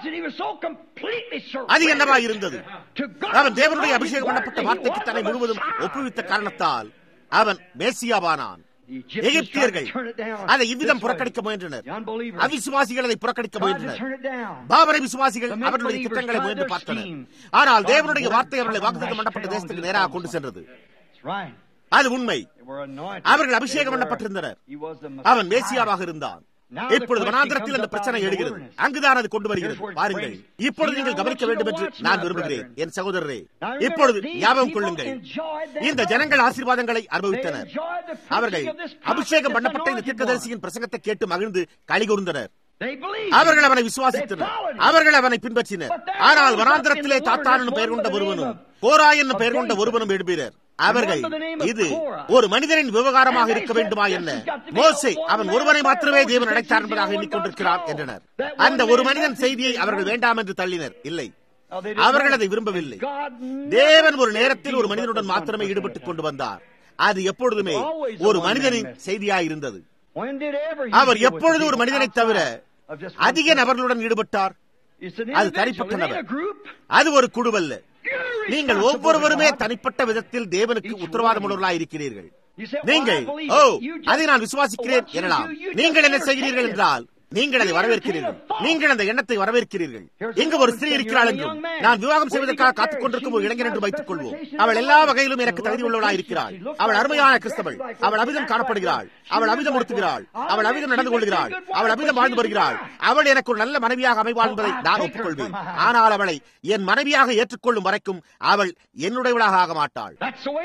அது என்னவா இருந்தது அவன் தேவனுடைய அபிஷேகம் பண்ணப்பட்ட வார்த்தைக்கு தன்னை முழுவதும் ஒப்புவித்த காரணத்தால் அவன் மேசியாவானான் எகிப்தியர்கள் அதை இவ்விதம் புறக்கணிக்க முயன்றனர் அவிசுவாசிகள் அதை புறக்கணிக்க முயன்றனர் பாபரை விசுவாசிகள் அவர்களுடைய திட்டங்களை முயன்று பார்த்தனர் ஆனால் தேவனுடைய வார்த்தை அவர்களை வாக்குத்தம் பண்ணப்பட்ட தேசத்துக்கு நேராக கொண்டு சென்றது அது உண்மை அவர்கள் அபிஷேகம் பண்ணப்பட்டிருந்தனர் அவன் மேசியாவாக இருந்தான் இப்பொழுது வனாந்திரத்தில் அந்த பிரச்சனை எழுகிறது அங்குதான் அது கொண்டு வருகிறது பாருங்கள் இப்பொழுது நீங்கள் கவனிக்க வேண்டும் என்று நான் விரும்புகிறேன் என் சகோதரரே இப்பொழுது ஞாபகம் கொள்ளுங்கள் இந்த ஜனங்கள் ஆசீர்வாதங்களை அனுபவித்தனர் அவர்கள் அபிஷேகம் பண்ணப்பட்ட இந்த தீர்க்கதரிசியின் பிரசங்கத்தை கேட்டு மகிழ்ந்து கலிகூர்ந்தனர் அவர்கள் அவனை விசுவாசித்தனர் அவர்கள் அவனை பின்பற்றினர் ஆனால் வனாந்திரத்திலே தாத்தான் பெயர் கொண்ட ஒருவனும் கோரா என்னும் பெயர் கொண்ட ஒருவனும் எழுப்பினர் அவர்கள் இது ஒரு மனிதனின் விவகாரமாக இருக்க வேண்டுமா என்ன மோசே அவன் ஒருவனை மாத்திரமே தேவன் அழைத்தார் என்பதாக எண்ணிக்கொண்டிருக்கிறான் என்றனர் அந்த ஒரு மனிதன் செய்தியை அவர்கள் வேண்டாம் என்று தள்ளினர் இல்லை அவர்கள் அதை விரும்பவில்லை தேவன் ஒரு நேரத்தில் ஒரு மனிதனுடன் மாத்திரமே ஈடுபட்டுக் கொண்டு வந்தார் அது எப்பொழுதுமே ஒரு மனிதனின் செய்தியாயிருந்தது அவர் எப்பொழுது ஒரு மனிதனை தவிர அதிக நபர்களுடன் ஈடுபட்டார் அது தனிப்பட்ட நபர் அது ஒரு குழுவல்ல நீங்கள் ஒவ்வொருவருமே தனிப்பட்ட விதத்தில் தேவனுக்கு உத்தரவாதம் உள்ளவர்களாக இருக்கிறீர்கள் நீங்கள் ஓ அதை நான் விசுவாசிக்கிறேன் எனலாம் நீங்கள் என்ன செய்கிறீர்கள் என்றால் நீங்கள் அதை வரவேற்கிறீர்கள் நீங்கள் அந்த எண்ணத்தை வரவேற்கிறீர்கள் இங்கு ஒரு ஸ்திரீ இருக்கிறாள் என்றும் நான் விவாகம் செய்வதற்காக காத்துக் கொண்டிருக்கும் ஒரு இளைஞர் என்று வைத்துக் கொள்வோம் அவள் எல்லா வகையிலும் எனக்கு தகுதி உள்ளவளாக இருக்கிறாள் அவள் அருமையான கிறிஸ்தவள் அவள் அமிதம் காணப்படுகிறாள் அவள் அமிதம் உடுத்துகிறாள் அவள் அமிதம் நடந்து கொள்கிறாள் அவள் அமிதம் வாழ்ந்து வருகிறாள் அவள் எனக்கு ஒரு நல்ல மனைவியாக அமைவாள் என்பதை நான் ஒப்புக்கொள்வேன் ஆனால் அவளை என் மனைவியாக ஏற்றுக்கொள்ளும் வரைக்கும் அவள் என்னுடையவளாக ஆக மாட்டாள்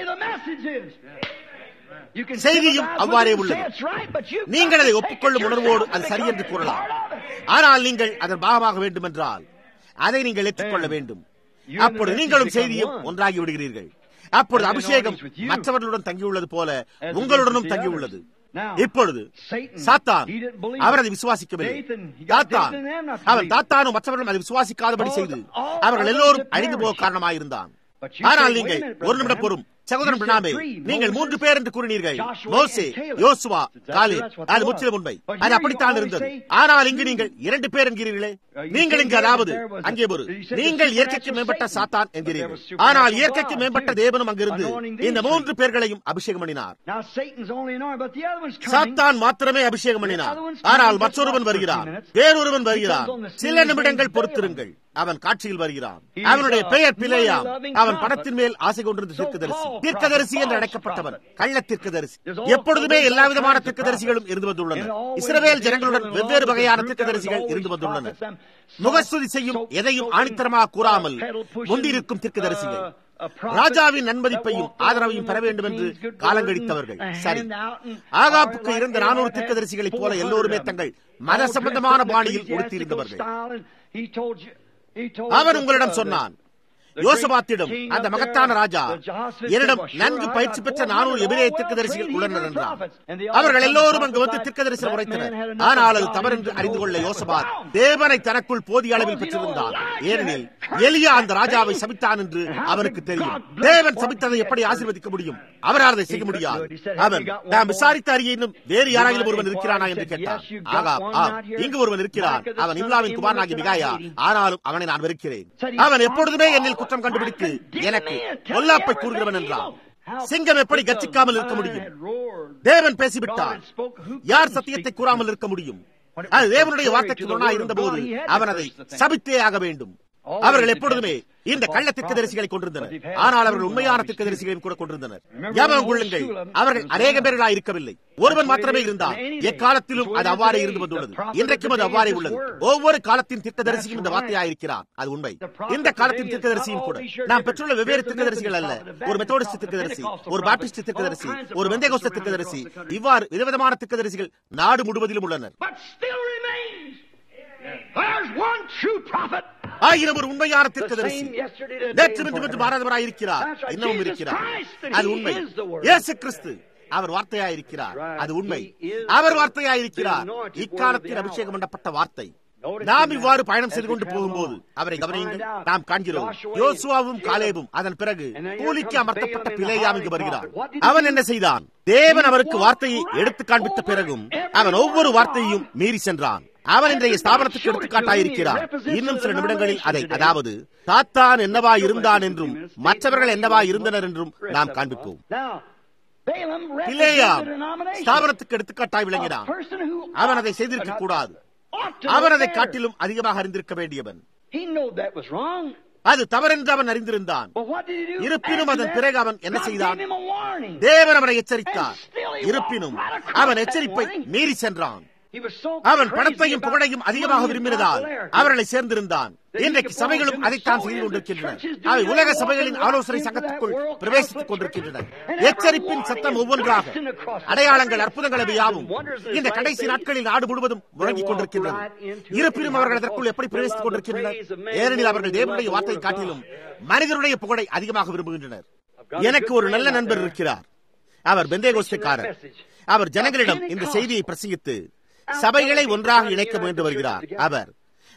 செய்தியும் அவ்வாறே உள்ளது நீங்கள் அதை ஒப்புக்கொள்ளும் உணர்வோடு அது சரி என்று கூறலாம் ஆனால் நீங்கள் அதன் பாகமாக வேண்டும் என்றால் அதை நீங்கள் ஏற்றுக்கொள்ள வேண்டும் அப்பொழுது நீங்களும் செய்தியும் ஒன்றாகி விடுகிறீர்கள் அப்பொழுது அபிஷேகம் மற்றவர்களுடன் தங்கியுள்ளது போல உங்களுடனும் தங்கியுள்ளது இப்பொழுது சாத்தான் அவர் அதை விசுவாசிக்கவில்லை தாத்தான் அவன் தாத்தானும் மற்றவர்களும் அதை விசுவாசிக்காதபடி செய்து அவர்கள் எல்லோரும் அழிந்து போக காரணமாயிருந்தான் ஆனால் நீங்கள் ஒரு நிமிடம் பொறும் சகோதரன் பிரணாமே நீங்கள் மூன்று பேர் என்று கூறினீர்கள் மோசே யோசுவா காலே அது முற்றிலும் உண்மை அது அப்படித்தான் இருந்தது ஆனால் இங்கு நீங்கள் இரண்டு பேர் என்கிறீர்களே நீங்கள் இங்கு அதாவது அங்கே ஒரு நீங்கள் இயற்கைக்கு மேம்பட்ட சாத்தான் என்கிறீர்கள் ஆனால் இயற்கைக்கு மேம்பட்ட தேவனும் அங்கிருந்து இந்த மூன்று பேர்களையும் அபிஷேகம் பண்ணினார் சாத்தான் மாத்திரமே அபிஷேகம் பண்ணினார் ஆனால் மற்றொருவன் வருகிறார் வேறொருவன் வருகிறார் சில நிமிடங்கள் பொறுத்திருங்கள் அவன் காட்சியில் வருகிறான் அவனுடைய பெயர் பிழையா அவன் படத்தின் மேல் ஆசை கொண்டிருந்த தீர்க்கதரிசி தீர்க்கதரிசி என்று அழைக்கப்பட்டவன் கள்ள தீர்க்கதரிசி எப்பொழுதுமே எல்லா விதமான தீர்க்கதரிசிகளும் இருந்து வந்துள்ளனர் இஸ்ரவேல் ஜனங்களுடன் வெவ்வேறு வகையான தீர்க்கதரிசிகள் இருந்து வந்துள்ளனர் முகஸ்துதி செய்யும் எதையும் ஆணித்தரமாக கூறாமல் முந்திருக்கும் தீர்க்கதரிசிகள் ராஜாவின் நன்மதிப்பையும் ஆதரவையும் பெற வேண்டும் என்று காலங்கடித்தவர்கள் சரி ஆகாப்புக்கு இருந்த நானூறு தீர்க்கதரிசிகளைப் போல எல்லோருமே தங்கள் மத சம்பந்தமான பாணியில் உடுத்தியிருந்தவர்கள் அவர் உங்களிடம் சொன்னான் யோசபாத்திடம் அந்த மகத்தான ராஜா என்னிடம் நன்கு பயிற்சி பெற்ற நானூறு எபிரேய திர்க்கதரிசிகள் உள்ளனர் என்றார் அவர்கள் எல்லோரும் அங்கு வந்து திர்க்கதரிசனம் உரைத்தனர் ஆனால் அது தவறென்று அறிந்து கொள்ள யோசபாத் தேவனை தனக்குள் போதிய அளவில் பெற்றிருந்தார் ஏனெனில் எலியா அந்த ராஜாவை சபித்தான் என்று அவனுக்கு தெரியும் தேவன் சபித்ததை எப்படி ஆசீர்வதிக்க முடியும் அவரால் அதை செய்ய முடியாது அவன் நாம் விசாரித்த அறிய இன்னும் வேறு யாராயிலும் ஒருவன் இருக்கிறானா என்று கேட்டான் ஆகா ஆம் இங்கு ஒருவன் இருக்கிறான் அவன் இம்லாவின் குமாரனாகி மிகாயா ஆனாலும் அவனை நான் வெறுக்கிறேன் அவன் எப்பொழுதுமே என்னில் குற்றம் கண்டுபிடித்து எனக்கு பொல்லாப்பை கூறுகிறவன் என்றான் சிங்கம் எப்படி கச்சிக்காமல் இருக்க முடியும் தேவன் பேசிவிட்டார் யார் சத்தியத்தை கூறாமல் இருக்க முடியும் அது தேவனுடைய வார்த்தைக்கு முரணா இருந்த போது அவன் அதை சபித்தே ஆக வேண்டும் அவர்கள் எப்பொழுதுமே இந்த கள்ள திக்கதரிசிகளை கொண்டிருந்தனர் ஆனால் அவர்கள் உண்மையான திக்கதரிசிகளையும் கூட கொண்டிருந்தனர் ஞாபகம் கொள்ளுங்கள் அவர்கள் அநேக பேர்களாக இருக்கவில்லை ஒருவன் மாத்திரமே இருந்தான் எக்காலத்திலும் அது அவ்வாறே இருந்து வந்துள்ளது இன்றைக்கும் அது அவ்வாறே உள்ளது ஒவ்வொரு காலத்தின் திட்டதரிசியும் இந்த வார்த்தையாயிருக்கிறான் அது உண்மை இந்த காலத்தின் திட்டதரிசியும் கூட நாம் பெற்றுள்ள வெவ்வேறு திட்டதரிசிகள் அல்ல ஒரு மெத்தோடிஸ்ட் திட்டதரிசி ஒரு பாப்டிஸ்ட் திட்டதரிசி ஒரு வெந்தேகோஸ்த திட்டதரிசி இவ்வாறு விதவிதமான திட்டதரிசிகள் நாடு முழுவதிலும் உள்ளனர் ஆயிரம் ஒரு உண்மையான தீர்க்கதரிசி நேற்று இன்று என்று மாறாதவராய் இருக்கிறார் இன்னமும் இருக்கிறார் அது உண்மை இயேசு கிறிஸ்து அவர் வார்த்தையாயிருக்கிறார் அது உண்மை அவர் வார்த்தையாயிருக்கிறார் இக்காலத்தில் அபிஷேகம் பண்ணப்பட்ட வார்த்தை நாம் இவ்வாறு பயணம் செய்து கொண்டு போகும்போது அவரை கவனியுங்கள் நாம் காண்கிறோம் யோசுவாவும் காலேபும் அதன் பிறகு கூலிக்கு அமர்த்தப்பட்ட பிளேயாம் இங்கு வருகிறார் அவன் என்ன செய்தான் தேவன் அவருக்கு வார்த்தையை எடுத்து காண்பித்த பிறகும் அவன் ஒவ்வொரு வார்த்தையையும் மீறி சென்றான் அவன் இன்றைய ஸ்தாபனத்துக்கு எடுத்துக்காட்டாயிருக்கிறார் இன்னும் சில நிமிடங்களில் அதை அதாவது தாத்தான் என்னவா இருந்தான் என்றும் மற்றவர்கள் என்னவா இருந்தனர் என்றும் நாம் காண்பிப்போம் பிளேயாம் ஸ்தாபனத்துக்கு எடுத்துக்காட்டாய் விளங்கினான் அவன் அதை செய்திருக்க கூடாது அவன் அதை காட்டிலும் அதிகமாக அறிந்திருக்க வேண்டியவன் அது தவறென்று அவன் அறிந்திருந்தான் இருப்பினும் அதன் பிறகு அவன் என்ன செய்தான் தேவன் அவனை எச்சரித்தார் இருப்பினும் அவன் எச்சரிப்பை மீறி சென்றான் அவன் பணத்தையும் புகழையும் அதிகமாக விரும்பினதால் அவர்களை சேர்ந்திருந்தான் இன்றைக்கு சபைகளும் அதைத்தான் செய்து கொண்டிருக்கின்றன அவை உலக சபைகளின் ஆலோசனை சங்கத்துக்குள் பிரவேசித்துக் கொண்டிருக்கின்றன எச்சரிப்பின் சத்தம் ஒவ்வொன்றாக அடையாளங்கள் அற்புதங்கள் யாவும் இந்த கடைசி நாட்களில் நாடு முழுவதும் முழங்கிக் கொண்டிருக்கின்றன இருப்பினும் அவர்கள் அதற்குள் எப்படி பிரவேசித்துக் கொண்டிருக்கின்றனர் ஏனெனில் அவர்கள் தேவனுடைய வார்த்தையை காட்டிலும் மனிதனுடைய புகழை அதிகமாக விரும்புகின்றனர் எனக்கு ஒரு நல்ல நண்பர் இருக்கிறார் அவர் பெந்தேகோஸ்தக்காரர் அவர் ஜனங்களிடம் இந்த செய்தியை பிரசங்கித்து சபைகளை ஒன்றாக இணைக்க முயன்று வருகிறார் அவர்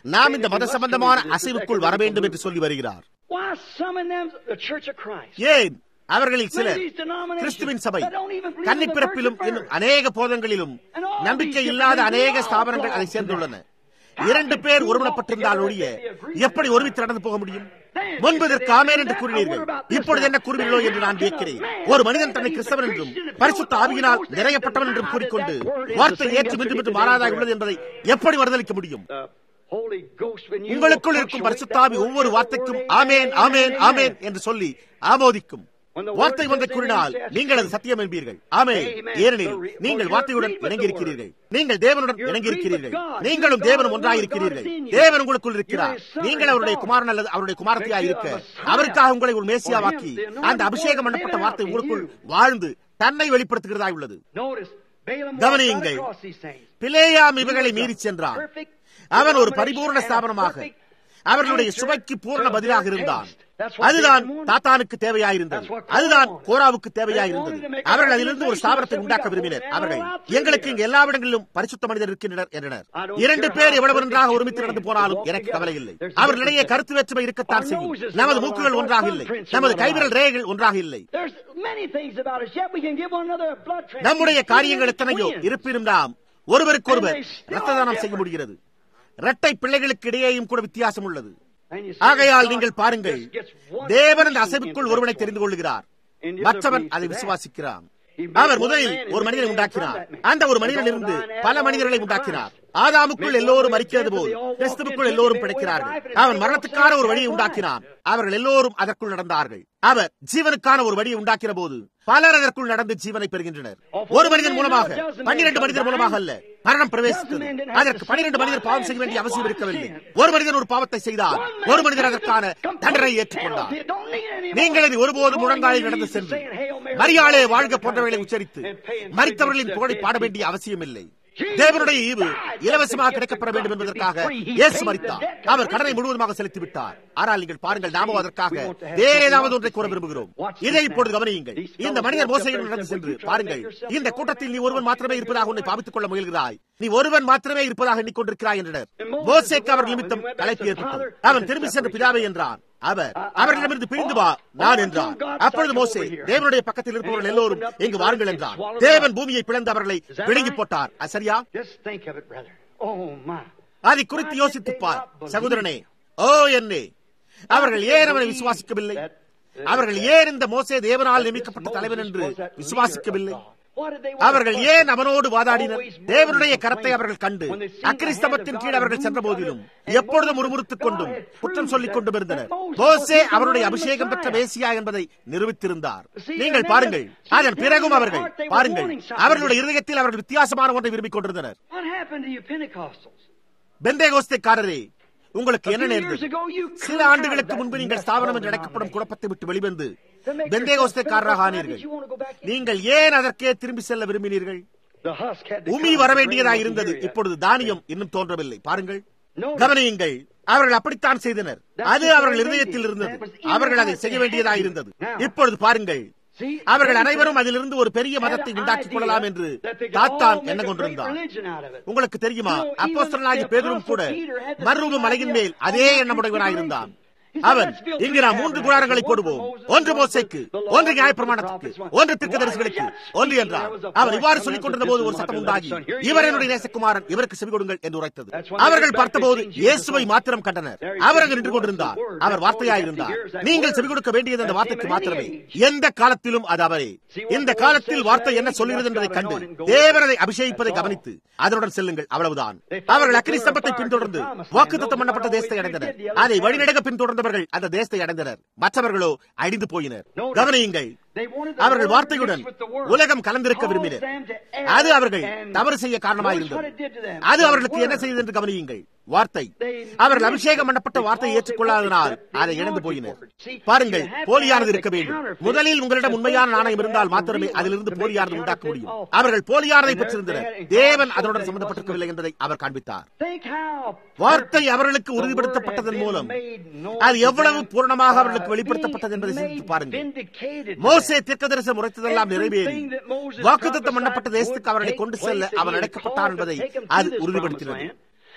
நாம் இந்த மத சம்பந்தமான அசைவுக்குள் வர வேண்டும் என்று சொல்லி வருகிறார் Why some of them, the Church of Christ? ஏன் அவர்களில் சிலர் கிறிஸ்துவின் சபை கன்னிப்பிறப்பிலும் இன்னும் அநேக போதங்களிலும் நம்பிக்கை இல்லாத அநேக ஸ்தாபனங்கள் அதை சேர்ந்துள்ளன இரண்டு பேர் ஒருமனப்பட்டிருந்தால் ஒழிய எப்படி ஒருமித்து நடந்து போக முடியும் முன்பு இதற்கு ஆமேன் என்று கூறினீர்கள் இப்பொழுது என்ன கூறுவீர்களோ என்று நான் கேட்கிறேன் ஒரு மனிதன் தன்னை கிறிஸ்தவன் என்றும் பரிசுத்த ஆவியினால் நிறையப்பட்டவன் என்றும் கூறிக்கொண்டு வார்த்தை ஏற்று மின்று மின்று மாறாதாக உள்ளது என்பதை எப்படி வருதலிக்க முடியும் The Holy Ghost, when you உங்களுக்குள் இருக்கும் பரிசுத்தாவி ஒவ்வொரு வார்த்தைக்கும் ஆமேன் ஆமேன் ஆமேன் என்று சொல்லி ஆமோதிக்கும் வார்த்தை ஒன்றை கூறினால் நீங்கள் அது சத்தியம் என்பீர்கள் ஆமே ஏனெனில் நீங்கள் வார்த்தையுடன் இணங்கியிருக்கிறீர்கள் நீங்கள் தேவனுடன் இணங்கியிருக்கிறீர்கள் நீங்களும் தேவனும் ஒன்றாயிருக்கிறீர்கள் தேவன் உங்களுக்குள் இருக்கிறார் நீங்கள் அவருடைய குமாரன் அல்லது அவருடைய குமாரத்தையா இருக்க அவருக்காக உங்களை ஒரு மேசியாவாக்கி அந்த அபிஷேகம் பண்ணப்பட்ட வார்த்தை உங்களுக்குள் வாழ்ந்து தன்னை வெளிப்படுத்துகிறதா உள்ளது Notice, Balaam கவனியுங்கள். walked across these things. பிளேயாம் இவைகளை மீறி சென்றான் அவன் ஒரு பரிபூர்ண ஸ்தாபனமாக அவர்களுடைய சுவைக்கு பூர்ண பதிலாக இருந்தான் அதுதான் தாத்தானுக்கு தேவையாயிருந்தது அதுதான் கோராவுக்கு தேவையாயிருந்தது அவர்கள் அதிலிருந்து ஒரு ஸ்தாபனத்தை உண்டாக்க விரும்பினர் அவர்கள் எங்களுக்கு இங்கு எல்லா இடங்களிலும் பரிசுத்த மனிதர் இருக்கின்றனர் என்றனர் இரண்டு பேர் எவ்வளவு நன்றாக ஒருமித்து நடந்து போனாலும் எனக்கு கவலை இல்லை அவர்களிடையே கருத்து வேற்றுமை இருக்கத்தான் செய்யும் நமது மூக்குகள் ஒன்றாக இல்லை நமது கைவிரல் ரேகைகள் ஒன்றாக இல்லை There's many things about us, yet we can give one another a blood transfusion. நம்முடைய காரியங்கள் எத்தனையோ Win. இருப்பினும் நாம் ஒருவருக்கொருவர் இரத்த தானம் செய்ய முடிகிறது இரட்டை பிள்ளைகளுக்கு இடையேயும் கூட வித்தியாசம் உள்ளது And you see, ஆகையால் God நீங்கள் பாருங்கள் just gets one தேவன் அந்த person அசைவுக்குள் into ஒருவனை this தெரிந்து one. கொள்கிறார் And the other மற்றவன் believes அதை that. விசுவாசிக்கிறான் He made our one முதலில் man and ஒரு made மனிதனை man உண்டாக்கினார் from that man. அந்த ஒரு Because மனிதனிலிருந்து thine பல Adam மனிதர்களை was உண்டாக்கினார் Christ. ஆதாமுக்குள் Make எல்லோரும் one மறிக்கிறது man pole dead, they all walked கிறிஸ்துவுக்குள் into எல்லோரும் the way of பிழைக்கிறார்கள் life, and அவன் they மரணத்துக்கான all ஒரு வழியை said உண்டாக்கினான் அவர்கள் எல்லோரும் அதற்குள் நடந்தார்கள் அவர் ஜீவனுக்கான ஒரு வழியை உண்டாக்கின போது பலர் அதற்குள் நடந்து ஜீவனை பெறுகின்றனர் ஒரு மனிதன் மூலமாக பன்னிரண்டு மனிதர் மூலமாக அல்ல மரணம் பிரவேசித்தது அதற்கு பன்னிரண்டு மனிதர் பாவம் செய்ய வேண்டிய அவசியம் இருக்கவில்லை ஒரு மனிதன் ஒரு பாவத்தை செய்தார் ஒரு மனிதர் அதற்கான தண்டனை ஏற்றுக்கொண்டார் நீங்கள் இது ஒருபோதும் முழங்காலில் நடந்து சென்று மரியாளே வாழ்க போன்றவைகளை உச்சரித்து மறித்தவர்களின் புகழை பாட வேண்டிய அவசியம் இல்லை தேவனுடைய ஈவு இலவசமாக கிடைக்கப்பெற வேண்டும் என்பதற்காக இயேசு மரித்தார் அவர் கடனை முழுவதுமாக செலுத்தி விட்டார் ஆனால் நீங்கள் பாருங்கள் நாமோ அதற்காக வேற ஏதாவது ஒன்றை கூற விரும்புகிறோம் இதை இப்பொழுது கவனியுங்கள் இந்த மனிதர் மோசையில் நடந்து சென்று பாருங்கள் இந்த கூட்டத்தில் நீ ஒருவன் மாத்திரமே இருப்பதாக உன்னை பாவித்துக் கொள்ள முயல்கிறாய் நீ ஒருவன் மாத்திரமே இருப்பதாக எண்ணிக்கொண்டிருக்கிறாய் என்றனர் மோசேக்கு அவர் நிமித்தம் கலைப்பு ஏற்பட்டது அவன் திரும்பி சென்று பிதாவை என்றான் அவர் அவர்களிடமிருந்து பிரிந்து வா நான் என்றார் அப்பொழுது மோசே தேவனுடைய பக்கத்தில் இருப்பவர்கள் எல்லோரும் இங்கு வாருங்கள் என்றார் தேவன் பூமியை பிளந்து அவர்களை விழுங்கி போட்டார் அது சரியா Just think of it, brother. Oh, my. அதை குறித்து யோசித்துப் பார் சகோதரனே ஓ என்னே அவர்கள் ஏன் அவனை விசுவாசிக்கவில்லை அவர்கள் ஏன் இந்த மோசே தேவனால் நியமிக்கப்பட்ட தலைவன் என்று விசுவாசிக்கவில்லை What did they want? அவர்கள் ஏன் அவனோடு வாதாடினர் தேவனுடைய கரத்தை அவர்கள் கண்டு அக்கிரிஸ்தமத்தின் கீழ் அவர்கள் சென்ற போதிலும் எப்பொழுதும் முறுமுறுத்துக் கொண்டும் குற்றம் சொல்லிக் கொண்டும் இருந்தனர் மோசே அவருடைய அபிஷேகம் பெற்ற மேசியா என்பதை நிரூபித்திருந்தார் நீங்கள் பாருங்கள் அதன் பிறகும் அவர்கள் பாருங்கள் அவர்களுடைய இருதயத்தில் அவர்கள் வித்தியாசமான ஒன்றை விரும்பிக் கொண்டிருந்தனர் What happened to you Pentecostals? பெந்தேகோஸ்தைக்காரரே உங்களுக்கு என்ன நேர்ந்தது சில ஆண்டுகளுக்கு முன்பு நீங்கள் ஸ்தாபனம் என்று அழைக்கப்படும் குழப்பத்தை விட்டு வெளிவந்து பெந்தேகோஸ்தைக்காரராக ஆனீர்கள் நீங்கள் ஏன் அதற்கே திரும்பி செல்ல விரும்பினீர்கள் The husk had to உமி come வர to bring வேண்டியதாய் them இருந்தது here. இப்பொழுது தானியம் இன்னும் தோன்றவில்லை பாருங்கள் கவனியுங்கள் அவர்கள் அப்படித்தான் செய்தனர் அது அவர்கள் இருதயத்தில் இருந்தது அவர்கள் அதை செய்ய வேண்டியதாய் இருந்தது இப்பொழுது பாருங்கள் See, அவர்கள் they அனைவரும் had அதிலிருந்து ஒரு பெரிய மதத்தை the உண்டாக்கிக் கொள்ளலாம் என்று idea that they could தாத்தான் all make என்ன a great கொண்டிருந்தார் religion out of it. உங்களுக்கு தெரியுமா You know, even அப்போஸ்தலனாகிய the பேதுரும் கூட Apostle Peter had the மறுரூப same மலையின் idea மேல் on அதே Mount எண்ணமுடையவனாயிருந்தான் He said, அவன் "Let's build இங்கு three நாம் மூன்று tabernacles, கூடாரங்களை one for போடுவோம் Moses, ஒன்று one for மோசைக்கு the Lord, ஒன்று one for நியாய the பிரமாணத்துக்கு prophets, ஒன்று one- திருக்க தரிசிகளுக்கு Why? ஒன்று Yet என்றார் speaking, there was a அவன் voice இவ்வாறு from சொல்லிக் heaven கொண்டிருந்த that போது this ஒரு is my சத்தம் beloved உண்டாகி son. Here you இவர் are. என்னுடைய நேசகுமாரன் இவருக்கு செவி கொடுங்கள் என்று உரைத்தது That's when they அவர்கள் went back பார்த்தபோது to see Jesus இயேசுவை on- மாத்திரம் கண்டனர் There he அவர் said, அங்கு நின்று "You கொண்டிருந்தார் want the word. Our That's all வார்த்தையாயிருந்தார் you have to hear is that நீங்கள் word. செவி கொடுக்க வேண்டியது அந்த That's வார்த்தைக்கு him in மாத்திரமே any age. எந்த காலத்திலும் அது அவரே See what இந்த the word காலத்தில் says வார்த்தை that என்ன age, சொல்கிறது that's என்பதை God கண்டு anointing gold. தேவனதை அபிஷேகிப்பதை That's all. கவனித்து அதனுடன் செல்லுங்கள் அவ்வளவுதான் They followed அவர்கள் the அக்கினி pillar of ஸ்தம்பத்தை fire to பின்தொடர்ந்து the promised land. வாக்குத்தத்தம் Those பண்ணப்பட்ட who தேசத்தை went அடைந்தனர் all the way through did the அதை other வழிநடக பின்தொடர்ந்தவர்கள் அந்த தேசத்தை அடைந்தனர் மற்றவர்களோ அழிந்து போயினர் Notice, கவனியுங்கள் they wanted the அவர்கள் word வார்த்தையுடன் mixed with the word. உலகம் கலந்திருக்க Caused விரும்பினர் them to err அது அவர்கள் and தவறு செய்ய notice what காரணமாயிருந்தது it did to them. அது The அவர்களுக்கு என்ன word. செய்தது என்று கவனியுங்கள் வார்த்தை They அவர்கள் missed அபிஷேகம் it பண்ணப்பட்ட வார்த்தையை because ஏற்றுக்கொள்ளாதனால் they அதை இழந்து ignored the போயினர் word. See, பாருங்கள் you have to போலியானது have இருக்க the வேண்டும் counterfeit. முதலில் உங்களிடம் The உண்மையான first நாணயம் they இருந்தால் had மாத்திரமே the real அதிலிருந்து one to make போலியானது the உண்டாக்க counterfeit முடியும் also. அவர்கள் போலியானதை And பெற்றிருந்தனர் they had- தேவன் God அதனுடன் showed that he சம்பந்தப்பட்டிருக்கவில்லை wasn't என்பதை அவர் காண்பித்தார் Think how வார்த்தை perfect அவர்களுக்கு the word உறுதிப்படுத்தப்பட்டதன் had been மூலம் made known அது to எவ்வளவு them பூரணமாக by அவர்களுக்கு வெளிப்படுத்தப்பட்டது என்பதை being சிந்தித்து made பாருங்கள் vindicated to மோசே them. தீர்க்கதரிசனம் உரைத்ததெல்லாம் நிறைவேறி Everything that Moses வாக்குத்தத்தம் பண்ணப்பட்ட prophesied தேசத்துக்கு அவர்களை would கொண்டு take செல்ல place, that அவன் he had அழைக்கப்பட்டான் called to என்பதை take them to அது this உறுதிப்படுத்தினது promised land.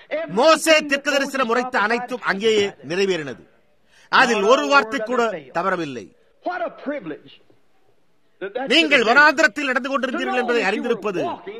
மோசே தீர்க்க தரிசனம் உரைத்த அனைத்தும் அங்கேயே நிறைவேறினது அதில் ஒரு வார்த்தை கூட தவறவில்லை What a privilege. that that நீங்கள் should have been. வனாந்திரத்தில் நடந்து கொண்டிருந்தீர்கள் என்பதை அறிந்திருப்பது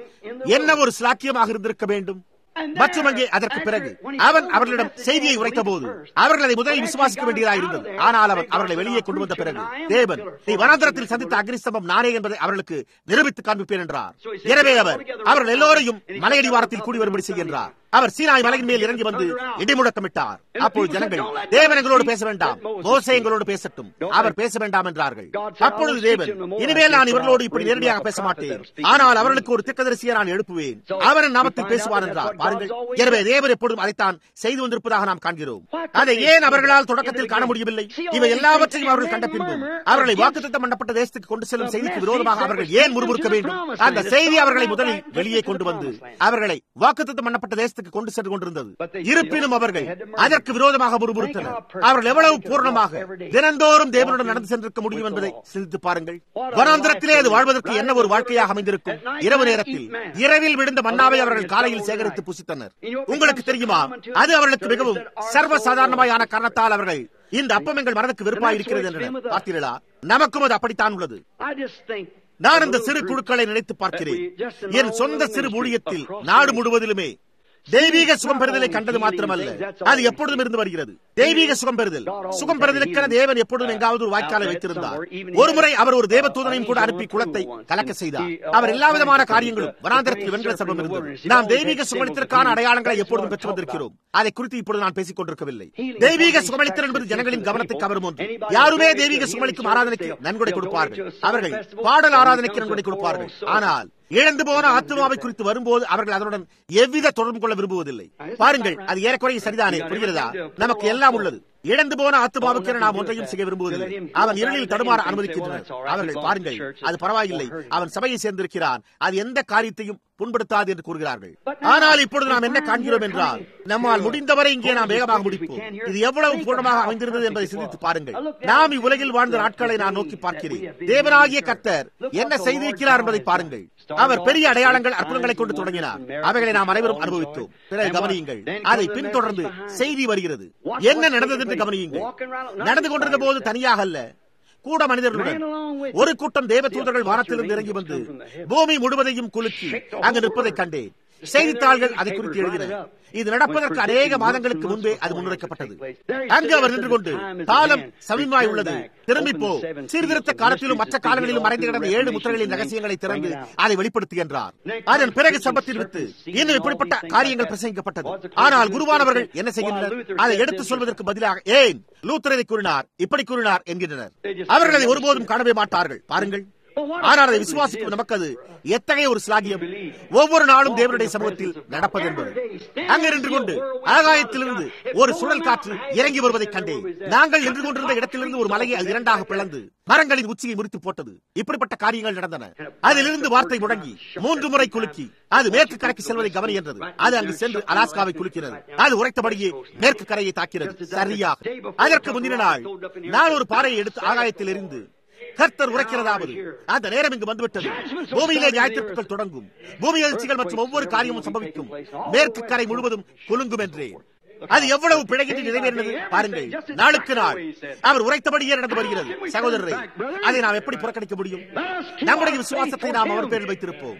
என்ன ஒரு சிலாக்கியமாக இருந்திருக்க வேண்டும் மற்றும் அங்கே அதற்கு பிறகு அவன் அவர்களிடம் செய்தியை உரைத்த போது அவர்கள் அதை முதலில் விசுவாசிக்க வேண்டியதாக இருந்தது ஆனால் அவன் அவர்களை வெளியே கொண்டு வந்த பிறகு தேவன் நீ வனாந்திரத்தில் சந்தித்த அக்னிஸ்தம்பம் நானே என்பதை அவர்களுக்கு நிரூபித்து காண்பிப்பேன் என்றார் எனவே அவர் அவர்கள் எல்லோரையும் மலையடிவாரத்தில் கூடி வரும்படி செய்கின்றார் அவர் சீனாய் மலையின் மேல் இறங்கி வந்து இடிமுழக்கமிட்டார் அப்போது ஜனங்கள் தேவன் எங்களோடு பேச வேண்டாம் மோசே எங்களோடு பேசட்டும் அவர் பேச வேண்டாம் என்றார்கள் அப்பொழுது தேவன் இனிமேல் நான் இவர்களோடு இப்படி நேரடியாக பேச மாட்டேன் ஆனால் அவர்களுக்கு ஒரு திக்கதரிசியை நான் எழுப்புவேன் அவரின் நாமத்தில் பேசுவார் என்றார் பாருங்கள் எனவே தேவன் எப்பொழுதும் அதைத்தான் செய்து வந்திருப்பதாக நாம் காண்கிறோம் அதை ஏன் அவர்களால் தொடக்கத்தில் காண முடியவில்லை இவை எல்லாவற்றையும் அவர்கள் கண்ட பின்பும் அவர்களை வாக்குத்தத்தம் பண்ணப்பட்ட தேசத்துக்கு கொண்டு செல்லும் செய்திக்கு விரோதமாக அவர்கள் ஏன் முறுமுறுக்க வேண்டும் அந்த செய்தி அவர்களை முதலில் வெளியே கொண்டு வந்து அவர்களை வாக்குத்தத்தம் பண்ணப்பட்ட தேசத்துக்கு கொண்டு சென்று கொண்டிருந்தது இருப்பினும் அவர்கள் அதற்கு விரோதமாக முறுமுறுத்தனர் அவர்கள் எவ்வளவு பூர்ணமாக தினந்தோறும் தேவனுடன் நடந்து சென்றிருக்க முடியும் என்பதை சிந்தித்து பாருங்கள் வனாந்திரத்திலே அது வாழ்வதற்கு என்ன ஒரு வாழ்க்கையாக அமைந்திருக்கும் இரவு நேரத்தில் இரவில் விழுந்த மன்னாவை அவர்கள் காலையில் சேகரித்து புசித்தனர் உங்களுக்கு தெரியுமா அது அவர்களுக்கு மிகவும் சர்வ சாதாரணமாயான காரணத்தால் அவர்கள் இந்த அப்பம் எங்கள் மனதுக்கு வெறுப்பாக இருக்கிறது என்றனர் பார்த்தீர்களா நமக்கும் அது அப்படித்தான் உள்ளது I just think நான் இந்த சிறு குழுக்களை நினைத்து பார்க்கிறேன் என் சொந்த சிறு ஊழியத்தில் நாடு முழுவதிலுமே தெய்வீக சுகம் பெறுதலை கண்டது மாத்திரமல்ல அது எப்பொழுதும் இருந்து வருகிறது தெய்வீக சுகம் பெறுதல் சுகம் பெறுதலுக்கென தேவன் எப்பொழுதும் எங்காவது ஒரு வாய்க்காலை வைத்திருந்தார் ஒருமுறை அவர் ஒரு தேவ தூதனையும் கூட அனுப்பி குளத்தை கலக்க செய்தார் அவர் எல்லா விதமான காரியங்களும் வனாந்திரத்தில் வெண்கல சர்வம் இருந்தது நாம் தெய்வீக சுகமளித்திற்கான அடையாளங்களை எப்பொழுதும் பெற்று வந்திருக்கிறோம் அதை குறித்து இப்பொழுது நான் பேசிக் கொண்டிருக்கவில்லை தெய்வீக சுகமளித்தல் என்பது ஜனங்களின் கவனத்தை கவரும் ஒன்று யாருமே தெய்வீக சுகமளிக்கும் ஆராதனைக்கு நன்கொடை கொடுப்பார்கள் அவர்கள் பாடல் ஆராதனைக்கு நன்கொடை கொடுப்பார்கள் ஆனால் இழந்து போன ஆத்மாவை குறித்து வரும்போது அவர்கள் அதனுடன் எவ்வித தொடர்பு கொள்ள விரும்புவதில்லை பாருங்கள் அது ஏறக்குறைய சரிதானே புரிகிறதா நமக்கு எல்லாம் உள்ளது இழந்து போன ஆத்மாவுக்கு நாம் ஒன்றையும் செய்ய விரும்புவதில்லை அவன் இருளில் தடுமாற அனுமதிக்கின்றனர் அவர்கள் பாருங்கள் அது பரவாயில்லை அவன் சபையை சேர்ந்திருக்கிறான் அது எந்த காரியத்தையும் புண்படுத்தாது என்று கூறுகிறார்கள் ஆனால் இப்பொழுது நாம் என்ன காண்கிறோம் என்றால் நம்மால் முடிந்தவரை இங்கே நாம் வேகமாக முடிப்போம் இது எவ்வளவு பூர்ணமாக அமைந்திருந்தது என்பதை சிந்தித்து பாருங்கள் நாம் இவ்வுலகில் வாழ்ந்த நாட்களை நான் நோக்கி பார்க்கிறேன் தேவனாகிய கர்த்தர் என்ன செய்திருக்கிறார் என்பதை பாருங்கள் அவர் பெரிய அடையாளங்கள் அற்புதங்களை கொண்டு தொடங்கினார் அவைகளை நாம் அனைவரும் அனுபவித்தோம் பிறகு கவனியுங்கள் அதை பின்தொடர்ந்து செய்தி வருகிறது என்ன நடந்தது என்று கவனியுங்கள் நடந்து கொண்டிருந்த போது தனியாக அல்ல கூட மனிதர்களுடன் ஒரு கூட்டம் தேவ தூதர்கள் வானத்திலிருந்து இறங்கி வந்து பூமி முழுவதையும் குலுக்கி அங்கு நிற்பதைக் கண்டேன் செய்தித்தாள்கள் அதை குறித்து எழுதின இது நடப்பதற்கு அநேக மாதங்களுக்கு முன்பே அது முன்வைக்கப்பட்டது அங்கு அவர் நின்று கொண்டு காலம் சமீபமாய் உள்ளது திரும்பி போ சீர்திருத்த காலத்திலும் மற்ற காலங்களிலும் மறைந்து கிடந்த ஏழு முத்திரைகளின் ரகசியங்களை திறந்து அதை வெளிப்படுத்துகின்றார் அதன் பிறகு சம்பத்தில் விட்டு இன்னும் இப்படிப்பட்ட காரியங்கள் பிரசங்கிக்கப்பட்டது ஆனால் குருவானவர்கள் என்ன செய்கின்றனர் அதை எடுத்து சொல்வதற்கு பதிலாக ஏன் லூத்தர் இதை கூறினார் இப்படி கூறினார் என்கின்றனர் அவர்கள் அதை ஒருபோதும் காணவே மாட்டார்கள் பாருங்கள் ஆனால் அதை விசுவாசிக்கும் நமக்கு அது எத்தகைய ஒரு சிலாகியம் ஒவ்வொரு நாளும் தேவனுடைய சமூகத்தில் நடப்பது என்பது அங்கு நின்று கொண்டு ஆகாயத்திலிருந்து ஒரு சுழல் காற்று இறங்கி வருவதை கண்டேன் நாங்கள் நின்று கொண்டிருந்த இடத்திலிருந்து ஒரு மலையை அது இரண்டாக பிளந்து மரங்களின் உச்சியை முறித்து போட்டது இப்படிப்பட்ட காரியங்கள் நடந்தன அதிலிருந்து வார்த்தை முடங்கி மூன்று முறை குலுக்கி அது மேற்கு கரைக்கு செல்வதை கவனி என்றது அது அங்கு சென்று அலாஸ்காவை குலுக்கிறது அது உரைத்தபடியே மேற்கு கரையை தாக்கிறது சரியாக அதற்கு முந்தின நாள் நான் ஒரு பாறையை எடுத்து ஆகாயத்தில் எரிந்து கர்த்தர் உரைக்கிறதாவது அந்த நேரம் இங்கு வந்துவிட்டது பூமியிலே நியாயத்திற்குள் தொடங்கும் பூமி எழுச்சிகள் மற்றும் ஒவ்வொரு காரியமும் சம்பவிக்கும் மேற்கு கரை முழுவதும் குலுங்கும் என்றே அது எவ்வளவு பிழைகின்றி நிறைவேறினது பாருங்கள் நாளுக்கு நாள் அவர் உரைத்தபடியே நடந்து வருகிறது சகோதரரை அதை நாம் எப்படி புறக்கணிக்க முடியும் நம்முடைய விசுவாசத்தை நாம் அவர் பேரில் வைத்திருப்போம்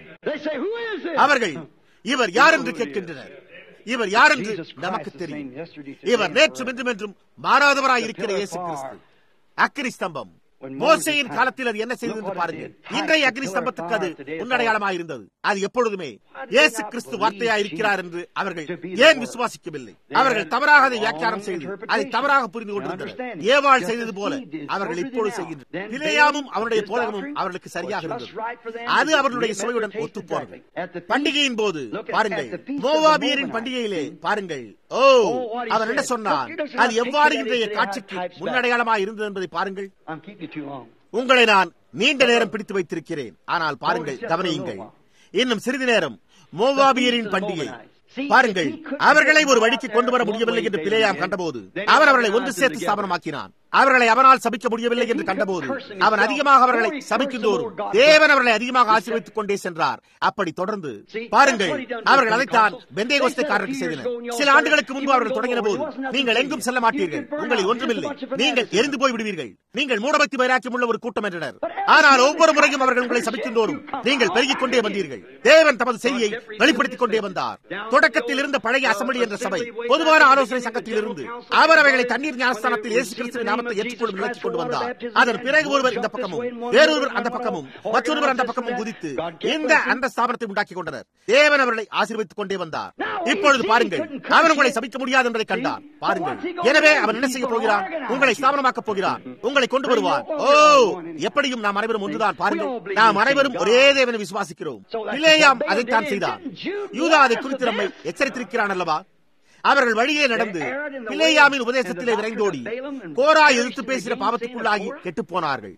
அவர்கள் இவர் யார் என்று கேட்கின்றனர் இவர் யார் என்று நமக்கு தெரியும் இவர் நேற்றும் என்றும் என்றும் மாறாதவராய் இருக்கிற இயேசு கிறிஸ்து அக்கினி ஸ்தம்பம் மோசையின் காலத்தில் அது என்ன செய்தது என்று பாருங்கள் இன்றைய அக்னி ஸ்தம்பத்துக்கு அது முன்னடையாளமாக இருந்தது அது எப்பொழுதுமே இயேசு கிறிஸ்து வார்த்தையா இருக்கிறார் என்று அவர்கள் ஏன் விசுவாசிக்கவில்லை அவர்கள் தவறாக அதை வியாக்கியானம் செய்து அதை தவறாக புரிந்து கொண்டிருந்தனர் ஏவாள் செய்தது போல அவர்கள் இப்பொழுது செய்கின்றனர் பிழையாமும் அவருடைய போதகமும் அவர்களுக்கு சரியாக இருந்தது அது அவர்களுடைய சுவையுடன் ஒத்துப்போனது பண்டிகையின் போது பாருங்கள் மோவாபியரின் பண்டிகையிலே பாருங்கள் ஓ அவர் என்ன சொன்னார் அது எவ்வாறு இன்றைய காட்சிக்கு முன்னடையாளமாக இருந்தது என்பதை பாருங்கள் உங்களை நான் நீண்ட நேரம் பிடித்து வைத்திருக்கிறேன் ஆனால் பாருங்கள் கவனியுங்கள் இன்னும் சிறிது நேரம் மோவாபியரின் பண்டிகை பாருங்கள் அவர்களை ஒரு வழிக்கு கொண்டு வர முடியவில்லை என்று பிழையாம் கண்டபோது அவர் அவர்களை ஒன்று சேர்த்து ஸ்தாபனமாக்கினான் அவர்களை அவனால் சபிக்க முடியவில்லை என்று கண்டபோது அவன் அதிகமாக அவர்களை சபிக்கின்றோரும் தேவன் அவர்களை அதிகமாக ஆசீர்வதித்துக் கொண்டே சென்றார் அப்படி தொடர்ந்து பாருங்கள் அவர்கள் அதைத்தான் பெந்தேகோஸ்தைக்காரருக்கு செய்தனர் சில ஆண்டுகளுக்கு முன்பு அவர்கள் தொடங்கின போது நீங்கள் எங்கும் செல்ல மாட்டீர்கள் உங்களில் ஒன்றுமில்லை நீங்கள் எரிந்து போய் விடுவீர்கள் நீங்கள் மூடபக்தி வைராக்கியம் உள்ள ஒரு கூட்டம் என்றனர் ஆனால் ஒவ்வொரு முறையும் அவர்கள் உங்களை சபிக்கின்றோரும் நீங்கள் பெருகிக் கொண்டே வந்தீர்கள் தேவன் தமது செய்தியை வெளிப்படுத்திக் கொண்டே வந்தார் தொடக்கத்தில் இருந்த பழைய அசம்பிளி என்ற சபை பொதுவான ஆலோசனை சங்கத்தில் இருந்து அவர் அவைகளை தண்ணீர் ஞானஸ்தானத்தில் இயேசு கிறிஸ்துவின் நாமத்தை ஏற்றுக்கொள்ளும் நிலைக்கு கொண்டு வந்தார் அதன் பிறகு ஒருவர் இந்த பக்கமும் வேறொருவர் அந்த பக்கமும் மற்றொருவர் அந்த பக்கமும் குதித்து இந்த அந்த ஸ்தாபனத்தை உண்டாக்கி கொண்டனர் தேவன் அவர்களை ஆசீர்வதித்துக் கொண்டே வந்தார் இப்பொழுது பாருங்கள் அவன் உங்களை சபிக்க முடியாது என்பதை கண்டார் பாருங்கள் எனவே அவன் என்ன செய்ய போகிறான் உங்களை ஸ்தாபனமாக்கப் போகிறான் உங்களை கொண்டு வருவார் ஓ எப்படியும் நாம் அனைவரும் ஒன்றுதான் பாருங்கள் நாம் அனைவரும் ஒரே தேவனை விசுவாசிக்கிறோம் பிளேயாம் அதைத்தான் செய்தார் யூதா அதை குறித்து நம்மை எச்சரித்திருக்கிறான் அல்லவா அவர்கள் வழியே நடந்து பிளேயாமின் உபதேசத்திலே விரைந்தோடி கோரா எதிர்த்து பேசின பாவத்துக்குள்ளாகி கெட்டுப் போனார்கள்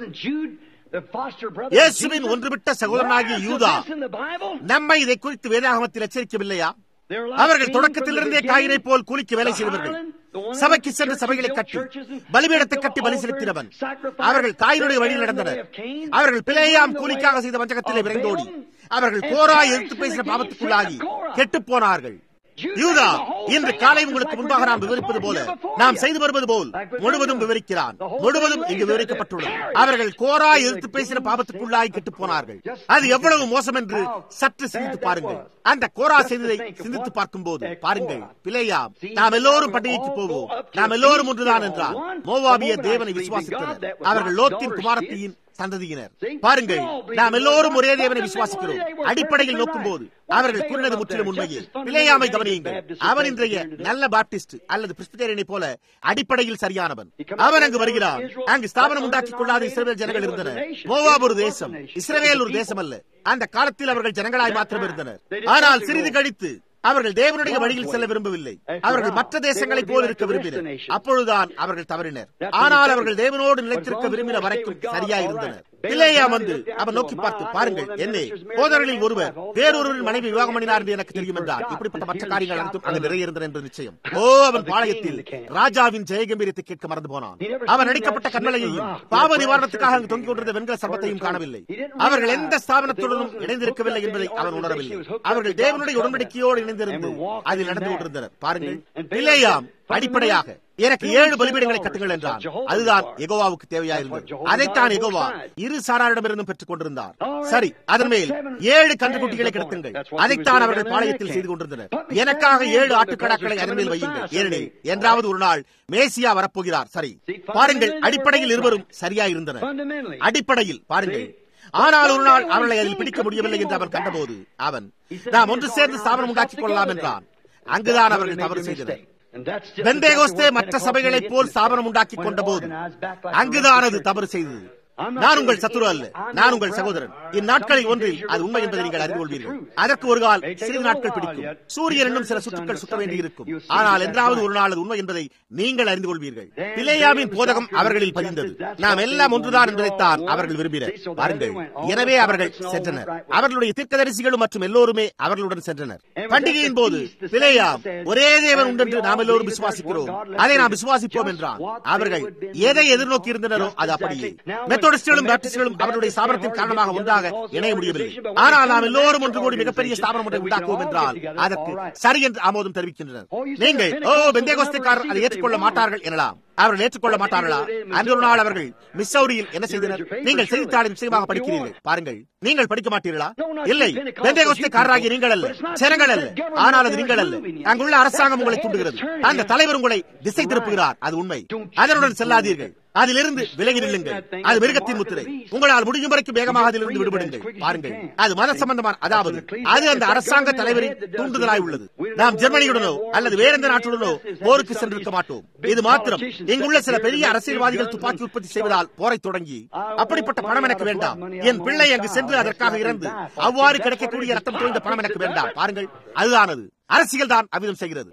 இயேசுவின் ஒன்றுவிட்ட சகோதரனாகிய யூதா நம்மை இதை குறித்து வேதாகமத்தில் எச்சரிக்கவில்லையா அவர்கள் தொடக்கத்திலிருந்தே காயினை போல் கூலிக்கு வேலை செய்தவர்கள் சபைக்கு சென்று சபைகளை கட்டி பலிபீடத்தை கட்டி பலி செலுத்தினவன் அவர்கள் காயினுடைய வழியில் நடந்தனர் அவர்கள் பிழையாம் கூலிக்காக செய்த வஞ்சகத்திலே விரைந்தோடி அவர்கள் கோரா எதிர்த்து பேசின பாவத்துக்குள்ளாகி கெட்டுப் போனார்கள் யூதா இன்று காலை உங்களுக்கு முன்பாக நாம் விவரிப்பது போல நாம் செய்து வருவது போல் முழுவதும் விவரிக்கிறான் முழுவதும் இங்கு விவரிக்கப்பட்டுள்ளது அவர்கள் கோரா எதிர்த்து பேசின பாவத்துக்குள்ளாய் கெட்டு போனார்கள் அது எவ்வளவு மோசம் என்று சற்று சிந்தித்து பாருங்கள் அந்த கோரா செய்ததை சிந்தித்து பார்க்கும் போது பாருங்கள் பிழையாம் நாம் எல்லோரும் பண்டிகைக்கு போவோம் நாம் எல்லோரும் ஒன்றுதான் என்றார் மோவாபிய தேவனை விசுவாசித்தனர் அவர்கள் லோத்தின் குமாரத்தியின் சந்ததியினர் பாருங்கள் நாம் எல்லோரும் ஒரே தேவனை விசுவாசிக்கிறோம் அடிப்படையில் நோக்கும் போது அவர்கள் கூறினது முற்றிலும் உண்மையே பிழையாமை கவனியுங்கள் அவன் இன்றைய நல்ல பாப்டிஸ்ட் அல்லது பிரிஸ்பிட்டேரியனை போல அடிப்படையில் சரியானவன் அவன் அங்கு வருகிறான் அங்கு ஸ்தாபனம் உண்டாக்கிக் கொள்ளாத இஸ்ரேல் ஜனங்கள் இருந்தனர் மோவாப் ஒரு தேசம் இஸ்ரேல் ஒரு தேசம் அல்ல அந்த காலத்தில் அவர்கள் ஜனங்களாய் மாத்திரம் இருந்தனர் ஆனால் சிறிது கழித்து அவர்கள் தேவனுடைய வழியில் செல்ல விரும்பவில்லை அவர்கள் மற்ற தேசங்களைப் போல் இருக்க விரும்பினர் அப்பொழுதுதான் அவர்கள் தவறினர் ஆனால் அவர்கள் தேவனோடு நிலைத்திருக்க விரும்பின வரைக்கும் சரியா இருந்தனர் பிள்ளையா வந்து அவன் நோக்கி பார்த்து பாருங்கள் என்னே போதர்களில் ஒருவர் வேறொருவரின் மனைவி விவாகம் பண்ணினார் என்று எனக்கு தெரியும் என்றார் இப்படிப்பட்ட மற்ற காரியங்கள் அனைத்தும் அங்கு நிறைய இருந்தன என்று நிச்சயம் ஓ அவன் பாளையத்தில் ராஜாவின் ஜெயகம்பீரத்தை கேட்க மறந்து போனான் அவன் அடிக்கப்பட்ட கண்மலையையும் பாவ நிவாரணத்துக்காக அங்கு தொங்கிக் கொண்டிருந்த வெண்கல சர்பத்தையும் காணவில்லை அவர்கள் எந்த ஸ்தாபனத்துடனும் இணைந்திருக்கவில்லை என்பதை அவன் உணரவில்லை அவர்கள் தேவனுடைய உடன்படிக்கையோடு இணைந்திருந்து அதில் நடந்து கொண்டிருந்தனர் பாருங்கள் பிள்ளையாம் அடிப்படையாக எனக்கு ஏழு பலிபீடங்களை கட்டுங்கள் என்றான் அதுதான் எகோவாவுக்கு தேவையாயிருந்தது அதைத்தான் எகோவா இரு சாராரிடமிருந்தும் பெற்றுக் கொண்டிருந்தார் சரி அதன் மேல் ஏழு கன்றுக்குட்டிகளை கிடத்துங்கள் அதைத்தான் அவர்கள் பாளையத்தில் செய்து கொண்டிருந்தனர் எனக்காக ஏழு ஆட்டுக்கடாக்களை அதன் மேல் வையுங்கள் ஏனெனில் என்றாவது ஒரு நாள் மேசியா வரப்போகிறார் சரி பாருங்கள் அடிப்படையில் இருவரும் சரியா இருந்தனர் அடிப்படையில் பாருங்கள் ஆனால் ஒரு நாள் அவர்களை அதில் பிடிக்க முடியவில்லை என்று அவன் கண்டபோது அவன் நாம் ஒன்று சேர்ந்து ஸ்தாபனம் உண்டாக்கிக் கொள்ளலாம் என்றான் அங்குதான் அவர்கள் தவறு செய்தனர் பெந்தேகோஸ்தே மற்ற சபைகளைப் போல் ஸ்தாபனம் உண்டாக்கிக் கொண்ட போது அங்குதான் அது தவறு செய்தது நான் உங்கள் சத்துரு அல்ல நான் உங்கள் சகோதரன் இந்நாட்களில் ஒன்றில் அது உண்மை என்பதை நீங்கள் அறிந்து கொள்வீர்கள் அதற்கு ஒரு கால் சிறிது நாட்கள் பிடிக்கும் சூரியன் இன்னும் சில சுற்றுக்கள் சுற்ற வேண்டி இருக்கும் ஆனால் என்றாவது ஒரு நாள் அது உண்மை என்பதை நீங்கள் அறிந்து கொள்வீர்கள் பிள்ளையாவின் போதகம் அவர்களில் பதிந்தது நாம் எல்லாம் ஒன்றுதான் என்பதைத்தான் அவர்கள் விரும்பினர் பாருங்கள் எனவே அவர்கள் சென்றனர் அவர்களுடைய தீர்க்கதரிசிகளும் மற்றும் எல்லோருமே அவர்களுடன் சென்றனர் பண்டிகையின் போது பிள்ளையாம் ஒரே தேவன் உண்டென்று நாம் எல்லோரும் விசுவாசிக்கிறோம் அதை நாம் விசுவாசிப்போம் என்றான் அவர்கள் எதை எதிர்நோக்கி இருந்தனரோ அது அப்படியே மெத்தோடிஸ்டுகளும் பாப்டிஸ்டுகளும் அவருடைய ஸ்தாபனத்தின் காரணமாக ஒன்றாக இணைய முடியவில்லை ஆனால் நாம் எல்லோரும் ஒன்று கூடி மிகப்பெரிய ஸ்தாபனம் ஒன்றை உண்டாக்குவோம் என்றால் அதற்கு சரி என்று ஆமோதம் தெரிவிக்கின்றனர் நீங்கள் ஓ பெந்தேகோஸ்தக்காரர் அதை ஏற்றுக்கொள்ள மாட்டார்கள் எனலாம் அவர்கள் ஏற்றுக்கொள்ள மாட்டார்களா அன்று ஒரு நாள் அவர்கள் மிஸ்ஸௌரியில் என்ன செய்தனர் நீங்கள் செய்தித்தாளை நிச்சயமாக படிக்கிறீர்கள் பாருங்கள் நீங்கள் படிக்க மாட்டீர்களா இல்லை பெந்தேகோஸ்தக்காரராகிய நீங்கள் அல்ல ஜனங்கள் அல்ல ஆனால் அது நீங்கள் அல்ல அங்குள்ள அரசாங்கம் உங்களை தூண்டுகிறது அந்த தலைவர் உங்களை திசை திருப்புகிறார் அது உண்மை அதனுடன் செல்லாதீர்கள் அதிலிருந்து விலகி நில்லுங்கள் அது மிருகத்தின் முத்திரை உங்களால் முடியும் வரைக்கும் வேகமாக அதிலிருந்து விடுபடுங்கள் பாருங்கள் அது மத சம்பந்தமான அதாவது அது அந்த அரசாங்க தலைவரின் தூண்டுதலாய் உள்ளது நாம் ஜெர்மனியுடனோ அல்லது வேற எந்த நாட்டுடனோ போருக்கு சென்றிருக்க மாட்டோம் இது மாத்திரம் இங்குள்ள சில பெரிய அரசியல்வாதிகள் துப்பாக்கி உற்பத்தி செய்வதால் போரை தொடங்கி அப்படிப்பட்ட பணம் எனக்கு வேண்டாம் என் பிள்ளை அங்கு சென்று அதற்காக இறந்து அவ்வாறு கிடைக்கக்கூடிய ரத்தம் தோய்ந்த பணம் எனக்கு வேண்டாம் பாருங்கள் அதுதானது அரசியல் தான் அவ்விதம் செய்கிறது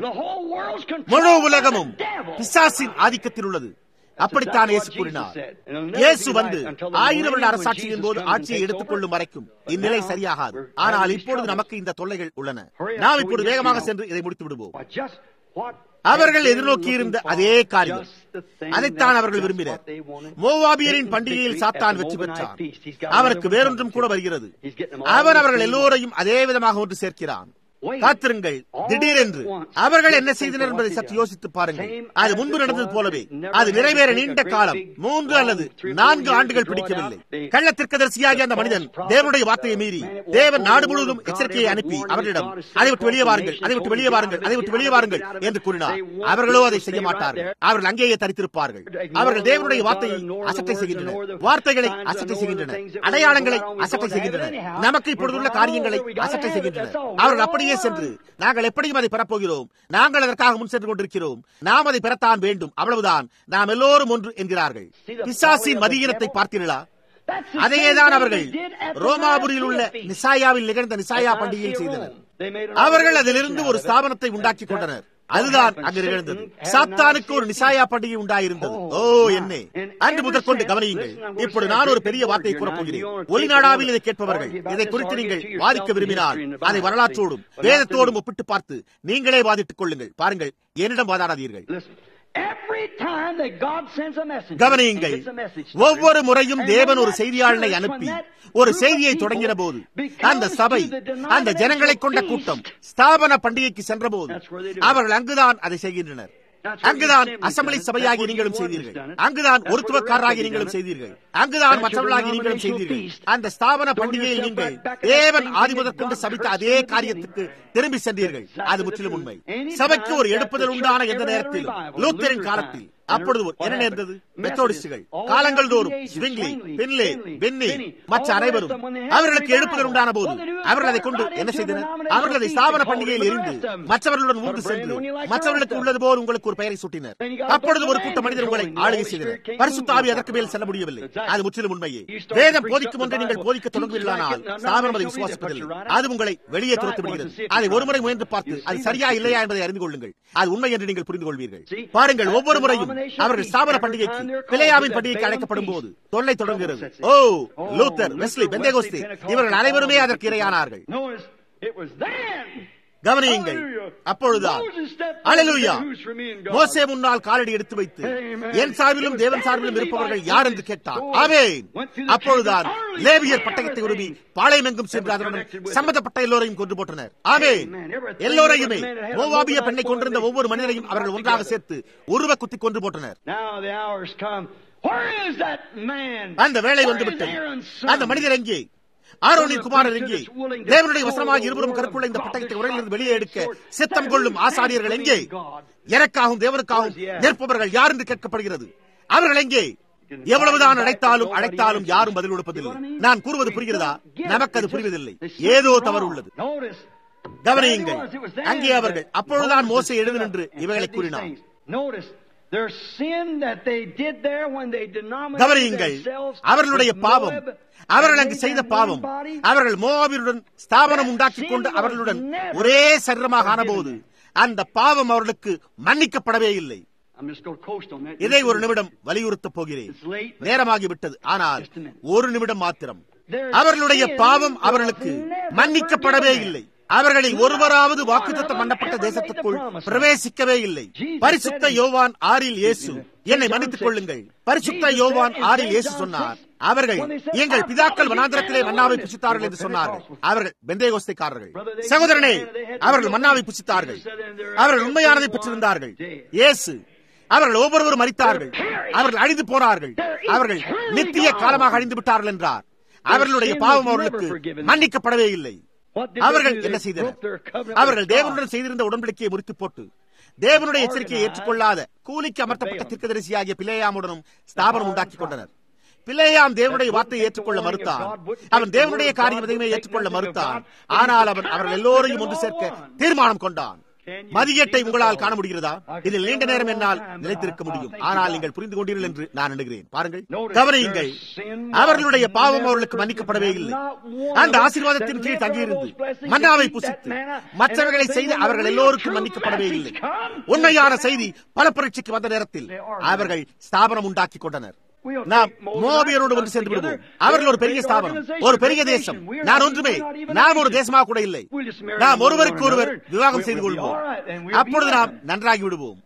முழு உலகமும் பிசாசின் ஆதிக்கத்தில் உள்ளது அப்படித்தான் இயேசு கூறினார் இயேசு வந்து ஆயிரம் வருட அரசாட்சியின் போது ஆட்சியை எடுத்துக் கொள்ளும் வரைக்கும் இந்நிலை சரியாகாது ஆனால் இப்பொழுது நமக்கு இந்த தொல்லைகள் உள்ளன நாம் இப்பொழுது வேகமாக சென்று இதை முடித்து விடுவோம் அவர்கள் எதிர்நோக்கி இருந்த அதே காரியம் அதைத்தான் அவர்கள் விரும்பினர் மோவாபியரின் பண்டிகையில் சாத்தான் வெற்றி பெற்றான் அவருக்கு வேறொன்றும் கூட வருகிறது அவன் அவர்கள் எல்லோரையும் அதே விதமாக ஒன்று சேர்க்கிறான் காத்திருங்கள் திடீரென்று அவர்கள் என்ன செய்தனர் என்பதை சற்று யோசித்து பாருங்கள் அது முன்பு நடந்தது போலவே அது நிறைவேற நீண்ட காலம் மூன்று அல்லது நான்கு ஆண்டுகள் பிடிக்கவில்லை கள்ளத்திற்கதரிசியாகிய அந்த மனிதன் தேவனுடைய வார்த்தையை மீறி தேவன் நாடு முழுவதும் எச்சரிக்கையை அனுப்பி அவர்களிடம் அதை விட்டு வெளியே வாருங்கள் அதை விட்டு வெளியே வாருங்கள் அதை விட்டு வெளியே வாருங்கள் என்று கூறினார் அவர்களோ அதை செய்ய மாட்டார்கள் அவர்கள் அங்கேயே தரித்திருப்பார்கள் அவர்கள் தேவனுடைய வார்த்தையை அசட்டை செய்கின்றனர் வார்த்தைகளை அசட்டை செய்கின்றனர் அடையாளங்களை அசட்டை செய்கின்றனர் நமக்கு இப்பொழுதுள்ள காரியங்களை அசட்டை செய்கின்றனர் அவர்கள் அப்படியே சென்று நாங்கள் எப்படியும் அதை பெறப்போகிறோம் நாங்கள் அதற்காக முன் சென்று கொண்டிருக்கிறோம் நாம் அதை பெறத்தான் வேண்டும் அவ்வளவுதான் நாம் எல்லோரும் ஒன்று என்கிறார்கள் பிசாசின் மதியினத்தை பார்த்தீர்களா அதையேதான் அவர்கள் ரோமாபுரியில் உள்ள நிசாயாவில் நிகழ்ந்த நிசாயா பண்டிகையில் செய்தனர் அவர்கள் அதிலிருந்து ஒரு ஸ்தாபனத்தை உண்டாக்கி கொண்டனர் அதுதான் அங்கு நிகழ்ந்தது சாத்தானுக்கு ஒரு நிசாயா பண்டிகை உண்டாயிருந்தது ஓ என்ன அன்று முதற்கொண்டு கவனியுங்கள் இப்பொழுது நான் ஒரு பெரிய வார்த்தையை கூறப்போகிறேன் ஒளிநாடாவில் இதை கேட்பவர்கள் இதை குறித்து நீங்கள் வாதிக்க விரும்பினால் அதை வரலாற்றோடும் வேதத்தோடும் ஒப்பிட்டு பார்த்து நீங்களே வாதிட்டுக் கொள்ளுங்கள் பாருங்கள் என்னிடம் வாதாடாதீர்கள் கவனியுங்கள் ஒவ்வொரு முறையும் தேவன் ஒரு செய்தியாளனை அனுப்பி ஒரு செய்தியை தொடங்கின போது அந்த சபை அந்த ஜனங்களை கொண்ட கூட்டம் ஸ்தாபன பண்டிகைக்கு சென்ற போது அவர்கள் அங்குதான் அதை செய்கின்றனர் அங்குதான் அசம்பிளி சபையாகி நீங்களும் செய்தீர்கள் அங்குதான் ஒருத்துவக்காரராகி நீங்களும் செய்தீர்கள் அங்குதான் மற்றவர்களாகி நீங்களும் செய்தீர்கள் அந்த ஸ்தாபன பண்டிகையில் நீங்கள் தேவன் ஆதிபதற்கொண்டு சபித்த அதே காரியத்துக்கு திரும்பி சென்றீர்கள் அது முற்றிலும் உண்மை சபைக்கு ஒரு எடுப்புதல் உண்டான எந்த நேரத்தில் லூத்தரின் காலத்தில் அப்பொழுது என்ன நேர்ந்தது மெத்தோடிஸ்டுகள் காலங்கள் தோறும் ஸ்விங்லி பின்லே பென்னி மற்ற அனைவரும் அவர்களுக்கு எழுப்புதல் உண்டான போது அவர்கள் அதை கொண்டு என்ன செய்தனர் அவர்கள் அதை ஸ்தாபன பண்டிகையில் இருந்து மற்றவர்களுடன் ஊர்ந்து சென்று மற்றவர்களுக்கு உள்ளது போல் உங்களுக்கு ஒரு பெயரை சூட்டினர் அப்பொழுது ஒரு கூட்ட மனிதர் உங்களை ஆளுகை செய்தனர் பரிசுத்தாவி அதற்கு மேல் செல்ல முடியவில்லை அது முற்றிலும் உண்மையே வேதம் போதிக்கும் ஒன்றை நீங்கள் போதிக்க தொடங்குவீர்களானால் ஸ்தாபனம் அதை விசுவாசிப்பதில்லை அது உங்களை வெளியே துரத்து விடுகிறது அதை ஒருமுறை முயன்று பார்த்து அது சரியா இல்லையா என்பதை அறிந்து கொள்ளுங்கள் அது உண்மை என்று நீங்கள் புரிந்து கொள்வீர்கள் பாருங்கள் ஒவ்வொரு முறையும் அவர்கள் ஸ்தாபன பண்டிகைக்கு பிழையாவின் பண்டிகைக்கு அழைக்கப்படும் போது தொல்லை தொடங்குகிறது ஓ லூத்தர் வெஸ்லி பெந்தேகோஸ்தி இவர்கள் அனைவருமே அதற்கு இரையானார்கள் கவனியுங்கள் அப்பொழுதுதான் அழலுயா மோசே முன்னால் காலடி எடுத்து வைத்து என் சார்பிலும் தேவன் சார்பிலும் இருப்பவர்கள் யார் என்று கேட்டார் ஆவே அப்பொழுதுதான் லேவியர் பட்டயத்தை உருவி பாளையமெங்கும் சென்று அதனுடன் சம்பந்தப்பட்ட எல்லோரையும் கொண்டு போட்டனர் ஆவே எல்லோரையுமே மோவாபிய பெண்ணை கொண்டிருந்த ஒவ்வொரு மனிதரையும் அவர்கள் ஒன்றாக சேர்த்து உருவ குத்தி கொண்டு போட்டனர் அந்த வேலை வந்துவிட்டது அந்த மனிதர் எங்கே ஆரோனின் குமாரர் எங்கே தேவனுடைய வசனமாக இருவரும் கருக்குள்ள இந்த பட்டயத்தை உரையிலிருந்து வெளியே எடுக்க சித்தம் கொள்ளும் ஆசாரியர்கள் எங்கே எனக்காகவும் தேவனுக்காகவும் நிற்பவர்கள் யார் என்று கேட்கப்படுகிறது அவர்கள் எங்கே எவ்வளவுதான் அழைத்தாலும் அழைத்தாலும் யாரும் பதில் கொடுப்பதில்லை நான் கூறுவது புரிகிறதா நமக்கு அது புரிவதில்லை ஏதோ தவறு உள்ளது கவனியுங்கள் அங்கே அவர்கள் அப்பொழுதுதான் மோசை எழுது நின்று இவைகளை கூறினார் கவனியுங்கள் அவர்களுடைய பாவம் அவர்கள் அங்கு செய்த பாவம் அவர்கள் மோவாபியுடன் ஸ்தாபனம் உண்டாக்கிக் கொண்டு அவர்களுடன் ஒரே சரீரமாக ஆனபோது அந்த பாவம் அவர்களுக்கு மன்னிக்கப்படவே இல்லை இதை ஒரு நிமிடம் வலியுறுத்த போகிறேன் நேரமாகிவிட்டது ஆனால் ஒரு நிமிடம் மாத்திரம் அவர்களுடைய பாவம் அவர்களுக்கு மன்னிக்கப்படவே இல்லை அவர்களில் ஒருவராவது வாக்குத்தத்தம் பண்ணப்பட்ட தேசத்துக்குள் பிரவேசிக்கவே இல்லை பரிசுத்த யோவான் ஆறில் இயேசு என்னை மன்னித்துக் கொள்ளுங்கள் பரிசுத்த யோவான் ஆறில் இயேசு சொன்னார் அவர்கள் எங்கள் பிதாக்கள் வனாந்திரத்திலே மன்னாவை புசித்தார்கள் என்று சொன்னார்கள் அவர்கள் பெந்தேகோஸ்தைக்காரர்கள் சகோதரனே அவர்கள் மன்னாவை புசித்தார்கள் அவர்கள் உண்மையானதை பெற்றிருந்தார்கள் இயேசு அவர்கள் ஒவ்வொருவரும் மறித்தார்கள் அவர்கள் அழிந்து போனார்கள் அவர்கள் நித்திய காலமாக அழிந்து விட்டார்கள் என்றார் அவர்களுடைய பாவம் அவர்களுக்கு மன்னிக்கப்படவே இல்லை அவர்கள் என்ன செய்தனர் அவர்கள் தேவனுடன் செய்திருந்த உடன்படிக்கையை முறித்து போட்டு தேவனுடைய எச்சரிக்கையை ஏற்றுக்கொள்ளாத கூலிக்கு அமர்த்தப்பட்ட திர்க்கதரிசியாகிய பிள்ளையாமுடனும் ஸ்தாபனம் உண்டாக்கிக் கொண்டனர் பிள்ளையாம் தேவனுடைய வார்த்தையை ஏற்றுக்கொள்ள மறுத்தான் அவன் தேவனுடைய காரியம் எதையுமே ஏற்றுக்கொள்ள மறுத்தான் ஆனால் அவன் அவர்கள் எல்லோரையும் ஒன்று சேர்க்க தீர்மானம் கொண்டான் மதியீட்டை உங்களால் காண முடிகிறதா இதில் நீண்ட நேரம் என்னால் நிலைத்திருக்க முடியும் ஆனால் நீங்கள் புரிந்து கொண்டீர்கள் என்று நான் எண்ணுகிறேன் பாருங்கள் கவனியுங்கள் அவர்களுடைய பாவம் அவர்களுக்கு மன்னிக்கப்படவே இல்லை அந்த ஆசீர்வாதத்தின் கீழ் தங்கியிருந்து மன்னாவை புசித்து மற்றவர்களை செய்து அவர்கள் எல்லோருக்கும் மன்னிக்கப்படவே இல்லை உண்மையான செய்தி பல பரீட்சைக்கு வந்த நேரத்தில் அவர்கள் ஸ்தாபனம் உண்டாக்கி கொண்டனர் நாம் மோபியரோடு ஒன்று சென்று விடுவோம் அவர்கள் ஒரு பெரிய ஸ்தாபனம் ஒரு பெரிய தேசம் நான் ஒன்றுமே நாம் ஒரு தேசமாக கூட இல்லை நாம் ஒருவருக்கு ஒருவர் விவாகம் செய்து கொள்வோம் அப்பொழுது நாம் நன்றாகி விடுவோம்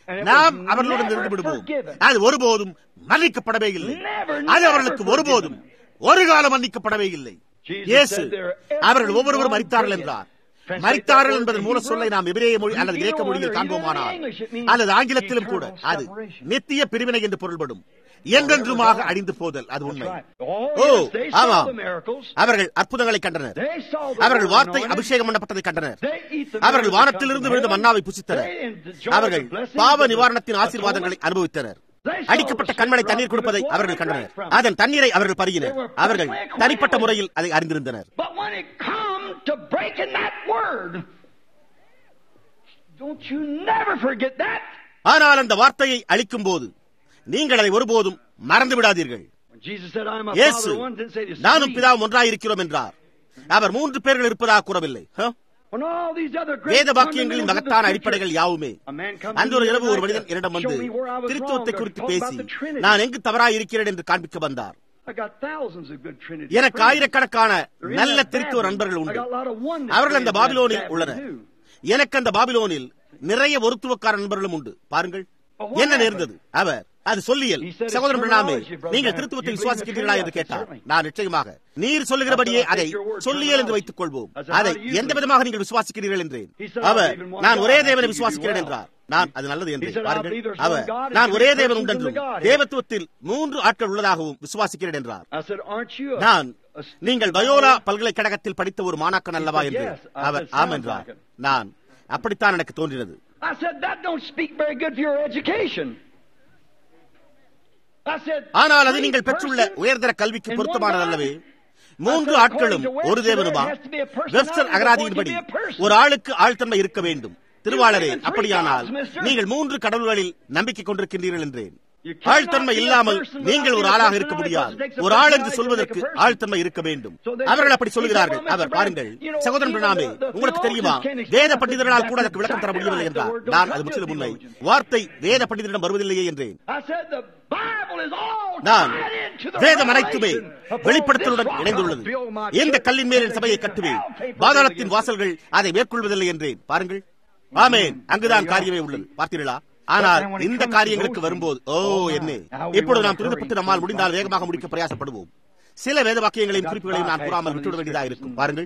நாம் அவர்களுடன் இருந்து விடுவோம் அது ஒருபோதும் மன்னிக்கப்படவே இல்லை அது அவர்களுக்கு ஒருபோதும் ஒரு காலம் மன்னிக்கப்படவே இல்லை இயேசு அவர்கள் ஒவ்வொருவரும் மறித்தார்கள் என்றார் மறித்தார்கள் என்பதன் மூல சொல்லை நாம் எபிரேய மொழி அல்லது கிரேக்க மொழியில் காண்போமானால் அல்லது ஆங்கிலத்திலும் கூட அது நித்திய பிரிவினை என்று பொருள்படும் என்றென்றுமாக அழிந்து போதல் அது உண்மை ஓ ஆமா அவர்கள் அற்புதங்களை கண்டனர் அவர்கள் வார்த்தை அபிஷேகம் பண்ணப்பட்டதை கண்டனர் அவர்கள் வானத்திலிருந்து விழுந்த மன்னாவை புசித்தனர் அவர்கள் பாவ நிவாரணத்தின் ஆசீர்வாதங்களை அனுபவித்தனர் அடிக்கப்பட்ட கண்மனை தண்ணீர் கொடுப்பதை அவர்கள் கண்டனர் அதன் தண்ணீரை அவர்கள் பருகினர் அவர்கள் தனிப்பட்ட முறையில் அதை அறிந்திருந்தனர் ஆனால் அந்த வார்த்தையை அளிக்கும் போது நீங்கள் அதை ஒருபோதும் மறந்து விடாதீர்கள் இயேசு நானும் பிதாவும் ஒன்றாயிருக்கிறோம் என்றார் அவர் மூன்று பேர்கள் இருப்பதாக கூறவில்லை வேத வாக்கியங்களின் மகத்தான அடிப்படைகள் யாவுமே அன்று ஒரு இரவு ஒரு மனிதன் என்னிடம் வந்து திருத்துவத்தை குறித்து பேசி நான் எங்கு தவறாய் இருக்கிறேன் என்று காண்பிக்க வந்தார் எனக்கு ஆயிரக்கணக்கான நல்ல திருத்துவ நண்பர்கள் உண்டு அவர்கள் அந்த பாபிலோனில் உள்ளனர் எனக்கு அந்த பாபிலோனில் நிறைய ஒருத்துவக்கார நண்பர்களும் உண்டு பாருங்கள் என்ன நேர்ந்தது அவர் அது சொல்லியல் சகோதரன் பிரணாமே நீங்கள் திருத்துவத்தை விசுவாசிக்கிறீர்களா என்று கேட்டார் நான் நிச்சயமாக நீர் சொல்லுகிறபடியே அதை சொல்லியல் என்று வைத்துக் கொள்வோம் அதை எந்த விதமாக நீங்கள் விசுவாசிக்கிறீர்கள் என்றேன் அவர் நான் ஒரே தேவனை விசுவாசிக்கிறேன் என்றார் நான் அது நல்லது என்று பாருங்கள் அவர் நான் ஒரே தேவன் உண்டென்றும் தேவத்துவத்தில் மூன்று ஆட்கள் உள்ளதாகவும் விசுவாசிக்கிறேன் என்றார் நான் நீங்கள் பயோலா பல்கலைக்கழகத்தில் படித்த ஒரு மாணாக்கன் அல்லவா என்று அவர் ஆம் என்றார் நான் அப்படித்தான் எனக்கு தோன்றினது I said, that don't speak very good for your education. ஆனால் அது நீங்கள் பெற்றுள்ள உயர்தர கல்விக்கு பொருத்தமானதல்லவே மூன்று ஆட்களும் ஒரு தேவனுமா வெப்சர் அகராதியின்படி ஒரு ஆளுக்கு ஆழ்த்தன்மை இருக்க வேண்டும் திருவாளரே அப்படியானால் நீங்கள் மூன்று கடவுள்களில் நம்பிக்கை கொண்டிருக்கின்றீர்கள் என்றேன் ஆழ்த்தன்மை இல்லாமல் நீங்கள் ஒரு ஆளாக இருக்க முடியாது ஒரு ஆள் என்று சொல்வதற்கு ஆழ்த்தன்மை இருக்க வேண்டும் அவர்கள் அப்படி சொல்லுகிறார்கள் அவர் பாருங்கள் சகோதரன் பிரணாமே உங்களுக்கு தெரியுமா வேத பண்டிதர்களால் கூட அதற்கு விளக்கம் தர முடியவில்லை என்றார் நான் அது முற்றிலும் உண்மை வார்த்தை வேத பண்டிதரிடம் வருவதில்லையே என்றேன் நான் வேதம் அனைத்துமே வெளிப்படுத்தலுடன் இணைந்துள்ளது எந்த கல்லின் மேல் என் சபையை கட்டுவேன் பாதாளத்தின் வாசல்கள் அதை மேற்கொள்வதில்லை என்றேன் பாருங்கள் ஆமேன் அங்குதான் காரியமே உள்ளது பார்த்தீர்களா ஆனால் இந்த காரியங்களுக்கு வரும்போது ஓ என்ன இப்பொழுது நாம் துரிதப்பட்டு நம்மால் முடிந்தால் வேகமாக முடிக்க பிரயாசப்படுவோம் சில வேத வாக்கியங்களையும் குறிப்புகளையும் நான் கூறாமல் விட்டுவிட வேண்டியதாக இருக்கும் பாருங்கள்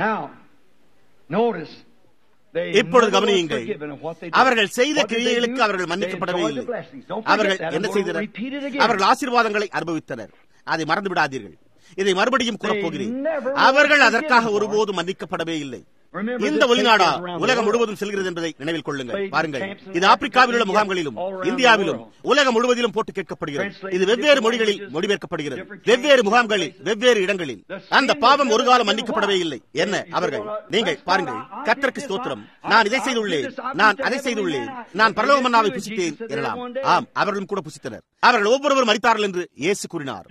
இப்பொழுது கவனியுங்கள் அவர்கள் செய்த கிரியைகளுக்கு அவர்கள் மன்னிக்கப்படவே இல்லை அவர்கள் என்ன செய்தனர் அவர்கள் ஆசீர்வாதங்களை அனுபவித்தனர் அதை மறந்து விடாதீர்கள் இதை மறுபடியும் கூறப்போகிறேன் அவர்கள் அதற்காக ஒருபோதும் மன்னிக்கப்படவே இல்லை இந்த ஒளிநாடா உலகம் முழுவதும் செல்கிறது என்பதை நினைவில் கொள்ளுங்கள் பாருங்கள் இது ஆப்பிரிக்காவில் உள்ள முகாம்களிலும் இந்தியாவிலும் உலகம் முழுவதிலும் போட்டு கேட்கப்படுகிறது இது வெவ்வேறு மொழிகளில் மொழிபெயர்க்கப்படுகிறது வெவ்வேறு முகாம்களில் வெவ்வேறு இடங்களில் அந்த பாவம் ஒரு காலம் மன்னிக்கப்படவே இல்லை என்ன அவர்கள் நீங்கள் பாருங்கள் கத்தருக்கு ஸ்தோத்திரம் நான் இதை செய்துள்ளேன் நான் அதை செய்துள்ளேன் நான் பரலோக மன்னாவை புசித்தேன் எனலாம் ஆம் அவர்களும் கூட புசித்தனர் அவர்கள் ஒவ்வொருவரும் மறித்தார்கள் என்று இயேசு கூறினார்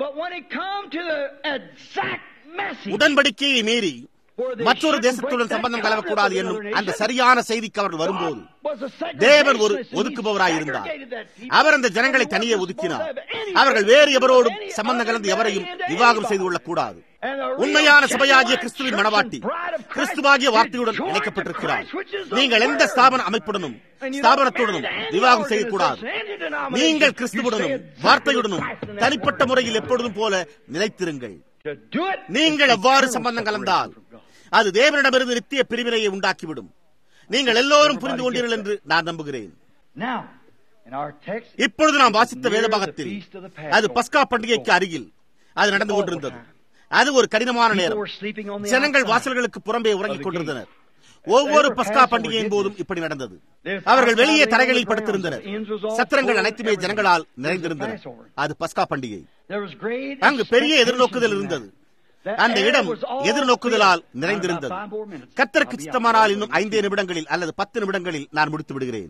உடன்படிக்கையை மீறி மற்றொரு தேசத்துடன் சம்பந்தம் கலவக்கூடாது என்னும் அந்த சரியான செய்திக்கு அவர்கள் வரும்போது தேவன் ஒரு ஒதுக்குபவராய் இருந்தார் அவர் அந்த ஜனங்களை தனியே ஒதுக்கினார் அவர்கள் வேறு எவரோடும் சம்பந்தம் கலந்து எவரையும் விவாகம் செய்து கொள்ளக் கூடாது உண்மையான சபையாகிய கிறிஸ்துவின் மனவாட்டி கிறிஸ்துவாகிய வார்த்தையுடன் இணைக்கப்பட்டிருக்கிறார் நீங்கள் எந்த ஸ்தாபன அமைப்புடனும் ஸ்தாபனத்துடனும் விவாகம் செய்யக்கூடாது நீங்கள் கிறிஸ்துவுடனும் வார்த்தையுடனும் தனிப்பட்ட முறையில் எப்பொழுதும் போல நிலைத்திருங்கள் நீங்கள் எவ்வாறு சம்பந்தம் கலந்தால் அது தேவனிடமிருந்து நித்திய பிரிவினையை உண்டாக்கிவிடும் நீங்கள் எல்லோரும் புரிந்து கொண்டீர்கள் என்று நான் நம்புகிறேன் இப்பொழுது நாம் வாசித்த வேத பாகத்தில் அது பஸ்கா பண்டிகைக்கு அருகில் அது நடந்து கொண்டிருந்தது அது ஒரு கடினமான நேரம் ஜனங்கள் வாசல்களுக்கு புறம்பே உறங்கிக் கொண்டிருந்தனர் ஒவ்வொரு பஸ்கா பண்டிகையின் போதும் இப்படி நடந்தது அவர்கள் வெளியே தரைகளில் படுத்திருந்தனர் சத்திரங்கள் அனைத்துமே ஜனங்களால் நிறைந்திருந்தன அது பஸ்கா பண்டிகை அங்கு பெரிய எதிர்நோக்குதல் இருந்தது அந்த இடம் எதிர்நோக்குதலால் நிறைந்திருந்தது கத்தருக்கு சித்தமானால் இன்னும் ஐந்தே நிமிடங்களில் அல்லது பத்து நிமிடங்களில் நான் முடித்து விடுகிறேன்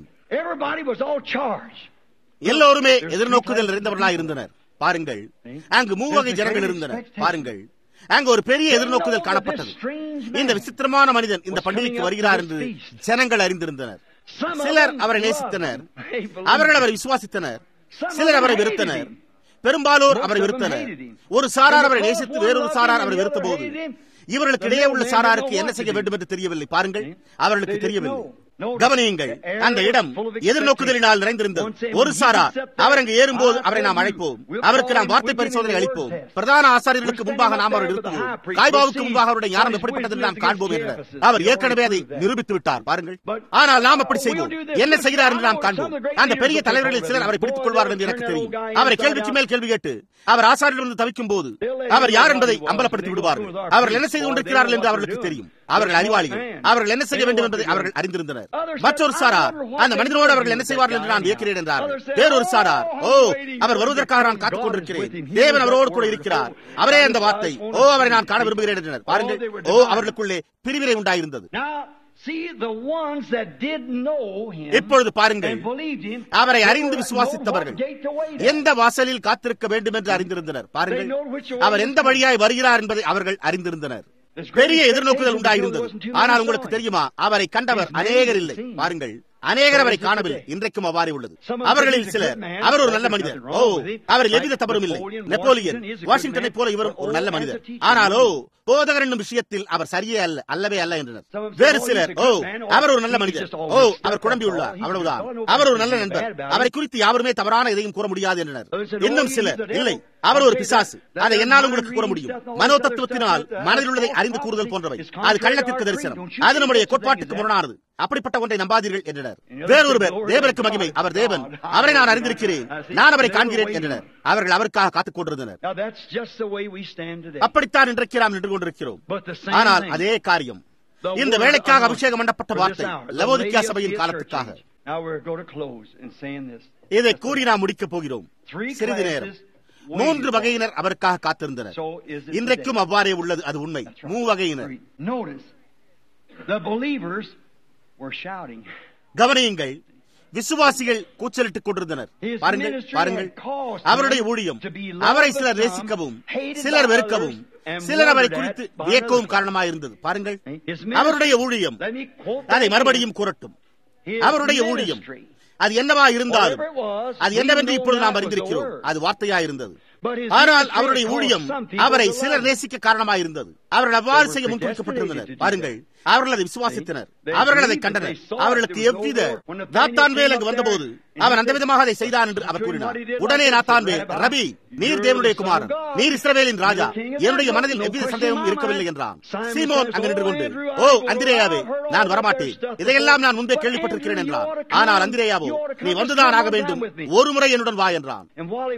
எல்லோருமே எதிர்நோக்குதல் நிறைந்தவர்களாக இருந்தனர் பாருங்கள் அங்கு மூவகை ஜனங்கள் இருந்தனர் பாருங்கள் அங்கு ஒரு பெரிய எதிர்நோக்குதல் காணப்பட்டது இந்த விசித்திரமான மனிதன் இந்த பண்டிகைக்கு வருகிறார் என்று ஜனங்கள் அறிந்திருந்தனர் சிலர் அவரை நேசித்தனர் அவர்கள் அவரை விசுவாசித்தனர் சிலர் அவரை வெறுத்தனர் பெரும்பாலோர் அவரை வெறுத்தனர் ஒரு சாரார் அவரை நேசித்து வேறொரு சாரார் அவரை வெறுத்த போது இவர்களுக்கு இடையே உள்ள சாராருக்கு என்ன செய்ய வேண்டும் என்று தெரியவில்லை பாருங்கள் அவர்களுக்கு தெரியவில்லை கவனியுங்கள் அந்த இடம் எதிர்நோக்குதலினால் நிறைந்திருந்தது ஒரு சாரா அவர் அங்கு ஏறும்போது அவரை நாம் அழைப்போம் அவருக்கு நாம் வார்த்தை பரிசோதனை அளிப்போம் பிரதான ஆசாரியர்களுக்கு முன்பாக நாம் அவர் நிறுத்துவோம் காய்பாவுக்கு முன்பாக அவருடைய ஞானம் எப்படிப்பட்டது நாம் காண்போம் என்றார் அவர் ஏற்கனவே அதை நிரூபித்து விட்டார் பாருங்கள் ஆனால் நாம் அப்படி செய்வோம் என்ன செய்கிறார் என்று நாம் காண்போம் அந்த பெரிய தலைவர்களில் சிலர் அவரை பிடித்துக் கொள்வார்கள் என்று எனக்கு தெரியும் அவரை கேள்விக்கு மேல் கேள்வி கேட்டு அவர் ஆசாரியிலிருந்து தவிக்கும் போது அவர் யார் என்பதை அம்பலப்படுத்தி விடுவார்கள் அவர்கள் என்ன செய்து கொண்டிருக்கிறார்கள் என்று அவர்களுக்கு தெரியும் அவர்கள் அறிவாளிகள் அவர்கள் என்ன செய்ய வேண்டும் என்பதை அவர்கள் அறிந்திருந்தனர் மற்றொரு சாரார் அந்த மனிதனோடு அவர்கள் என்ன செய்வார்கள் என்று நான் வியக்கிறேன் என்றார் வேறொரு சாரார் ஓ அவர் வருவதற்காக நான் காத்துக் கொண்டிருக்கிறேன் தேவன் அவரோடு கூட இருக்கிறார் அவரே அந்த வார்த்தை ஓ அவரை நான் காண விரும்புகிறேன் என்றனர் பாருங்கள் ஓ அவர்களுக்குள்ளே பிரிவினை உண்டாயிருந்தது இப்பொழுது பாருங்கள் அவரை அறிந்து விசுவாசித்தவர்கள் எந்த வாசலில் காத்திருக்க வேண்டும் என்று அறிந்திருந்தனர் பாருங்கள் அவர் எந்த வழியாய் வருகிறார் என்பதை அவர்கள் அறிந்திருந்தனர் பெரிய எதிர்நோக்குதல் உண்டாயிருந்தது ஆனால் உங்களுக்கு தெரியுமா அவரை கண்டவர் அநேகர் இல்லை பாருங்கள் அநேகர் அவரை காணவில்லை இன்றைக்கும் அவ்வாறே உள்ளது அவர்களில் சிலர் அவர் ஒரு நல்ல மனிதர் ஓ அவரில் எவ்வித தவறும் இல்லை நெப்போலியன் வாஷிங்டனை போல இவரும் ஒரு நல்ல மனிதர் ஆனாலோ போதகர் என்னும் விஷயத்தில் அவர் சரியே அல்ல அல்லவே அல்ல என்றனர் வேறு சிலர் ஓ அவர் ஒரு நல்ல மனிதர் ஓ அவர் குழம்பியுள்ளார் அவ்வளவுதான் அவர் ஒரு நல்ல நண்பர் அவரை குறித்து யாருமே தவறான எதையும் கூற முடியாது என்றனர் இன்னும் சிலர் இல்லை அவர் ஒரு பிசாசு அதை என்னால் உங்களுக்கு கூற முடியும் மனோ தத்துவத்தினால் மனதில் உள்ளதை அறிந்து கூறுதல் போன்றவை அது கள்ளத்திற்கு தரிசனம் அது நம்முடைய கோட்பாட்டுக்கு முரணானது அப்படிப்பட்ட ஒன்றை நம்பாதீர்கள் என்றனர் வேறொருவர் தேவனுக்கு மகிமை அவர் தேவன் அவரை நான் அறிந்திருக்கிறேன் நான் அவரை காண்கிறேன் என்றனர் அவர்கள் அவருக்காக காத்துக் கொண்டிருந்தனர் அப்படித்தான் இன்றைக்கு நாம் நின்று கொண்டிருக்கிறோம் ஆனால் அதே காரியம் இந்த வேலைக்காக அபிஷேகம் பண்ணப்பட்ட வார்த்தை லவோதிக்கா சபையின் காலத்துக்காக இதை கூறி நாம் முடிக்கப் போகிறோம் சிறிது நேரம் மூன்று வகையினர் அவருக்காக காத்திருந்தனர் இன்றைக்கும் அவ்வாறே உள்ளது அது உண்மை மூ வகையினர் கவனியுங்கள் விசுவாசிகள் கூச்சலிட்டுக் கொண்டிருந்தனர் பாருங்கள் பாருங்கள் அவருடைய ஊழியம் அவரை சிலர் நேசிக்கவும் சிலர் வெறுக்கவும் சிலர் அவரை குறித்து வியக்கவும் காரணமாயிருந்தது பாருங்கள் அவருடைய ஊழியம் அதை மறுபடியும் கூறட்டும் அவருடைய ஊழியம் அது என்னவா இருந்தாலும் அது என்னவென்று இப்பொழுது நாம் அறிந்திருக்கிறோம் அது வார்த்தையா இருந்தது ஆனால் அவருடைய ஊழியம் அவரை சிலர் நேசிக்க காரணமாயிருந்தது அவர்கள் அவ்வாறு செய்ய முன்குறிக்கப்பட்டிருந்தனர் பாருங்கள் அவர்கள் அதை விசுவாசித்தனர் அவர்கள் அதை கண்டனர் அவர்களுக்கு எவ்வித நாத்தான்வேல் அங்கு வந்தபோது அவன் அந்த விதமாக அதை செய்தான் என்று அவர் கூறினார் உடனே நாத்தான்வேல் ரபி நீர் தேவனுடைய குமாரன் நீர் இஸ்ரவேலின் ராஜா என்னுடைய மனதில் எவ்வித சந்தேகமும் இருக்கவில்லை என்றான் சீமோன் அங்கு நின்று கொண்டு ஓ அந்திரேயாவே நான் வரமாட்டேன் இதையெல்லாம் நான் முன்பே கேள்விப்பட்டிருக்கிறேன் என்றான் ஆனால் அந்திரேயாவோ நீ வந்துதான் ஆக வேண்டும் ஒரு முறை என்னுடன் வா என்றான்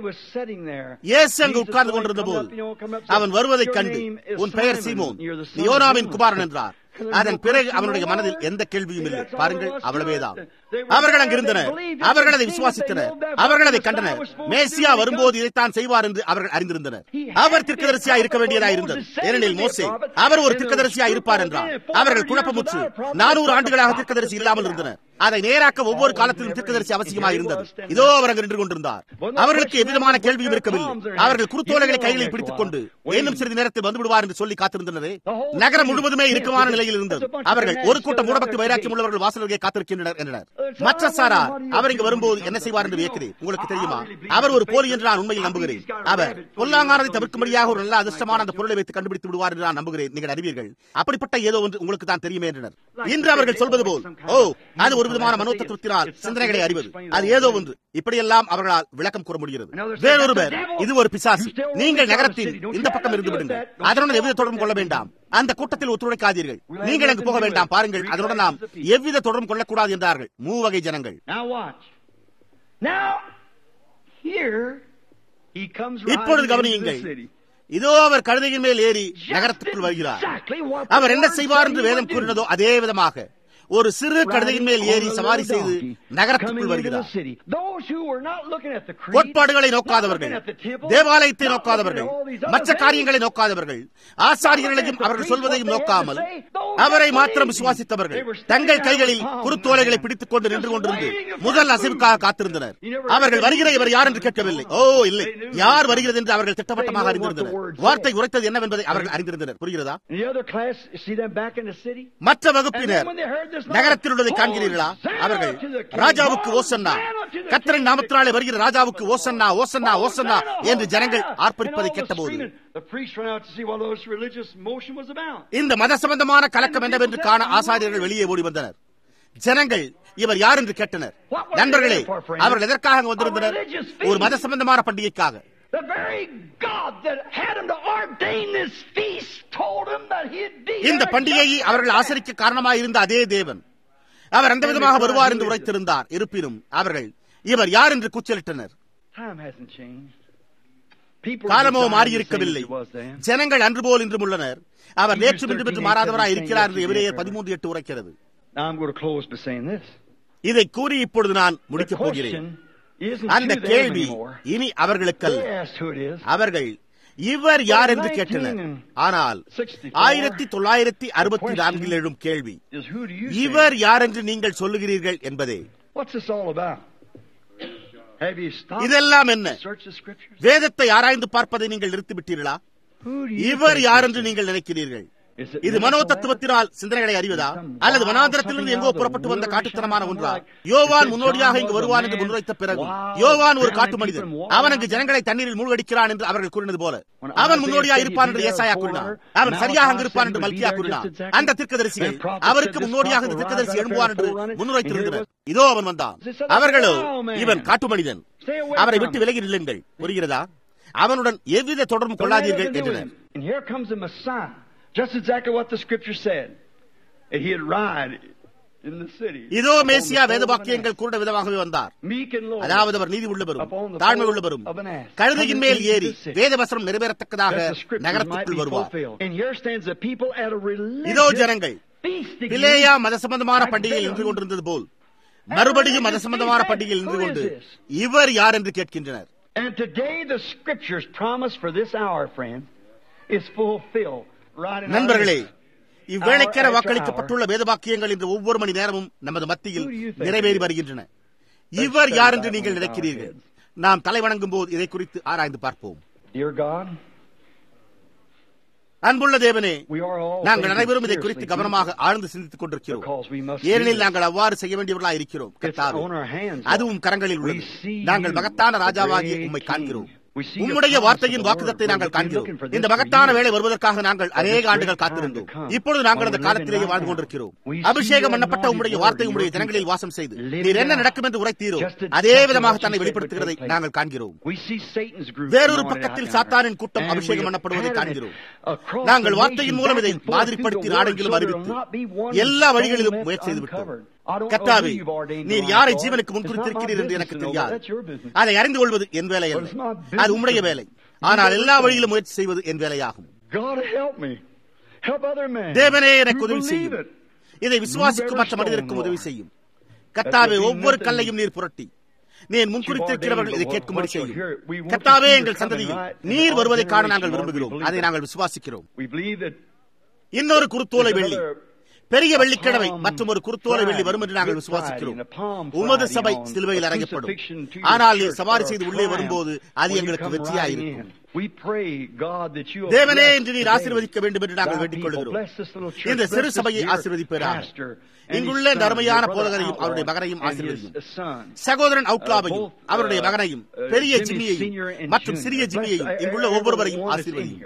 இயேசு அங்கு உட்கார்ந்து கொண்டிருந்த போது அவன் வருவதைக் கண்டு உன் பெயர் சீமோன் யோனாவின் குமாரன் என்றார் அதன் பிறகு அவனுடைய மனதில் எந்த கேள்வியும் இல்லை பாருங்கள் அவ்வளவேதான் அவர்கள் அங்கிருந்தனர் அவர்கள் அதை விசுவாசித்தனர் அவர்கள் அதை கண்டனர் மேசியா வரும்போது இதைத்தான் செய்வார் என்று அவர்கள் அறிந்திருந்தனர் அவர் திருக்கதரிசியா இருக்க வேண்டியதா இருந்தது ஏனெனில் மோசே அவர் ஒரு திருக்கதரிசியா இருப்பார் என்றார் அவர்கள் குழப்பமுற்று நானூறு ஆண்டுகளாக திருக்கதரிசி இல்லாமல் இருந்தனர் அதை நேராக்க ஒவ்வொரு காலத்திலும் திருக்கதரிசி அவசியமாக இருந்தது இதோ அவர் அங்கு நின்று கொண்டிருந்தார் அவர்களுக்கு எவ்விதமான கேள்வியும் இருக்கவில்லை அவர்கள் குருத்தோலைகளை கைகளில் பிடித்துக் கொண்டு இன்னும் சிறிது நேரத்தில் வந்து விடுவார் என்று சொல்லி காத்திருந்தனரே நகரம் முழுவதுமே இறுக்கமான நிலையில் இருந்தது அவர்கள் ஒரு கூட்டம் மூடபக்தி வைராக்கியம் உள்ளவர்கள் வாசல்களை காத்திருக்கின்றனர் என்றனர் மற்ற சாரார் அவர் இங்கு வரும்போது என்ன செய்வார் என்று வியக்கிறேன் உங்களுக்கு தெரியுமா அவர் ஒரு போலி என்று நான் உண்மையில் நம்புகிறேன் அவர் பொல்லாங்கானதை தவிர்க்கும்படியாக ஒரு நல்ல அதிர்ஷ்டமான அந்த பொருளை வைத்து கண்டுபிடித்து விடுவார் என்று நான் நம்புகிறேன் நீங்கள் அறிவீர்கள் அப்படிப்பட்ட ஏதோ ஒன்று உங்களுக்கு தான் தெரியுமே என்றனர் இன்று அவர்கள் சொல்வது போல் ஓ அது ஒரு விதமான மனோதத்துவத்தினால் சிந்தனைகளை அறிவது அது ஏதோ ஒன்று இப்படியெல்லாம் அவர்களால் விளக்கம் கூற முடிகிறது வேறொருவர் இது ஒரு பிசாசு நீங்கள் நகரத்தில் இந்த பக்கம் இருந்து விடுங்கள் அதனுடன் எவ்வித தொடர்பு கொள்ள வேண்டாம் அந்த கூட்டத்தில் ஒத்துழைக்காதீர்கள் நீங்கள் அங்கு போக வேண்டாம் பாருங்கள் அதனுடன் நாம் எவ்வித தொடர்பும் கொள்ளக்கூடாது என்றார்கள் மூவகை ஜனங்கள் இப்பொழுது கவனியுங்கள் இதோ அவர் கழுதையின் மேல் ஏறி நகரத்துக்குள் வருகிறார் அவர் என்ன செய்வார் என்று வேதம் கூறினதோ அதே விதமாக ஒரு சிறு கழுதையின் மேல் ஏறி சவாரி செய்து நகரத்துக்குள் வருகிறார் கோட்பாடுகளை நோக்காதவர்கள் தேவாலயத்தை நோக்காதவர்கள் மற்ற காரியங்களை நோக்காதவர்கள் ஆசாரியர்களையும் அவர்கள் சொல்வதையும் நோக்காமல் அவரை மாத்திரம் விசுவாசித்தவர்கள் தங்கள் கைகளில் குருத்தோலைகளை பிடித்துக் கொண்டு நின்று கொண்டிருந்து முதல் அசைவுக்காக காத்திருந்தனர் அவர்கள் வருகிற இவர் யார் என்று கேட்கவில்லை ஓ இல்லை யார் வருகிறது என்று அவர்கள் திட்டவட்டமாக அறிந்திருந்தனர் வார்த்தை உரைத்தது என்னவென்பதை அவர்கள் அறிந்திருந்தனர் புரிகிறதா மற்ற வகுப்பினர் நகரத்தில் உள்ளதை காண்கிறீர்களா அவர்கள் ராஜாவுக்கு ஓசன்னா கத்தரின் நாமத்தினாலே வருகிற ராஜாவுக்கு ஓசன்னா ஓசன்னா ஓசன்னா என்று ஜனங்கள் ஆர்ப்பரிப்பதை கேட்டபோது இந்த மத சம்பந்தமான கலக்கம் என்னவென்று காண ஆசாரியர்கள் வெளியே ஓடி வந்தனர் ஜனங்கள் இவர் யார் என்று கேட்டனர் நண்பர்களே அவர்கள் எதற்காக அங்கு வந்திருந்தனர் ஒரு மத சம்பந்தமான பண்டிகைக்காக The very God that had him to ordain this feast told him that he'd be இந்த there பண்டிகையை just அவர்கள் like ஆசரிக்க காரணமாக இருந்த அதே தேவன் அவர் அந்த விதமாக வருவார் என்று உரைத்திருந்தார் இருப்பினும் அவர்கள் இவர் யார் என்று கூச்சலிட்டனர் that. Time hasn't changed. People காலமோ are desiring மாறியிருக்கவில்லை the same as it was then. ஜனங்கள் அன்று போல் இன்றும் உள்ளனர் அவர் நேற்று இன்று என்று மாறாதவராய் இருக்கிறார் என்று எபிரேயர் பதிமூன்று எட்டு உரைக்கிறது Now I'm going to close by saying this. இதை கூறி இப்பொழுது நான் The முடிக்கப் போகிறேன் question isn't அந்த to them கேள்வி anymore. இனி அவர்களுக்கல்ல They asked who it is. அவர்கள் இவர் யார் என்று கேட்டனர் ஆனால் ஆயிரத்தி தொள்ளாயிரத்தி அறுபத்தி நான்கில் எழும் கேள்வி Is who do you இவர் think? யார் என்று நீங்கள் சொல்லுகிறீர்கள் என்பதே What's this all about? Have you stopped இதெல்லாம் என்ன to search the scriptures? வேதத்தை ஆராய்ந்து பார்ப்பதை நீங்கள் நிறுத்திவிட்டீர்களா Who do you இவர் think யார் this என்று is? நீங்கள் நினைக்கிறீர்கள் Is it இது mental மனோ effort? தத்துவத்தினால் சிந்தனைகளை அறிவதா அல்லது வனாந்திரத்திலிருந்து எங்கோ புறப்பட்டு வந்த காட்டுத்தனமான ஒன்றா யோவான் முன்னோடியாக இங்கு வருவான் என்று முன்வைத்த பிறகு யோவான் ஒரு காட்டு மனிதன் அவன் அங்கு ஜனங்களை தண்ணீரில் மூழ்கடிக்கிறான் என்று அவர்கள் கூறினது போல அவன் முன்னோடியாக இருப்பான் என்று ஏசாயா கூறினார் அவன் சரியாக அங்கு இருப்பான் என்று மல்கியா கூறினார் அந்த தீர்க்கதரிசிகள் அவருக்கு முன்னோடியாக இந்த தீர்க்கதரிசி எழும்புவான் என்று முன்னுரைத்திருந்தனர் இதோ அவன் வந்தான் அவர்களோ இவன் காட்டு மனிதன் அவரை விட்டு விலகி நில்லுங்கள் புரிகிறதா அவனுடன் எவ்வித தொடர்பும் கொள்ளாதீர்கள் என்றனர் And here comes the Messiah. Just exactly what the scripture said. And he'd ride in the city. இதோ upon the மேசியா foal வேத of an வாக்கியங்கள் ass. கூட விதமாகவே வந்தார் Meek and lowly. அதாவது அவர் நீதி உள்ளவரும் Upon the தாழ்மை foal உள்ளவரும் of an ass. கழுதையின் மேல் Coming ஏறி into the city. வேத வசனம் நிறைவேறத்தக்கதாக That the scriptures might நகரத்துக்குள் be வருவார் fulfilled. And here stands the people at a இதோ religious ஜனங்கள் feasting. பிலேயா மத சம்பந்தமான Like பண்டிகையில் Balaam. நின்று கொண்டிருந்தது போல் மறுபடியும் மத சம்பந்தமான பண்டிகையில் நின்று கொண்டு இவர் யார் என்று கேட்கின்றனர் And today the scriptures promised for this hour, friend, is fulfilled. Right in our நண்பர்களே midst. இவ்வேளைக்கென வாக்களிக்கப்பட்டுள்ள வேத வாக்கியங்கள் இன்று ஒவ்வொரு மணி நேரமும் நமது மத்தியில் Who do you think நிறைவேறி it is? வருகின்றன இவர் யார் என்று நீங்கள் நினைக்கிறீர்கள் நாம் தலை வணங்கும் போது இதை குறித்து ஆராய்ந்து பார்ப்போம் Dear God, அன்புள்ள தேவனே we are all நாங்கள் thinking அனைவரும் இதை seriously குறித்து கவனமாக ஆழ்ந்து சிந்தித்துக் கொண்டிருக்கிறோம் because we must do ஏனெனில் this. நாங்கள் அவ்வாறு செய்ய வேண்டியவர்களாக இருக்கிறோம் It's கர்த்தாவே on our hands. அதுவும் கரங்களில் We உள்ளது see நாங்கள் you, மகத்தான the ராஜாவாகிய great உம்மை King. காண்கிறோம் We see your உம்முடைய promise வார்த்தையின் of the வாக்குதத்தை word. நாங்கள் We've been காண்கிறோம் looking for this இந்த for மகத்தான years. வேலை வருவதற்காக நாங்கள் For அநேக this ஆண்டுகள் great time காத்திருந்தோம் to come. இப்பொழுது நாங்கள் While அந்த we're living காலத்திலேயே right வாழ்ந்து now. கொண்டிருக்கிறோம் We see அபிஷேகம் your பண்ணப்பட்ட anointed உம்முடைய word வார்த்தை in உம்முடைய your ஜனங்களில் people. வாசம் செய்து Living நீர் என்ன out நடக்கும் என்று உரைத்தீரோ just exactly அதே what விதமாக you தன்னை said would வெளிப்படுத்துகிறதை take place. நாங்கள் காண்கிறோம் We see Satan's group வேறொரு anointed பக்கத்தில் out சாத்தானின் there. கூட்டம் And we அபிஷேகம் have பண்ணப்படுவதை patterned காண்கிறோம் it across நாங்கள் the வார்த்தையின் nation, மூலம் back இதை and forth through மாதிரிப்படுத்தி the word, நாடெங்கிலும் so there'll அறிவித்து not be one எல்லா stone வழிகளிலும் left முயற்சி செய்து விட்டோம் uncovered. I don't know கர்த்தாவே who you've ordained நீர் to யாரை rise, ஜீவனுக்கு Lord. முன் It's not my குறித்திருக்கிறீர் என்று business எனக்கு to know, தெரியாது that's your business. அதை அறிந்து கொள்வது என் வேலை But அல்ல it's my business அது உம்முடைய to- வேலை You ஆனால் never எல்லா said. வழியிலும் முயற்சி செய்வது என் வேலையாகும் God help me. Help other men. தேவனே who எனக்கு உதவி believe செய்யும் it. இதை விசுவாசிக்கும் மற்ற மனிதருக்கும் உதவி செய்யும் கர்த்தாவே ஒவ்வொரு கல்லையும் நீர் புரட்டி நீர் முன்குறித்திருக்கிறவர்கள் இதை கேட்கும்படி செய்யும் கர்த்தாவே எங்கள் சந்ததியில் நீர் வருவதை காண நாங்கள் விரும்புகிறோம் அதை நாங்கள் விசுவாசிக்கிறோம் We believe that இன்னொரு குருத்தோலை வெள்ளி பெரிய வெள்ளிக்கிழமை மற்றும் ஒரு குருத்தோலை வெள்ளி வரும் என்று நாங்கள் விசுவாசிக்கிறோம் உமது சபை சிலுவையில் அறையப்படும் ஆனால் நீர் சவாரி செய்து உள்ளே வரும்போது அது எங்களுக்கு வெற்றியாயிருக்கும் தேவனே என்று நீர் ஆசீர்வதிக்க வேண்டும் என்று நாங்கள் வேண்டிக் கொள்கிறோம் இந்த சிறு சபையை ஆசீர்வதிப்பதாக இங்குள்ள இந்த அருமையான போதகரையும் அவருடைய மகனையும் ஆசீர்வதியும் சகோதரன் அவுட்லாவையும் அவருடைய மகனையும் பெரிய ஜிம்மியையும் மற்றும் சிறிய ஜிம்மியையும் இங்குள்ள ஒவ்வொருவரையும் ஆசீர்வதியும்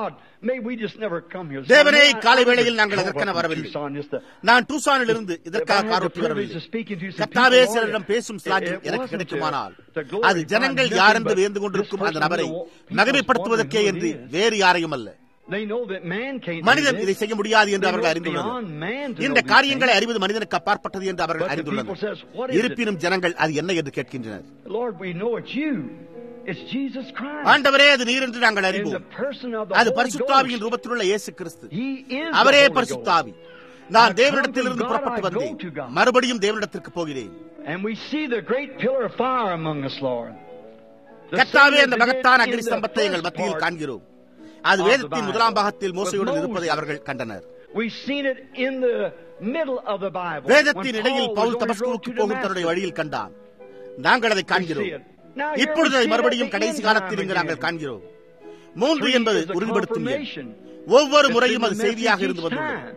தேவனே காலை வேளையில் நாங்கள் அதற்கென வரவில்லை நான் டூசானில் இருந்து இதற்காக காரோட்டி வரவில்லை கத்தாவே சிலரிடம் பேசும் ஸ்லாக்கியம் எனக்கு கிடைக்குமானால் அது ஜனங்கள் யார் என்று வியந்து கொண்டிருக்கும் அந்த நபரை மகிமைப்படுத்துவதற்கே என்று வேறு யாரையும் அல்ல மனிதன் இதை செய்ய முடியாது என்று அவர்கள் அறிந்துள்ளனர் இந்த காரியங்களை அறிவது மனிதனுக்கு அப்பாற்பட்டது என்று அவர்கள் அறிந்துள்ளனர் இருப்பினும் ஜனங்கள் அது என்ன என்று கேட்கின்றனர் ஆண்டவரே அது நீர் என்று நாங்கள் அறிவோம் அது பரிசுத்தாவியின் ரூபத்திலுள்ள இயேசு கிறிஸ்து அவரே பரிசுத்தாவி நான் தேவனிடத்திலிருந்து புறப்பட்டு வந்தேன் மறுபடியும் தேவனிடத்திற்கு போகிறேன் கத்தாவே அந்த மகத்தான அக்னி ஸ்தம்பத்தை எங்கள் மத்தியில் காண்கிறோம் அது வேதத்தின் முதலாம் பாகத்தில் மோசையுடன் இருப்பதை அவர்கள் கண்டனர் வேதத்தின் இடையில் பவுல் தமஸ்குவுக்கு போகும் தன்னுடைய வழியில் கண்டான் நாங்கள் அதை காண்கிறோம் இப்பொழுது அதை மறுபடியும் கடைசி காலத்தில் இங்கு நாங்கள் காண்கிறோம் மூன்று என்பது உறுதிப்படுத்தும் ஒவ்வொரு முறையும் அது செய்தியாக இருந்து வந்துள்ளது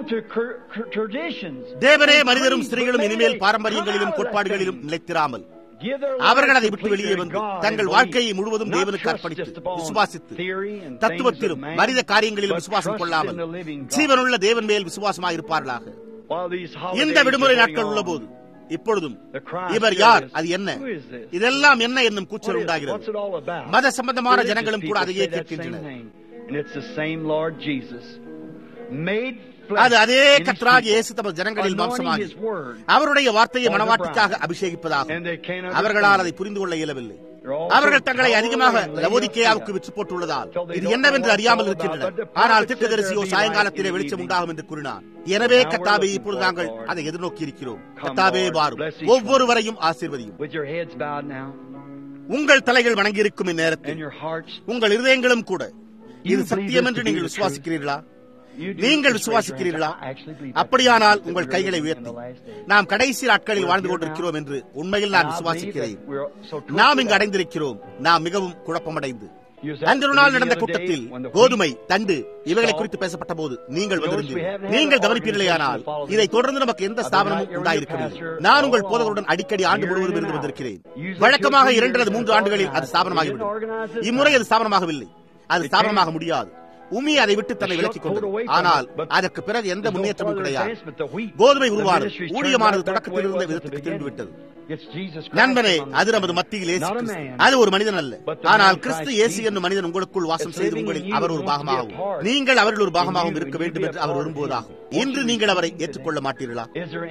தேவனே மனிதரும் ஸ்திரீகளும் இனிமேல் பாரம்பரியங்களிலும் கோட்பாடுகளிலும் நிலைத்திராமல் அவர்கள் அதை விட்டு வெளியே வந்து தங்கள் வாழ்க்கையை முழுவதும் தேவனுக்கு அர்ப்பணித்து விசுவாசித்து தத்துவத்திலும் மனித காரியங்களிலும் விசுவாசம் கொள்ளாமல் ஜீவனுள்ள தேவன் மேல் விசுவாசமாக இருப்பார்களாக இந்த விடுமுறை நாட்கள் உள்ள போது இப்பொழுதும் இவர் யார் அது என்ன இதெல்லாம் என்ன என்னும் கூச்சல் உண்டாகிறது மத சம்பந்தமான ஜனங்களும் கூட அதையே கேட்கின்றனர் அது அதே கத்ராக இயேசு தமது ஜனங்களில் மாம்சமாகி அவருடைய வார்த்தையை மனவாட்டிக்காக அபிஷேகிப்பதாகும் அவர்களால் அதை புரிந்து கொள்ள இயலவில்லை அவர்கள் தங்களை அதிகமாக லவோதிக்கேயாவுக்கு விற்று போட்டுள்ளதால் இது என்னவென்று அறியாமல் இருக்கின்றனர் ஆனால் திட்டதரிசியோ சாயங்காலத்திலே வெளிச்சம் உண்டாகும் என்று கூறினார் எனவே கத்தாபே இப்பொழுது நாங்கள் அதை எதிர்நோக்கி இருக்கிறோம் கத்தாபே வாரும் ஒவ்வொருவரையும் ஆசீர்வதியும் உங்கள் தலைகள் வணங்கியிருக்கும் இந்நேரத்தில் உங்கள் இருதயங்களும் கூட இது சத்தியம் என்று நீங்கள் விசுவாசிக்கிறீர்களா நீங்கள் விசுவாசிக்கிறீர்களா அப்படியானால் உங்கள் கைகளை உயர்த்தி நாம் கடைசி நாட்களில் வாழ்ந்து கொண்டிருக்கிறோம் என்று உண்மையில் நான் விசுவாசிக்கிறேன் நாம் இங்கு அடைந்திருக்கிறோம் நாம் மிகவும் குழப்பமடைந்து அன்று நாள் நடந்த கூட்டத்தில் கோதுமை தண்டு இவைகளை குறித்து பேசப்பட்ட போது நீங்கள் வந்திருந்தீர்கள் நீங்கள் கவனிப்பீர்களேயானால் இதை தொடர்ந்து நமக்கு எந்த ஸ்தாபனமும் உண்டாயிருக்கவில்லை நான் உங்கள் போதகருடன் அடிக்கடி ஆண்டு முழுவதும் இருந்து வந்திருக்கிறேன் வழக்கமாக இரண்டு அல்லது மூன்று ஆண்டுகளில் அது ஸ்தாபனமாகிவிடும் இம்முறை அது ஸ்தாபனமாகவில்லை அது ஸ்தாபனமாக முடியாது உமி அதை விட்டு தன்னை விலக்கிக் கொண்டது ஆனால் அதற்கு பிறகு எந்த முன்னேற்றமும் கிடையாது கோதுமை உருவானது ஊழியமானது தொடக்கத்தில் இருந்த விதத்துக்கு திரும்பிவிட்டது நண்பனே அது நமது மத்தியில் ஏசு அது ஒரு மனிதன் அல்ல ஆனால் கிறிஸ்து இயேசு என்னும் மனிதன் உங்களுக்குள் வாசம் செய்து உங்களில் அவர் ஒரு பாகமாகவும் நீங்கள் அவர்கள் ஒரு பாகமாகவும் இருக்க வேண்டும் என்று அவர் விரும்புவதாகும் இன்று நீங்கள் அவரை ஏற்றுக்கொள்ள மாட்டீர்களா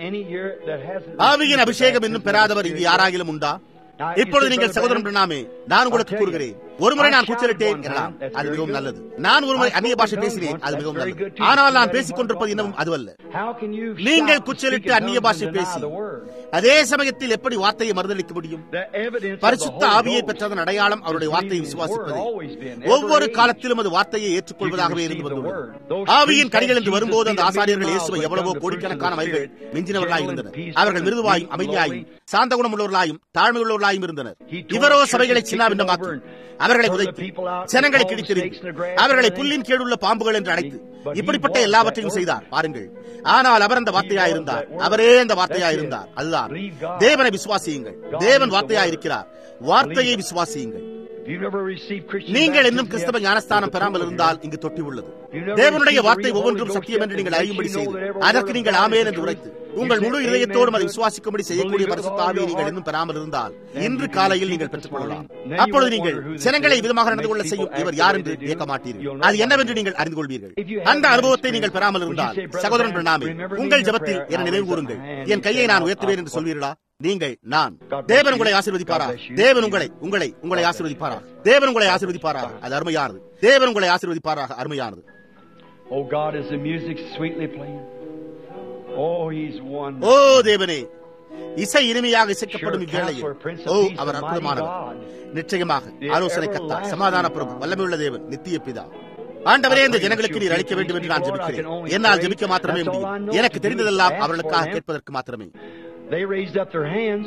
ஆவியின் அபிஷேகம் இன்னும் பெறாதவர் இங்கு யாராகிலும் உண்டா இப்பொழுது நீங்கள் சகோதரன் பிரணாமே நான் உங்களுக்கு கூறுகிறேன் ஒருமுறை நான் கூச்சலிட்டேன் எனலாம் அது மிகவும் நல்லது நான் ஒருமுறை அந்நிய பாஷை பேசினேன் அது மிகவும் நல்லது ஆனால் நான் பேசிக் கொண்டிருப்பது இன்னமும் அதுவல்ல நீங்கள் கூச்சலிட்டு அந்நிய பாஷை பேசி அதே சமயத்தில் எப்படி வார்த்தையை மறுதளிக்க முடியும் பரிசுத்த ஆவியை பெற்றதன் அடையாளம் அவருடைய வார்த்தையை விசுவாசிப்பது ஒவ்வொரு காலத்திலும் அது வார்த்தையை ஏற்றுக்கொள்வதாகவே இருந்து வந்துள்ளது ஆவியின் கனிகள் என்று வரும்போது அந்த ஆசாரியர்கள் இயேசுவை எவ்வளவோ கோடிக்கணக்கான மைல்கள் மிஞ்சினவர்களாய் இருந்தனர் அவர்கள் மிருதுவாயும் அமைதியாயும் சாந்த குணம் உள்ளவர்களாயும் தாழ்மை உள்ளவர்களாயும் இருந்தனர் இவரோ சபைகளை சின்னாபின்னமாக்கி அவர்களை உதைத்து ஜனங்களை கிழித்தெறிந்து அவர்களை புல்லின் கீழுள்ள பாம்புகள் என்று அழைத்து இப்படிப்பட்ட எல்லாவற்றையும் செய்தார் பாருங்கள் ஆனால் அவர் அந்த வார்த்தையாயிருந்தார் அவரே அந்த வார்த்தையாயிருந்தார் அதுதான் தேவனை விசுவாசியுங்கள் தேவன் வார்த்தையாயிருக்கிறார் வார்த்தையை விசுவாசியுங்கள் நீங்கள் இன்னும் கிறிஸ்தவ ஞானஸ்தானம் பெறாமல் இருந்தால் இங்கு தொட்டி உள்ளது தேவனுடைய வார்த்தை ஒவ்வொன்றும் சத்தியம் என்று நீங்கள் அறியும்படி செய்து அதற்கு நீங்கள் ஆமேன் என்று உரைத்து உங்கள் முழு இதயத்தோடும் அதை விசுவாசிக்கும்படி செய்யக்கூடிய பரிசுத்தாவியை நீங்கள் இன்னும் பெறாமல் இருந்தால் இன்று காலையில் நீங்கள் பெற்றுக் கொள்ளலாம் அப்பொழுது நீங்கள் ஜனங்களை விதமாக நடந்து கொள்ள செய்யும் இவர் யார் என்று கேட்க மாட்டீர்கள் அது என்னவென்று நீங்கள் அறிந்து கொள்வீர்கள் அந்த அனுபவத்தை நீங்கள் பெறாமல் இருந்தால் சகோதரன் பிரணாமே உங்கள் ஜபத்தில் என நினைவு கூறுங்கள் என் கையை நான் உயர்த்துவேன் என்று சொல்வீர்களா நீங்கள் நான் தேவன் உங்களை ஆசீர்வதிப்பாரா தேவன் உங்களை உங்களை உங்களை ஆசீர்வதிப்பாரா தேவன் உங்களை ஆசீர்வதிப்பாரா அது அருமையானது தேவன் உங்களை ஆசீர்வதிப்பாராக அருமையானது Oh God, is the music sweetly playing? Oh, He's one. ஓ தேவனே இசை இனிமையாக இசைக்கப்படும் இவ்வேளையில் ஓ அவர் அற்புதமானவர் நிச்சயமாக ஆலோசனை கத்தா சமாதான பிரபு வல்லமையுள்ள தேவன் நித்திய பிதா ஆண்டவரே இந்த ஜனங்களுக்கு நீர் அளிக்க வேண்டும் என்று நான் ஜெபிக்கிறேன் என்னால் ஜெபிக்க மாத்திரமே முடியும் எனக்கு தெரிந்ததெல்லாம் அவர்களுக்காக கேட்பதற்கு மாத்திரமே They raised up their hands.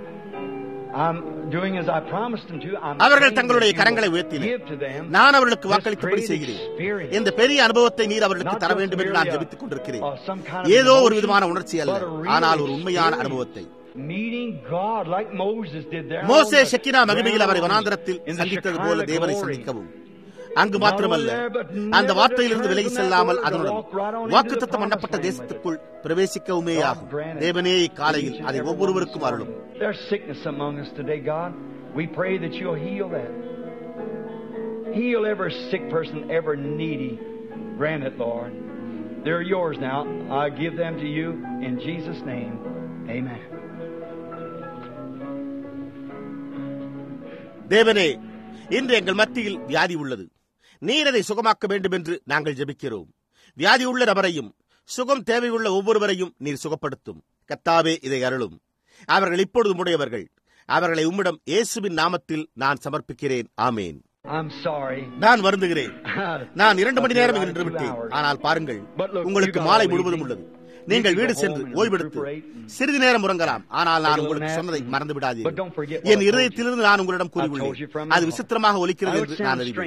I'm doing as I promised them to. I'm அவர்கள் saying தங்களுடைய that you கரங்களை will உயர்த்தினர் give to them நான் அவர்களுக்கு this வாக்களித்தபடி great செய்கிறேன் experience. இந்த பெரிய அனுபவத்தை நீர் அவர்களுக்கு Not தர just வேண்டும் என்று நான் merely a- ஜெபித்துக் கொண்டிருக்கிறேன் of some kind of ஏதோ ஒரு emotion, விதமான உணர்ச்சி அல்ல but a real ஆனால் ஒரு உண்மையான experience. அனுபவத்தை Meeting God like Moses did there. மோசே on the ஷெக்கினா மகிமையில் அவரை ground வனாந்தரத்தில் in the சந்தித்தது Shekinah போல தேவனை glory. சந்திக்கவும் அங்கு மாத்திரமல்ல அந்த வார்த்தையிலிருந்து விலகி செல்லாமல் அதனுடன் வாக்குத்தத்தம் பண்ணப்பட்ட தேசத்துக்குள் பிரவேசிக்கவுமே ஆகும் தேவனே இக்காலையில் அதை ஒவ்வொருவருக்கும் அருளும் There's sickness among us today, God. We pray that you'll heal that. Heal every sick person, every needy. Grant it, Lord. They're yours now. I give them to you in Jesus' name. Amen. தேவனே இன்று எங்கள் மத்தியில் வியாதி உள்ளது நீர் அதை சுகமாக்க வேண்டும் என்று நாங்கள் ஜெபிக்கிறோம் வியாதி உள்ள நபரையும் சுகம் தேவையுள்ள ஒவ்வொருவரையும் நீர் சுகப்படுத்தும் கத்தாவே இதை அருளும் அவர்கள் இப்பொழுது உடையவர்கள் அவர்களை உம்மிடம் இயேசுவின் நாமத்தில் நான் சமர்ப்பிக்கிறேன் ஆமேன் I'm sorry. நான் வருந்துகிறேன் நான் இரண்டு மணி நேரம் இங்கு நின்று விட்டேன் ஆனால் பாருங்கள் உங்களுக்கு மாலை முழுவதும் உள்ளது நீங்கள் வீடு சென்று ஓய்வெடுத்து சிறிது நேரம் உறங்கலாம் ஆனால் நான் உங்களுக்கு சொன்னதை மறந்து விடாதீர்கள் என் இருதயத்திலிருந்து நான் உங்களிடம் கூறியுள்ளேன் அது விசித்திரமாக ஒலிக்கிறது என்று நான் அறிவேன்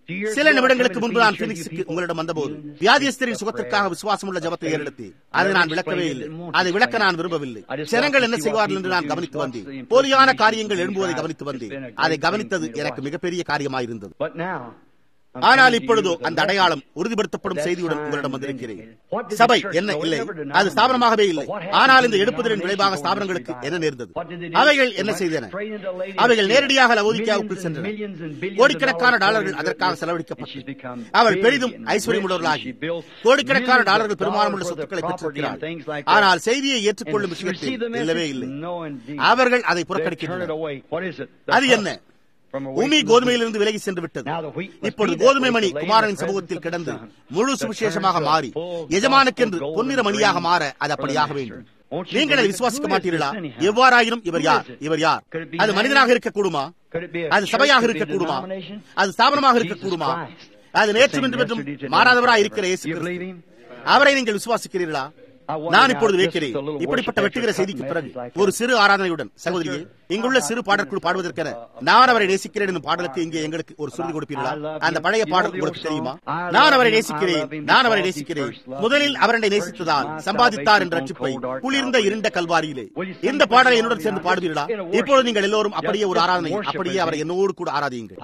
சில நிமிடங்களுக்கு முன்பு நான் பினிக்ஸுக்கு உங்களிடம் வந்தபோது வியாதியஸ்தரின் சுகத்திற்காக விசுவாசம் உள்ள ஜபத்தை ஏறெடுத்தேன் அதை நான் விளக்கவே இல்லை அதை விளக்க நான் விரும்பவில்லை ஜனங்கள் என்ன செய்வார்கள் என்று நான் கவனித்து வந்தேன் போலியான காரியங்கள் எழும்புவதை கவனித்து வந்தேன் அதை கவனித்தது எனக்கு மிகப்பெரிய காரியமாயிருந்தது ஆனால் இப்பொழுதோ அந்த அடையாளம் உறுதிப்படுத்தப்படும் செய்தியுடன் உங்களிடம் வந்திருக்கிறேன் சபை என்ன இல்லை அது ஸ்தாபனமாகவே இல்லை ஆனால் இந்த எடுப்புதலின் விளைவாக ஸ்தாபனங்களுக்கு என்ன நேர்ந்தது அவைகள் என்ன செய்தன அவைகள் நேரடியாக லவோதிக்காவுக்குள் சென்றன கோடிக்கணக்கான டாலர்கள் அதற்காக செலவழிக்கப்பட்டு அவள் பெரிதும் ஐஸ்வர்யமுள்ளவர்களாகி கோடிக்கணக்கான டாலர்கள் பெரும்பாலும் உள்ள சொத்துக்களை பெற்றிருக்கிறார் ஆனால் செய்தியை ஏற்றுக்கொள்ளும் விஷயத்தில் இல்லவே இல்லை அவர்கள் அதை புறக்கணிக்கின்றனர் அது என்ன பூமி கோதுமையிலிருந்து விலகி சென்று விட்டது இப்பொழுது கோதுமை மணி குமாரனின் சமூகத்தில் கிடந்து முழு சுவிசேஷமாக மாறி எஜமானுக்கென்று பொன்னிற மணியாக மாற அது அப்படியாக வேண்டும் நீங்கள் அதை விசுவாசிக்க மாட்டீர்களா எவ்வாறாயினும் இவர் யார் இவர் யார் அது மனிதனாக இருக்கக்கூடுமா அது சபையாக இருக்கக்கூடுமா அது ஸ்தாபனமாக இருக்கக்கூடுமா அது நேற்று என்றும் மாறாதவராக இருக்கிற இயேசு அவரை நீங்கள் விசுவாசிக்கிறீர்களா நான் இப்பொழுது வைக்கிறேன் இப்படிப்பட்ட வெட்டுகிற செய்திக்கு பிறகு ஒரு சிறு ஆராதனையுடன் சகோதரியே இங்குள்ள சிறு பாடற்குழு பாடுவதற்கென நான் அவரை நேசிக்கிறேன் என்னும் பாடலுக்கு இங்கே எங்களுக்கு ஒரு சுருதி கொடுப்பீர்களா அந்த பழைய பாடல் உங்களுக்கு தெரியுமா நான் அவரை நேசிக்கிறேன் நான் அவரை நேசிக்கிறேன் முதலில் அவரை நேசித்ததால் சம்பாதித்தார் என்ற ரட்சிப்பை குளிர்ந்த இருண்ட கல்வாரியிலே இந்த பாடலை என்னுடன் சேர்ந்து பாடுவீர்களா இப்பொழுது நீங்கள் எல்லோரும் அப்படியே ஒரு ஆராதனை அப்படியே அவரை என்னோடு கூட ஆராதியுங்கள்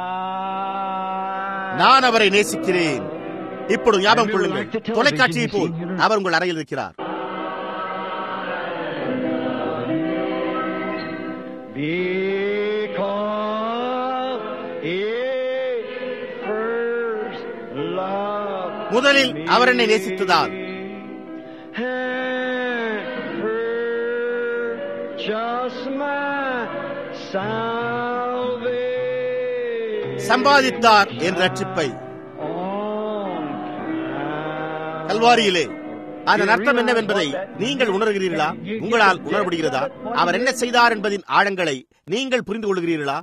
நான் அவரை நேசிக்கிறேன் இப்பொழுது ஞாபகம் கொள்ளுங்கள் தொலைக்காட்சியை போல் அவர் உங்கள் அறையில் இருக்கிறார் முதலில் அவர் என்னை நேசித்ததால் சம்பாதித்தார் என்ற ரட்சிப்பை கல்வாரியிலே அதன் அர்த்தம் என்னவென்பதை நீங்கள் உணர்கிறீர்களா உங்களால் உணரப்படுகிறதா அவர் என்ன செய்தார் என்பதின் ஆழங்களை நீங்கள் புரிந்து கொள்கிறீர்களா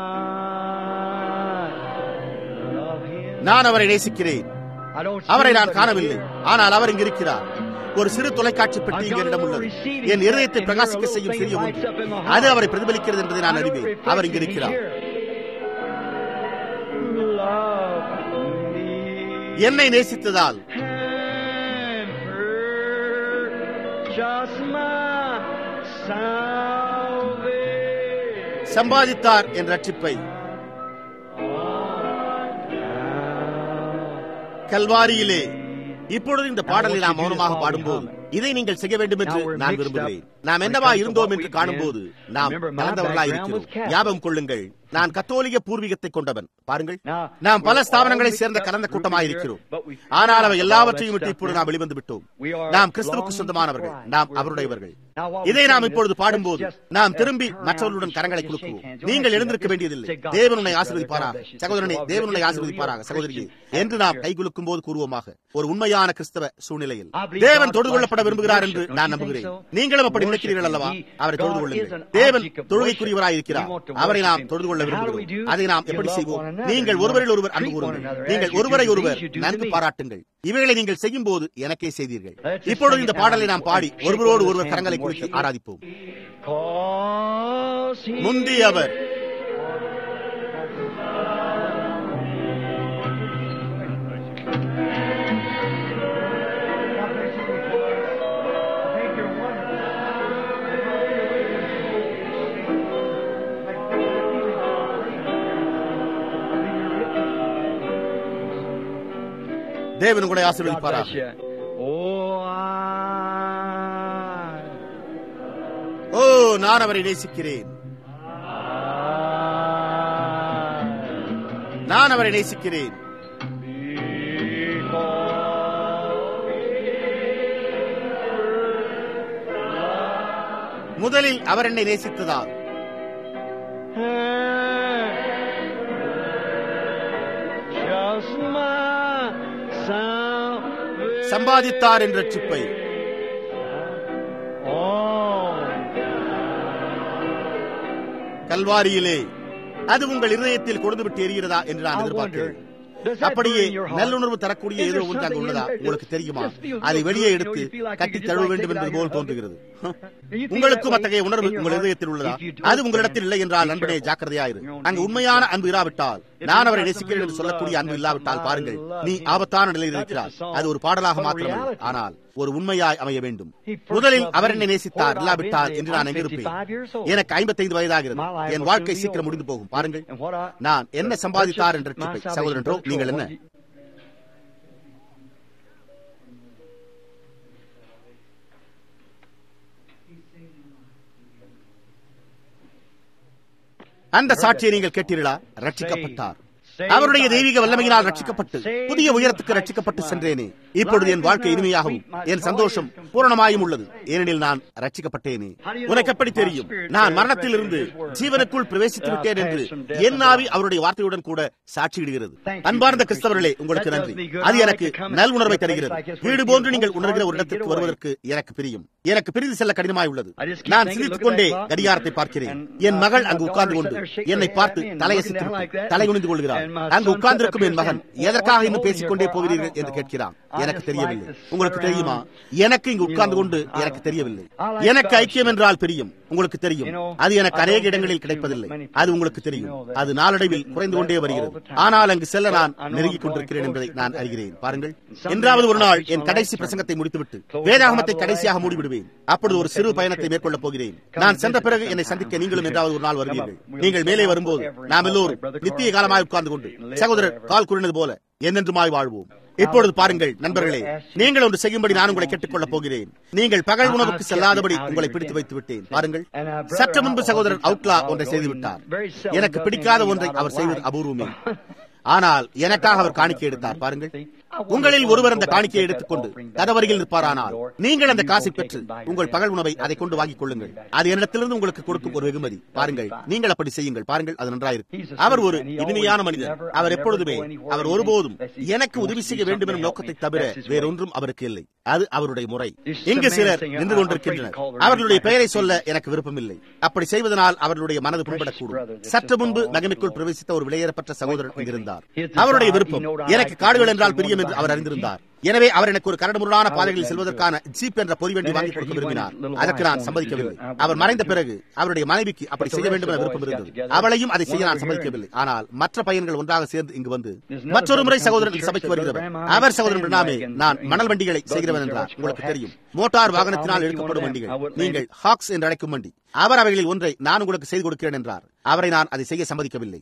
நான் அவரை நேசிக்கிறேன் அவரை நான் காணவில்லை ஆனால் அவர் இங்கு இருக்கிறார் ஒரு சிறு தொலைக்காட்சி பெட்டி இங்கு என்னிடம் உள்ளது என் இருதயத்தை பிரகாசிக்க செய்யும் சிறிய ஒன்று அது அவரை பிரதிபலிக்கிறது என்பதை நான் அறிவேன் அவர் இங்கு இருக்கிறார் என்னை நேசித்ததால் சம்பாதித்தார் என்ற ரட்சிப்பை கல்வாரியிலே இப்பொழுது இந்த பாடலை நாம் மௌனமாக பாடும்போது இதை நீங்கள் செய்ய வேண்டும் என்று நான் விரும்புகிறேன் நாம் என்னவா இருந்தோம் என்று காணும்போது நாம் கலந்தவர்களா இருக்கிறோம் ஞாபகம் கொள்ளுங்கள் நான் கத்தோலிக பூர்வீகத்தை கொண்டவன் பாருங்கள் நாம் பல ஸ்தாபனங்களை சேர்ந்த கலந்த கூட்டமாயிருக்கிறோம் ஆனால் அவை எல்லாவற்றையும் விட்டு இப்பொழுது நாம் வெளிவந்து விட்டோம் நாம் கிறிஸ்துவுக்கு சொந்தமானவர்கள் நாம் அவருடையவர்கள் இதை நாம் இப்பொழுது பாடும்போது நாம் திரும்பி மற்றவர்களுடன் கரங்களை கொடுக்குவோம் நீங்கள் எழுந்திருக்க வேண்டியதில்லை தேவனுடைய ஆசீர்வதிப்பாராக சகோதரனே தேவனுடைய ஆசீர்வதிப்பாராக சகோதரியே என்று நாம் கைகுலுக்கும் போது கூறுவோமாக ஒரு உண்மையான கிறிஸ்தவ சூழ்நிலையில் தேவன் தொழுது கொள்ளப்பட விரும்புகிறார் என்று நான் நம்புகிறேன் நீங்களும் அப்படி நினைக்கிறீர்கள் அல்லவா அவரை தொழுது கொள்ளுங்கள் தேவன் தொழுகைக்குரியவராய் இருக்கிறார் அவரை நாம் தொழுது கொள்ள விரும்புகிறோம் அதை நாம் எப்படி செய்வோம் நீங்கள் ஒருவரில் ஒருவர் அன்பு கூறுங்கள் நீங்கள் ஒருவரை ஒருவர் நன்கு பாராட்டுங்கள் இவைகளை நீங்கள் செய்யும் போது எனக்கே செய்தீர்கள் இப்பொழுது இந்த பாடலை நாம் பாடி ஒருவரோடு ஒருவர் கரங்களை குறித்து ஆராதிப்போம் முந்தி அவர் தேவன் உங்களை ஆசீர்வதிப்பாராக ஓ நான் அவரை நேசிக்கிறேன் நான் அவரை நேசிக்கிறேன் முதலில் அவர் என்னை நேசித்ததால் சம்பாதித்தார் என்ற சிப்பை கல்வாரியிலே அது உங்கள் இருதயத்தில் கொடுத்து விட்டு எரிகிறதா என்று நான் எதிர்பார்க்கிறேன் அப்படியே நல்லுணர்வு தரக்கூடிய ஏதோ ஒன்று அங்கு உள்ளதா உங்களுக்கு தெரியுமா அதை வெளியே எடுத்து கட்டி தழுவ வேண்டும் என்பது போல் தோன்றுகிறது உங்களுக்கும் அத்தகைய உணர்வு உங்கள் இதயத்தில் உள்ளதா அது உங்களிடத்தில் இல்லை என்றால் நண்பனே ஜாக்கிரதையாயிரு அங்கு உண்மையான அன்பு இராவிட்டால் நான் அவரை நேசிக்கிறேன் என்று சொல்லக்கூடிய அன்பு இல்லாவிட்டால் பாருங்கள் நீ ஆபத்தான நிலையில் இருக்கிறார் அது ஒரு பாடலாக மாத்திரமல்ல ஆனால் ஒரு உண்மையாய் அமைய வேண்டும் முதலில் அவர் என்னை நேசித்தார் இல்லாவிட்டால் என்று நான் எங்கிருப்பேன் எனக்கு ஐம்பத்தைந்து வயதாகிறது என் வாழ்க்கை சீக்கிரம் முடிந்து போகும் பாருங்கள் நான் என்ன சம்பாதித்தார் என்ற ரட்சிப்பை சகோதரன்றோ நீங்கள் என்ன அந்த சாட்சியை நீங்கள் கேட்டீர்களா ரட்சிக்கப்பட்டார் அவருடைய தெய்வீக வல்லமையினால் ரட்சிக்கப்பட்டு புதிய உயரத்துக்கு ரட்சிக்கப்பட்டு சென்றேனே இப்பொழுது என் வாழ்க்கை இனிமையாகவும் என் சந்தோஷம் பூரணமாயும் உள்ளது ஏனெனில் நான் ரட்சிக்கப்பட்டேனே உனக்கு எப்படி தெரியும் நான் மரணத்தில் இருந்து ஜீவனுக்குள் பிரவேசித்து விட்டேன் என்று என் ஆவி அவருடைய வார்த்தையுடன் கூட சாட்சியிடுகிறது அன்பார்ந்த கிறிஸ்தவர்களே உங்களுக்கு நன்றி அது எனக்கு நல் உணர்வை தருகிறது வீடு போன்று நீங்கள் உணர்கிற ஒரு இடத்திற்கு வருவதற்கு எனக்கு பிரியும் எனக்கு பிரிந்து செல்ல கடினமாய் உள்ளது நான் சிரித்துக் கொண்டே கடிகாரத்தை பார்க்கிறேன் என் மகள் அங்கு உட்கார்ந்து கொண்டு என்னை பார்த்து தலையசித்து தலை குனிந்து கொள்கிறார் அங்கு உட்கார்ந்திருக்கும் என் மகன் எதற்காக இன்னும் பேசிக்கொண்டே போகிறீர்கள் என்று கேட்கிறான் எனக்கு தெரியவில்லை உங்களுக்கு தெரியுமா எனக்கு இங்கு உட்கார்ந்து கொண்டு எனக்கு தெரியவில்லை எனக்கு ஐக்கியம் என்றால் பிரியும் உங்களுக்கு தெரியும் அது எனக்கு அநேக இடங்களில் கிடைப்பதில்லை அது உங்களுக்கு தெரியும் அது நாளடைவில் குறைந்து கொண்டே வருகிறது ஆனால் அங்கு செல்ல நான் நெருங்கிக் கொண்டிருக்கிறேன் என்பதை நான் அறிகிறேன் பாருங்கள் என்றாவது ஒரு நாள் என் கடைசி பிரசங்கத்தை முடித்துவிட்டு வேதாகமத்தை கடைசியாக மூடிவிடுவேன் அப்பொழுது ஒரு சிறு பயணத்தை மேற்கொள்ளப் போகிறேன் நான் சென்ற பிறகு என்னை சந்திக்க நீங்களும் என்றாவது ஒரு நாள் வருவீர்கள் நீங்கள் மேலே வரும்போது நாம் எல்லோரும் நித்திய காலமாய் உட்கார்ந்து கொண்டு சகோதரர் கால் கூறினது போல என்னென்றுமாய் வாழ்வோம் இப்பொழுது பாருங்கள் நண்பர்களே நீங்கள் ஒன்று செய்யும்படி நான் உங்களை கேட்டுக்கொள்ளப் போகிறேன் நீங்கள் பகல் உணவுக்கு செல்லாதபடி உங்களை பிடித்து வைத்து விட்டேன் பாருங்கள் சற்று முன்பு சகோதரர் அவுட்லா ஒன்றை செய்து விட்டார் எனக்கு பிடிக்காத ஒன்றை அவர் செய்வது அபூர்வமே ஆனால் எனக்காக அவர் காணிக்கை எடுத்தார் பாருங்கள் உங்களில் ஒருவர் அந்த காணிக்கையை எடுத்துக்கொண்டு கதவருகில் நிற்பாரானால் நீங்கள் அந்த காசை பெற்று உங்கள் பகல் உணவை அதை கொண்டு வாங்கிக் கொள்ளுங்கள் அது என்னிடத்திலிருந்து உங்களுக்கு கொடுக்கும் ஒரு வெகுமதி பாருங்கள் நீங்கள் அப்படி செய்யுங்கள் பாருங்கள் அது நன்றாயிருக்கு அவர் ஒரு இனிமையான மனிதர் அவர் எப்பொழுதுமே அவர் ஒருபோதும் எனக்கு உதவி செய்ய வேண்டும் எனும் நோக்கத்தை தவிர வேறொன்றும் அவருக்கு இல்லை அது அவருடைய முறை இங்கு சிலர் நின்று கொண்டிருக்கின்றனர் அவர்களுடைய பெயரை சொல்ல எனக்கு விருப்பமில்லை அப்படி செய்வதனால் அவர்களுடைய மனது புண்படக்கூடும் சற்று முன்பு மகிமைக்குள் பிரவேசித்த ஒரு விலையேறப்பட்ட சகோதரர் இங்கிருந்தார் அவருடைய விருப்பம் எனக்கு காடுகள் என்றால் பிரியம் என்று அவர் அறிந்திருந்தார் எனவே அவர் எனக்கு ஒரு கரடுமுரடான பாதைகளில் செல்வதற்கான ஜீப் என்ற பொறிவண்டி வாங்கி கொடுக்க விரும்பினார் அதற்கு நான் சம்மதிக்கவில்லை அவர் மறைந்த பிறகு அவருடைய மனைவிக்கு அப்படி செய்ய வேண்டும் என விருப்பம் இருந்தது அவளையும் அதை செய்ய நான் சம்மதிக்கவில்லை ஆனால் மற்ற பையன்கள் ஒன்றாக சேர்ந்து இங்கு வந்து மற்றொரு முறை சகோதரன் சபைக்கு வருகிறவர் அவர் சகோதரன் பிரணாமே நான் மணல் வண்டிகளை செய்கிறவன் என்றார் உங்களுக்கு தெரியும் மோட்டார் வாகனத்தினால் இழுக்கப்படும் வண்டிகள் நீங்கள் ஹாக்ஸ் என்று அழைக்கும் வண்டி அவர் அவைகளில் ஒன்றை நான் உங்களுக்கு செய்து கொடுக்கிறேன் என்றார் அவரை நான் அதை செய்ய சம்மதிக்கவில்லை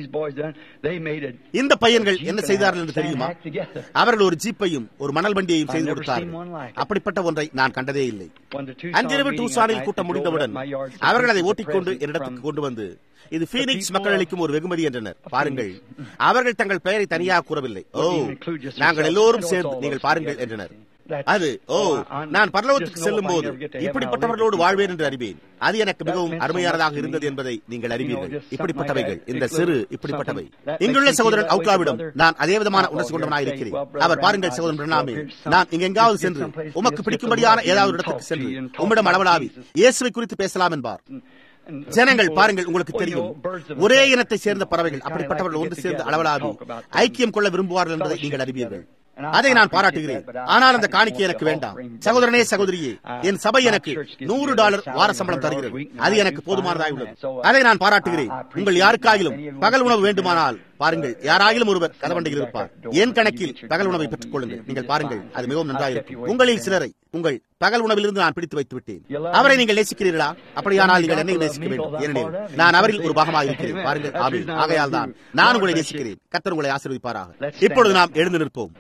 இந்த பையன்கள் என்ன செய்தார்கள் என்று தெரியுமா அவர்கள் ஒரு ஜீப்பையும் ஒரு மணல் வண்டியையும் செய்து கொடுத்தார்கள் அப்படிப்பட்ட ஒன்றை நான் கண்டதே இல்லை அன்றிரவு டூசானில் கூட்டம் முடிந்தவுடன் அவர்கள் அதை ஓட்டிக்கொண்டு என்னிடத்துக்கு கொண்டு வந்து இது பீனிக்ஸ் மக்கள் அளிக்கும் ஒரு வெகுமதி என்றனர் பாருங்கள் அவர்கள் தங்கள் பெயரை தனியாக கூறவில்லை ஓ நாங்கள் எல்லோரும் சேர்ந்து நீங்கள் பாருங்கள் என்றனர் அது ஓ நான் பரலோகத்துக்கு செல்லும் போது இப்படிப்பட்டவர்களோடு வாழ்வேன் என்று அறிவேன் அது எனக்கு மிகவும் அருமையானதாக இருந்தது என்பதை நீங்கள் அறிவீர்கள் இப்படிப்பட்டவைகள் இந்த சிறு இப்படிப்பட்டவை இங்குள்ள சகோதரன் அவுட்லாவிடம் நான் அதே விதமான உணர்ச்சி கொண்டவனாக இருக்கிறேன் அவர் பாருங்கள் சகோதரன் பிரணாமே நான் இங்க எங்காவது சென்று உமக்கு பிடிக்கும்படியான ஏதாவது இடத்துக்கு சென்று உம்மிடம் அளவலாவி இயேசுவை குறித்து பேசலாம் என்பார் ஜனங்கள் பாருங்கள் உங்களுக்கு தெரியும் ஒரே இனத்தை சேர்ந்த பறவைகள் அப்படிப்பட்டவர்கள் ஒன்று சேர்ந்து அளவலாவி ஐக்கியம் கொள்ள விரும்புவார்கள் என்பதை நீங்கள் அறிவீர்கள் அதை நான் பாராட்டுகிறேன் ஆனால் அந்த காணிக்கை எனக்கு வேண்டாம் சகோதரனே சகோதரியே என் சபை எனக்கு நூறு டாலர் வார சம்பளம் தருகிறது அது எனக்கு போதுமானதாக உள்ளது அதை நான் பாராட்டுகிறேன் உங்கள் யாருக்காகிலும் பகல் உணவு வேண்டுமானால் பாருங்கள் யாராகிலும் ஒருவர் கதவண்டையில் இருப்பார் என் கணக்கில் பகல் உணவை பெற்றுக் கொள்ளுங்கள் நீங்கள் பாருங்கள் அது மிகவும் நன்றாக இருக்கும் உங்களில் சிலரை உங்கள் பகல் உணவிலிருந்து நான் பிடித்து வைத்து விட்டேன் அவரை நீங்கள் நேசிக்கிறீர்களா அப்படியானால் நீங்கள் என்னை நேசிக்க வேண்டும் ஏனெனில் நான் அவரில் ஒரு பாகமாக இருக்கிறேன் பாருங்கள் ஆவில் ஆகையால் தான் நான் உங்களை நேசிக்கிறேன் கத்தர் உங்களை ஆசீர்வதிப்பாராக இப்பொழுது நாம் எழுந்து நிற்போம்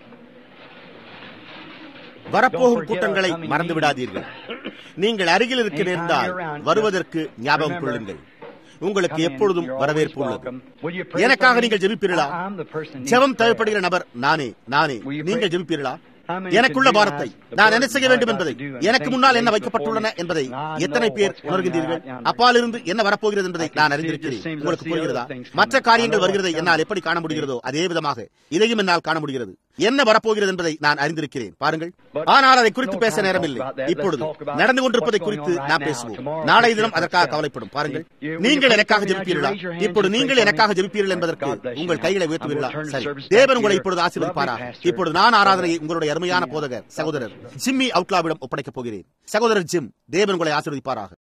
வரப்போகும் கூட்டங்களை மறந்து விடாதீர்கள் நீங்கள் அருகில் இருக்க நேர்ந்தால் வருவதற்கு ஞாபகம் கொள்ளுங்கள் உங்களுக்கு எப்பொழுதும் வரவேற்பு உள்ளது எனக்காக நீங்கள் ஜெபிப்பீர்களா ஜெபம் தேவைப்படுகிற நபர் நானே நானே நீங்கள் ஜெபிப்பீர்களா எனக்குள்ள பாரத்தை நான் என்ன செய்ய வேண்டும் என்பதை எனக்கு முன்னால் என்ன வைக்கப்பட்டுள்ளன என்பதை எத்தனை பேர் உணர்கின்றீர்கள் அப்பாலிருந்து என்ன வரப்போகிறது என்பதை நான் அறிந்திருக்கிறேன் உங்களுக்கு புரிகிறதா மற்ற காரியங்கள் வருகிறதை என்னால் எப்படி காண முடிகிறதோ அதே விதமாக இதையும் என்னால் காண முடிகிறது என்ன வரப்போகிறது என்பதை நான் அறிந்திருக்கிறேன் பாருங்கள் ஆனால் அதை குறித்து பேச நேரமில்லை இப்பொழுது நடந்து கொண்டிருப்பதை குறித்து நாம் பேசுவோம் நாளை தினம் அதற்காக கவலைப்படும் பாருங்கள் நீங்கள் எனக்காக ஜெபிப்பீர்களா இப்பொழுது நீங்கள் எனக்காக ஜெபிப்பீர்கள் என்பதற்கு உங்கள் கைகளை உயர்த்துவீர்களா சரி தேவன் உங்களை இப்பொழுது ஆசீர்வதிப்பாராக இப்பொழுது நான் ஆராதனையை உங்களுடைய அருமையான போதகர் சகோதரர் ஜிம்மி அவுட்லாவிடம் ஒப்படைக்கப் போகிறேன் சகோதரர் ஜிம் தேவன் உங்களை ஆசீர்வதிப்பாராக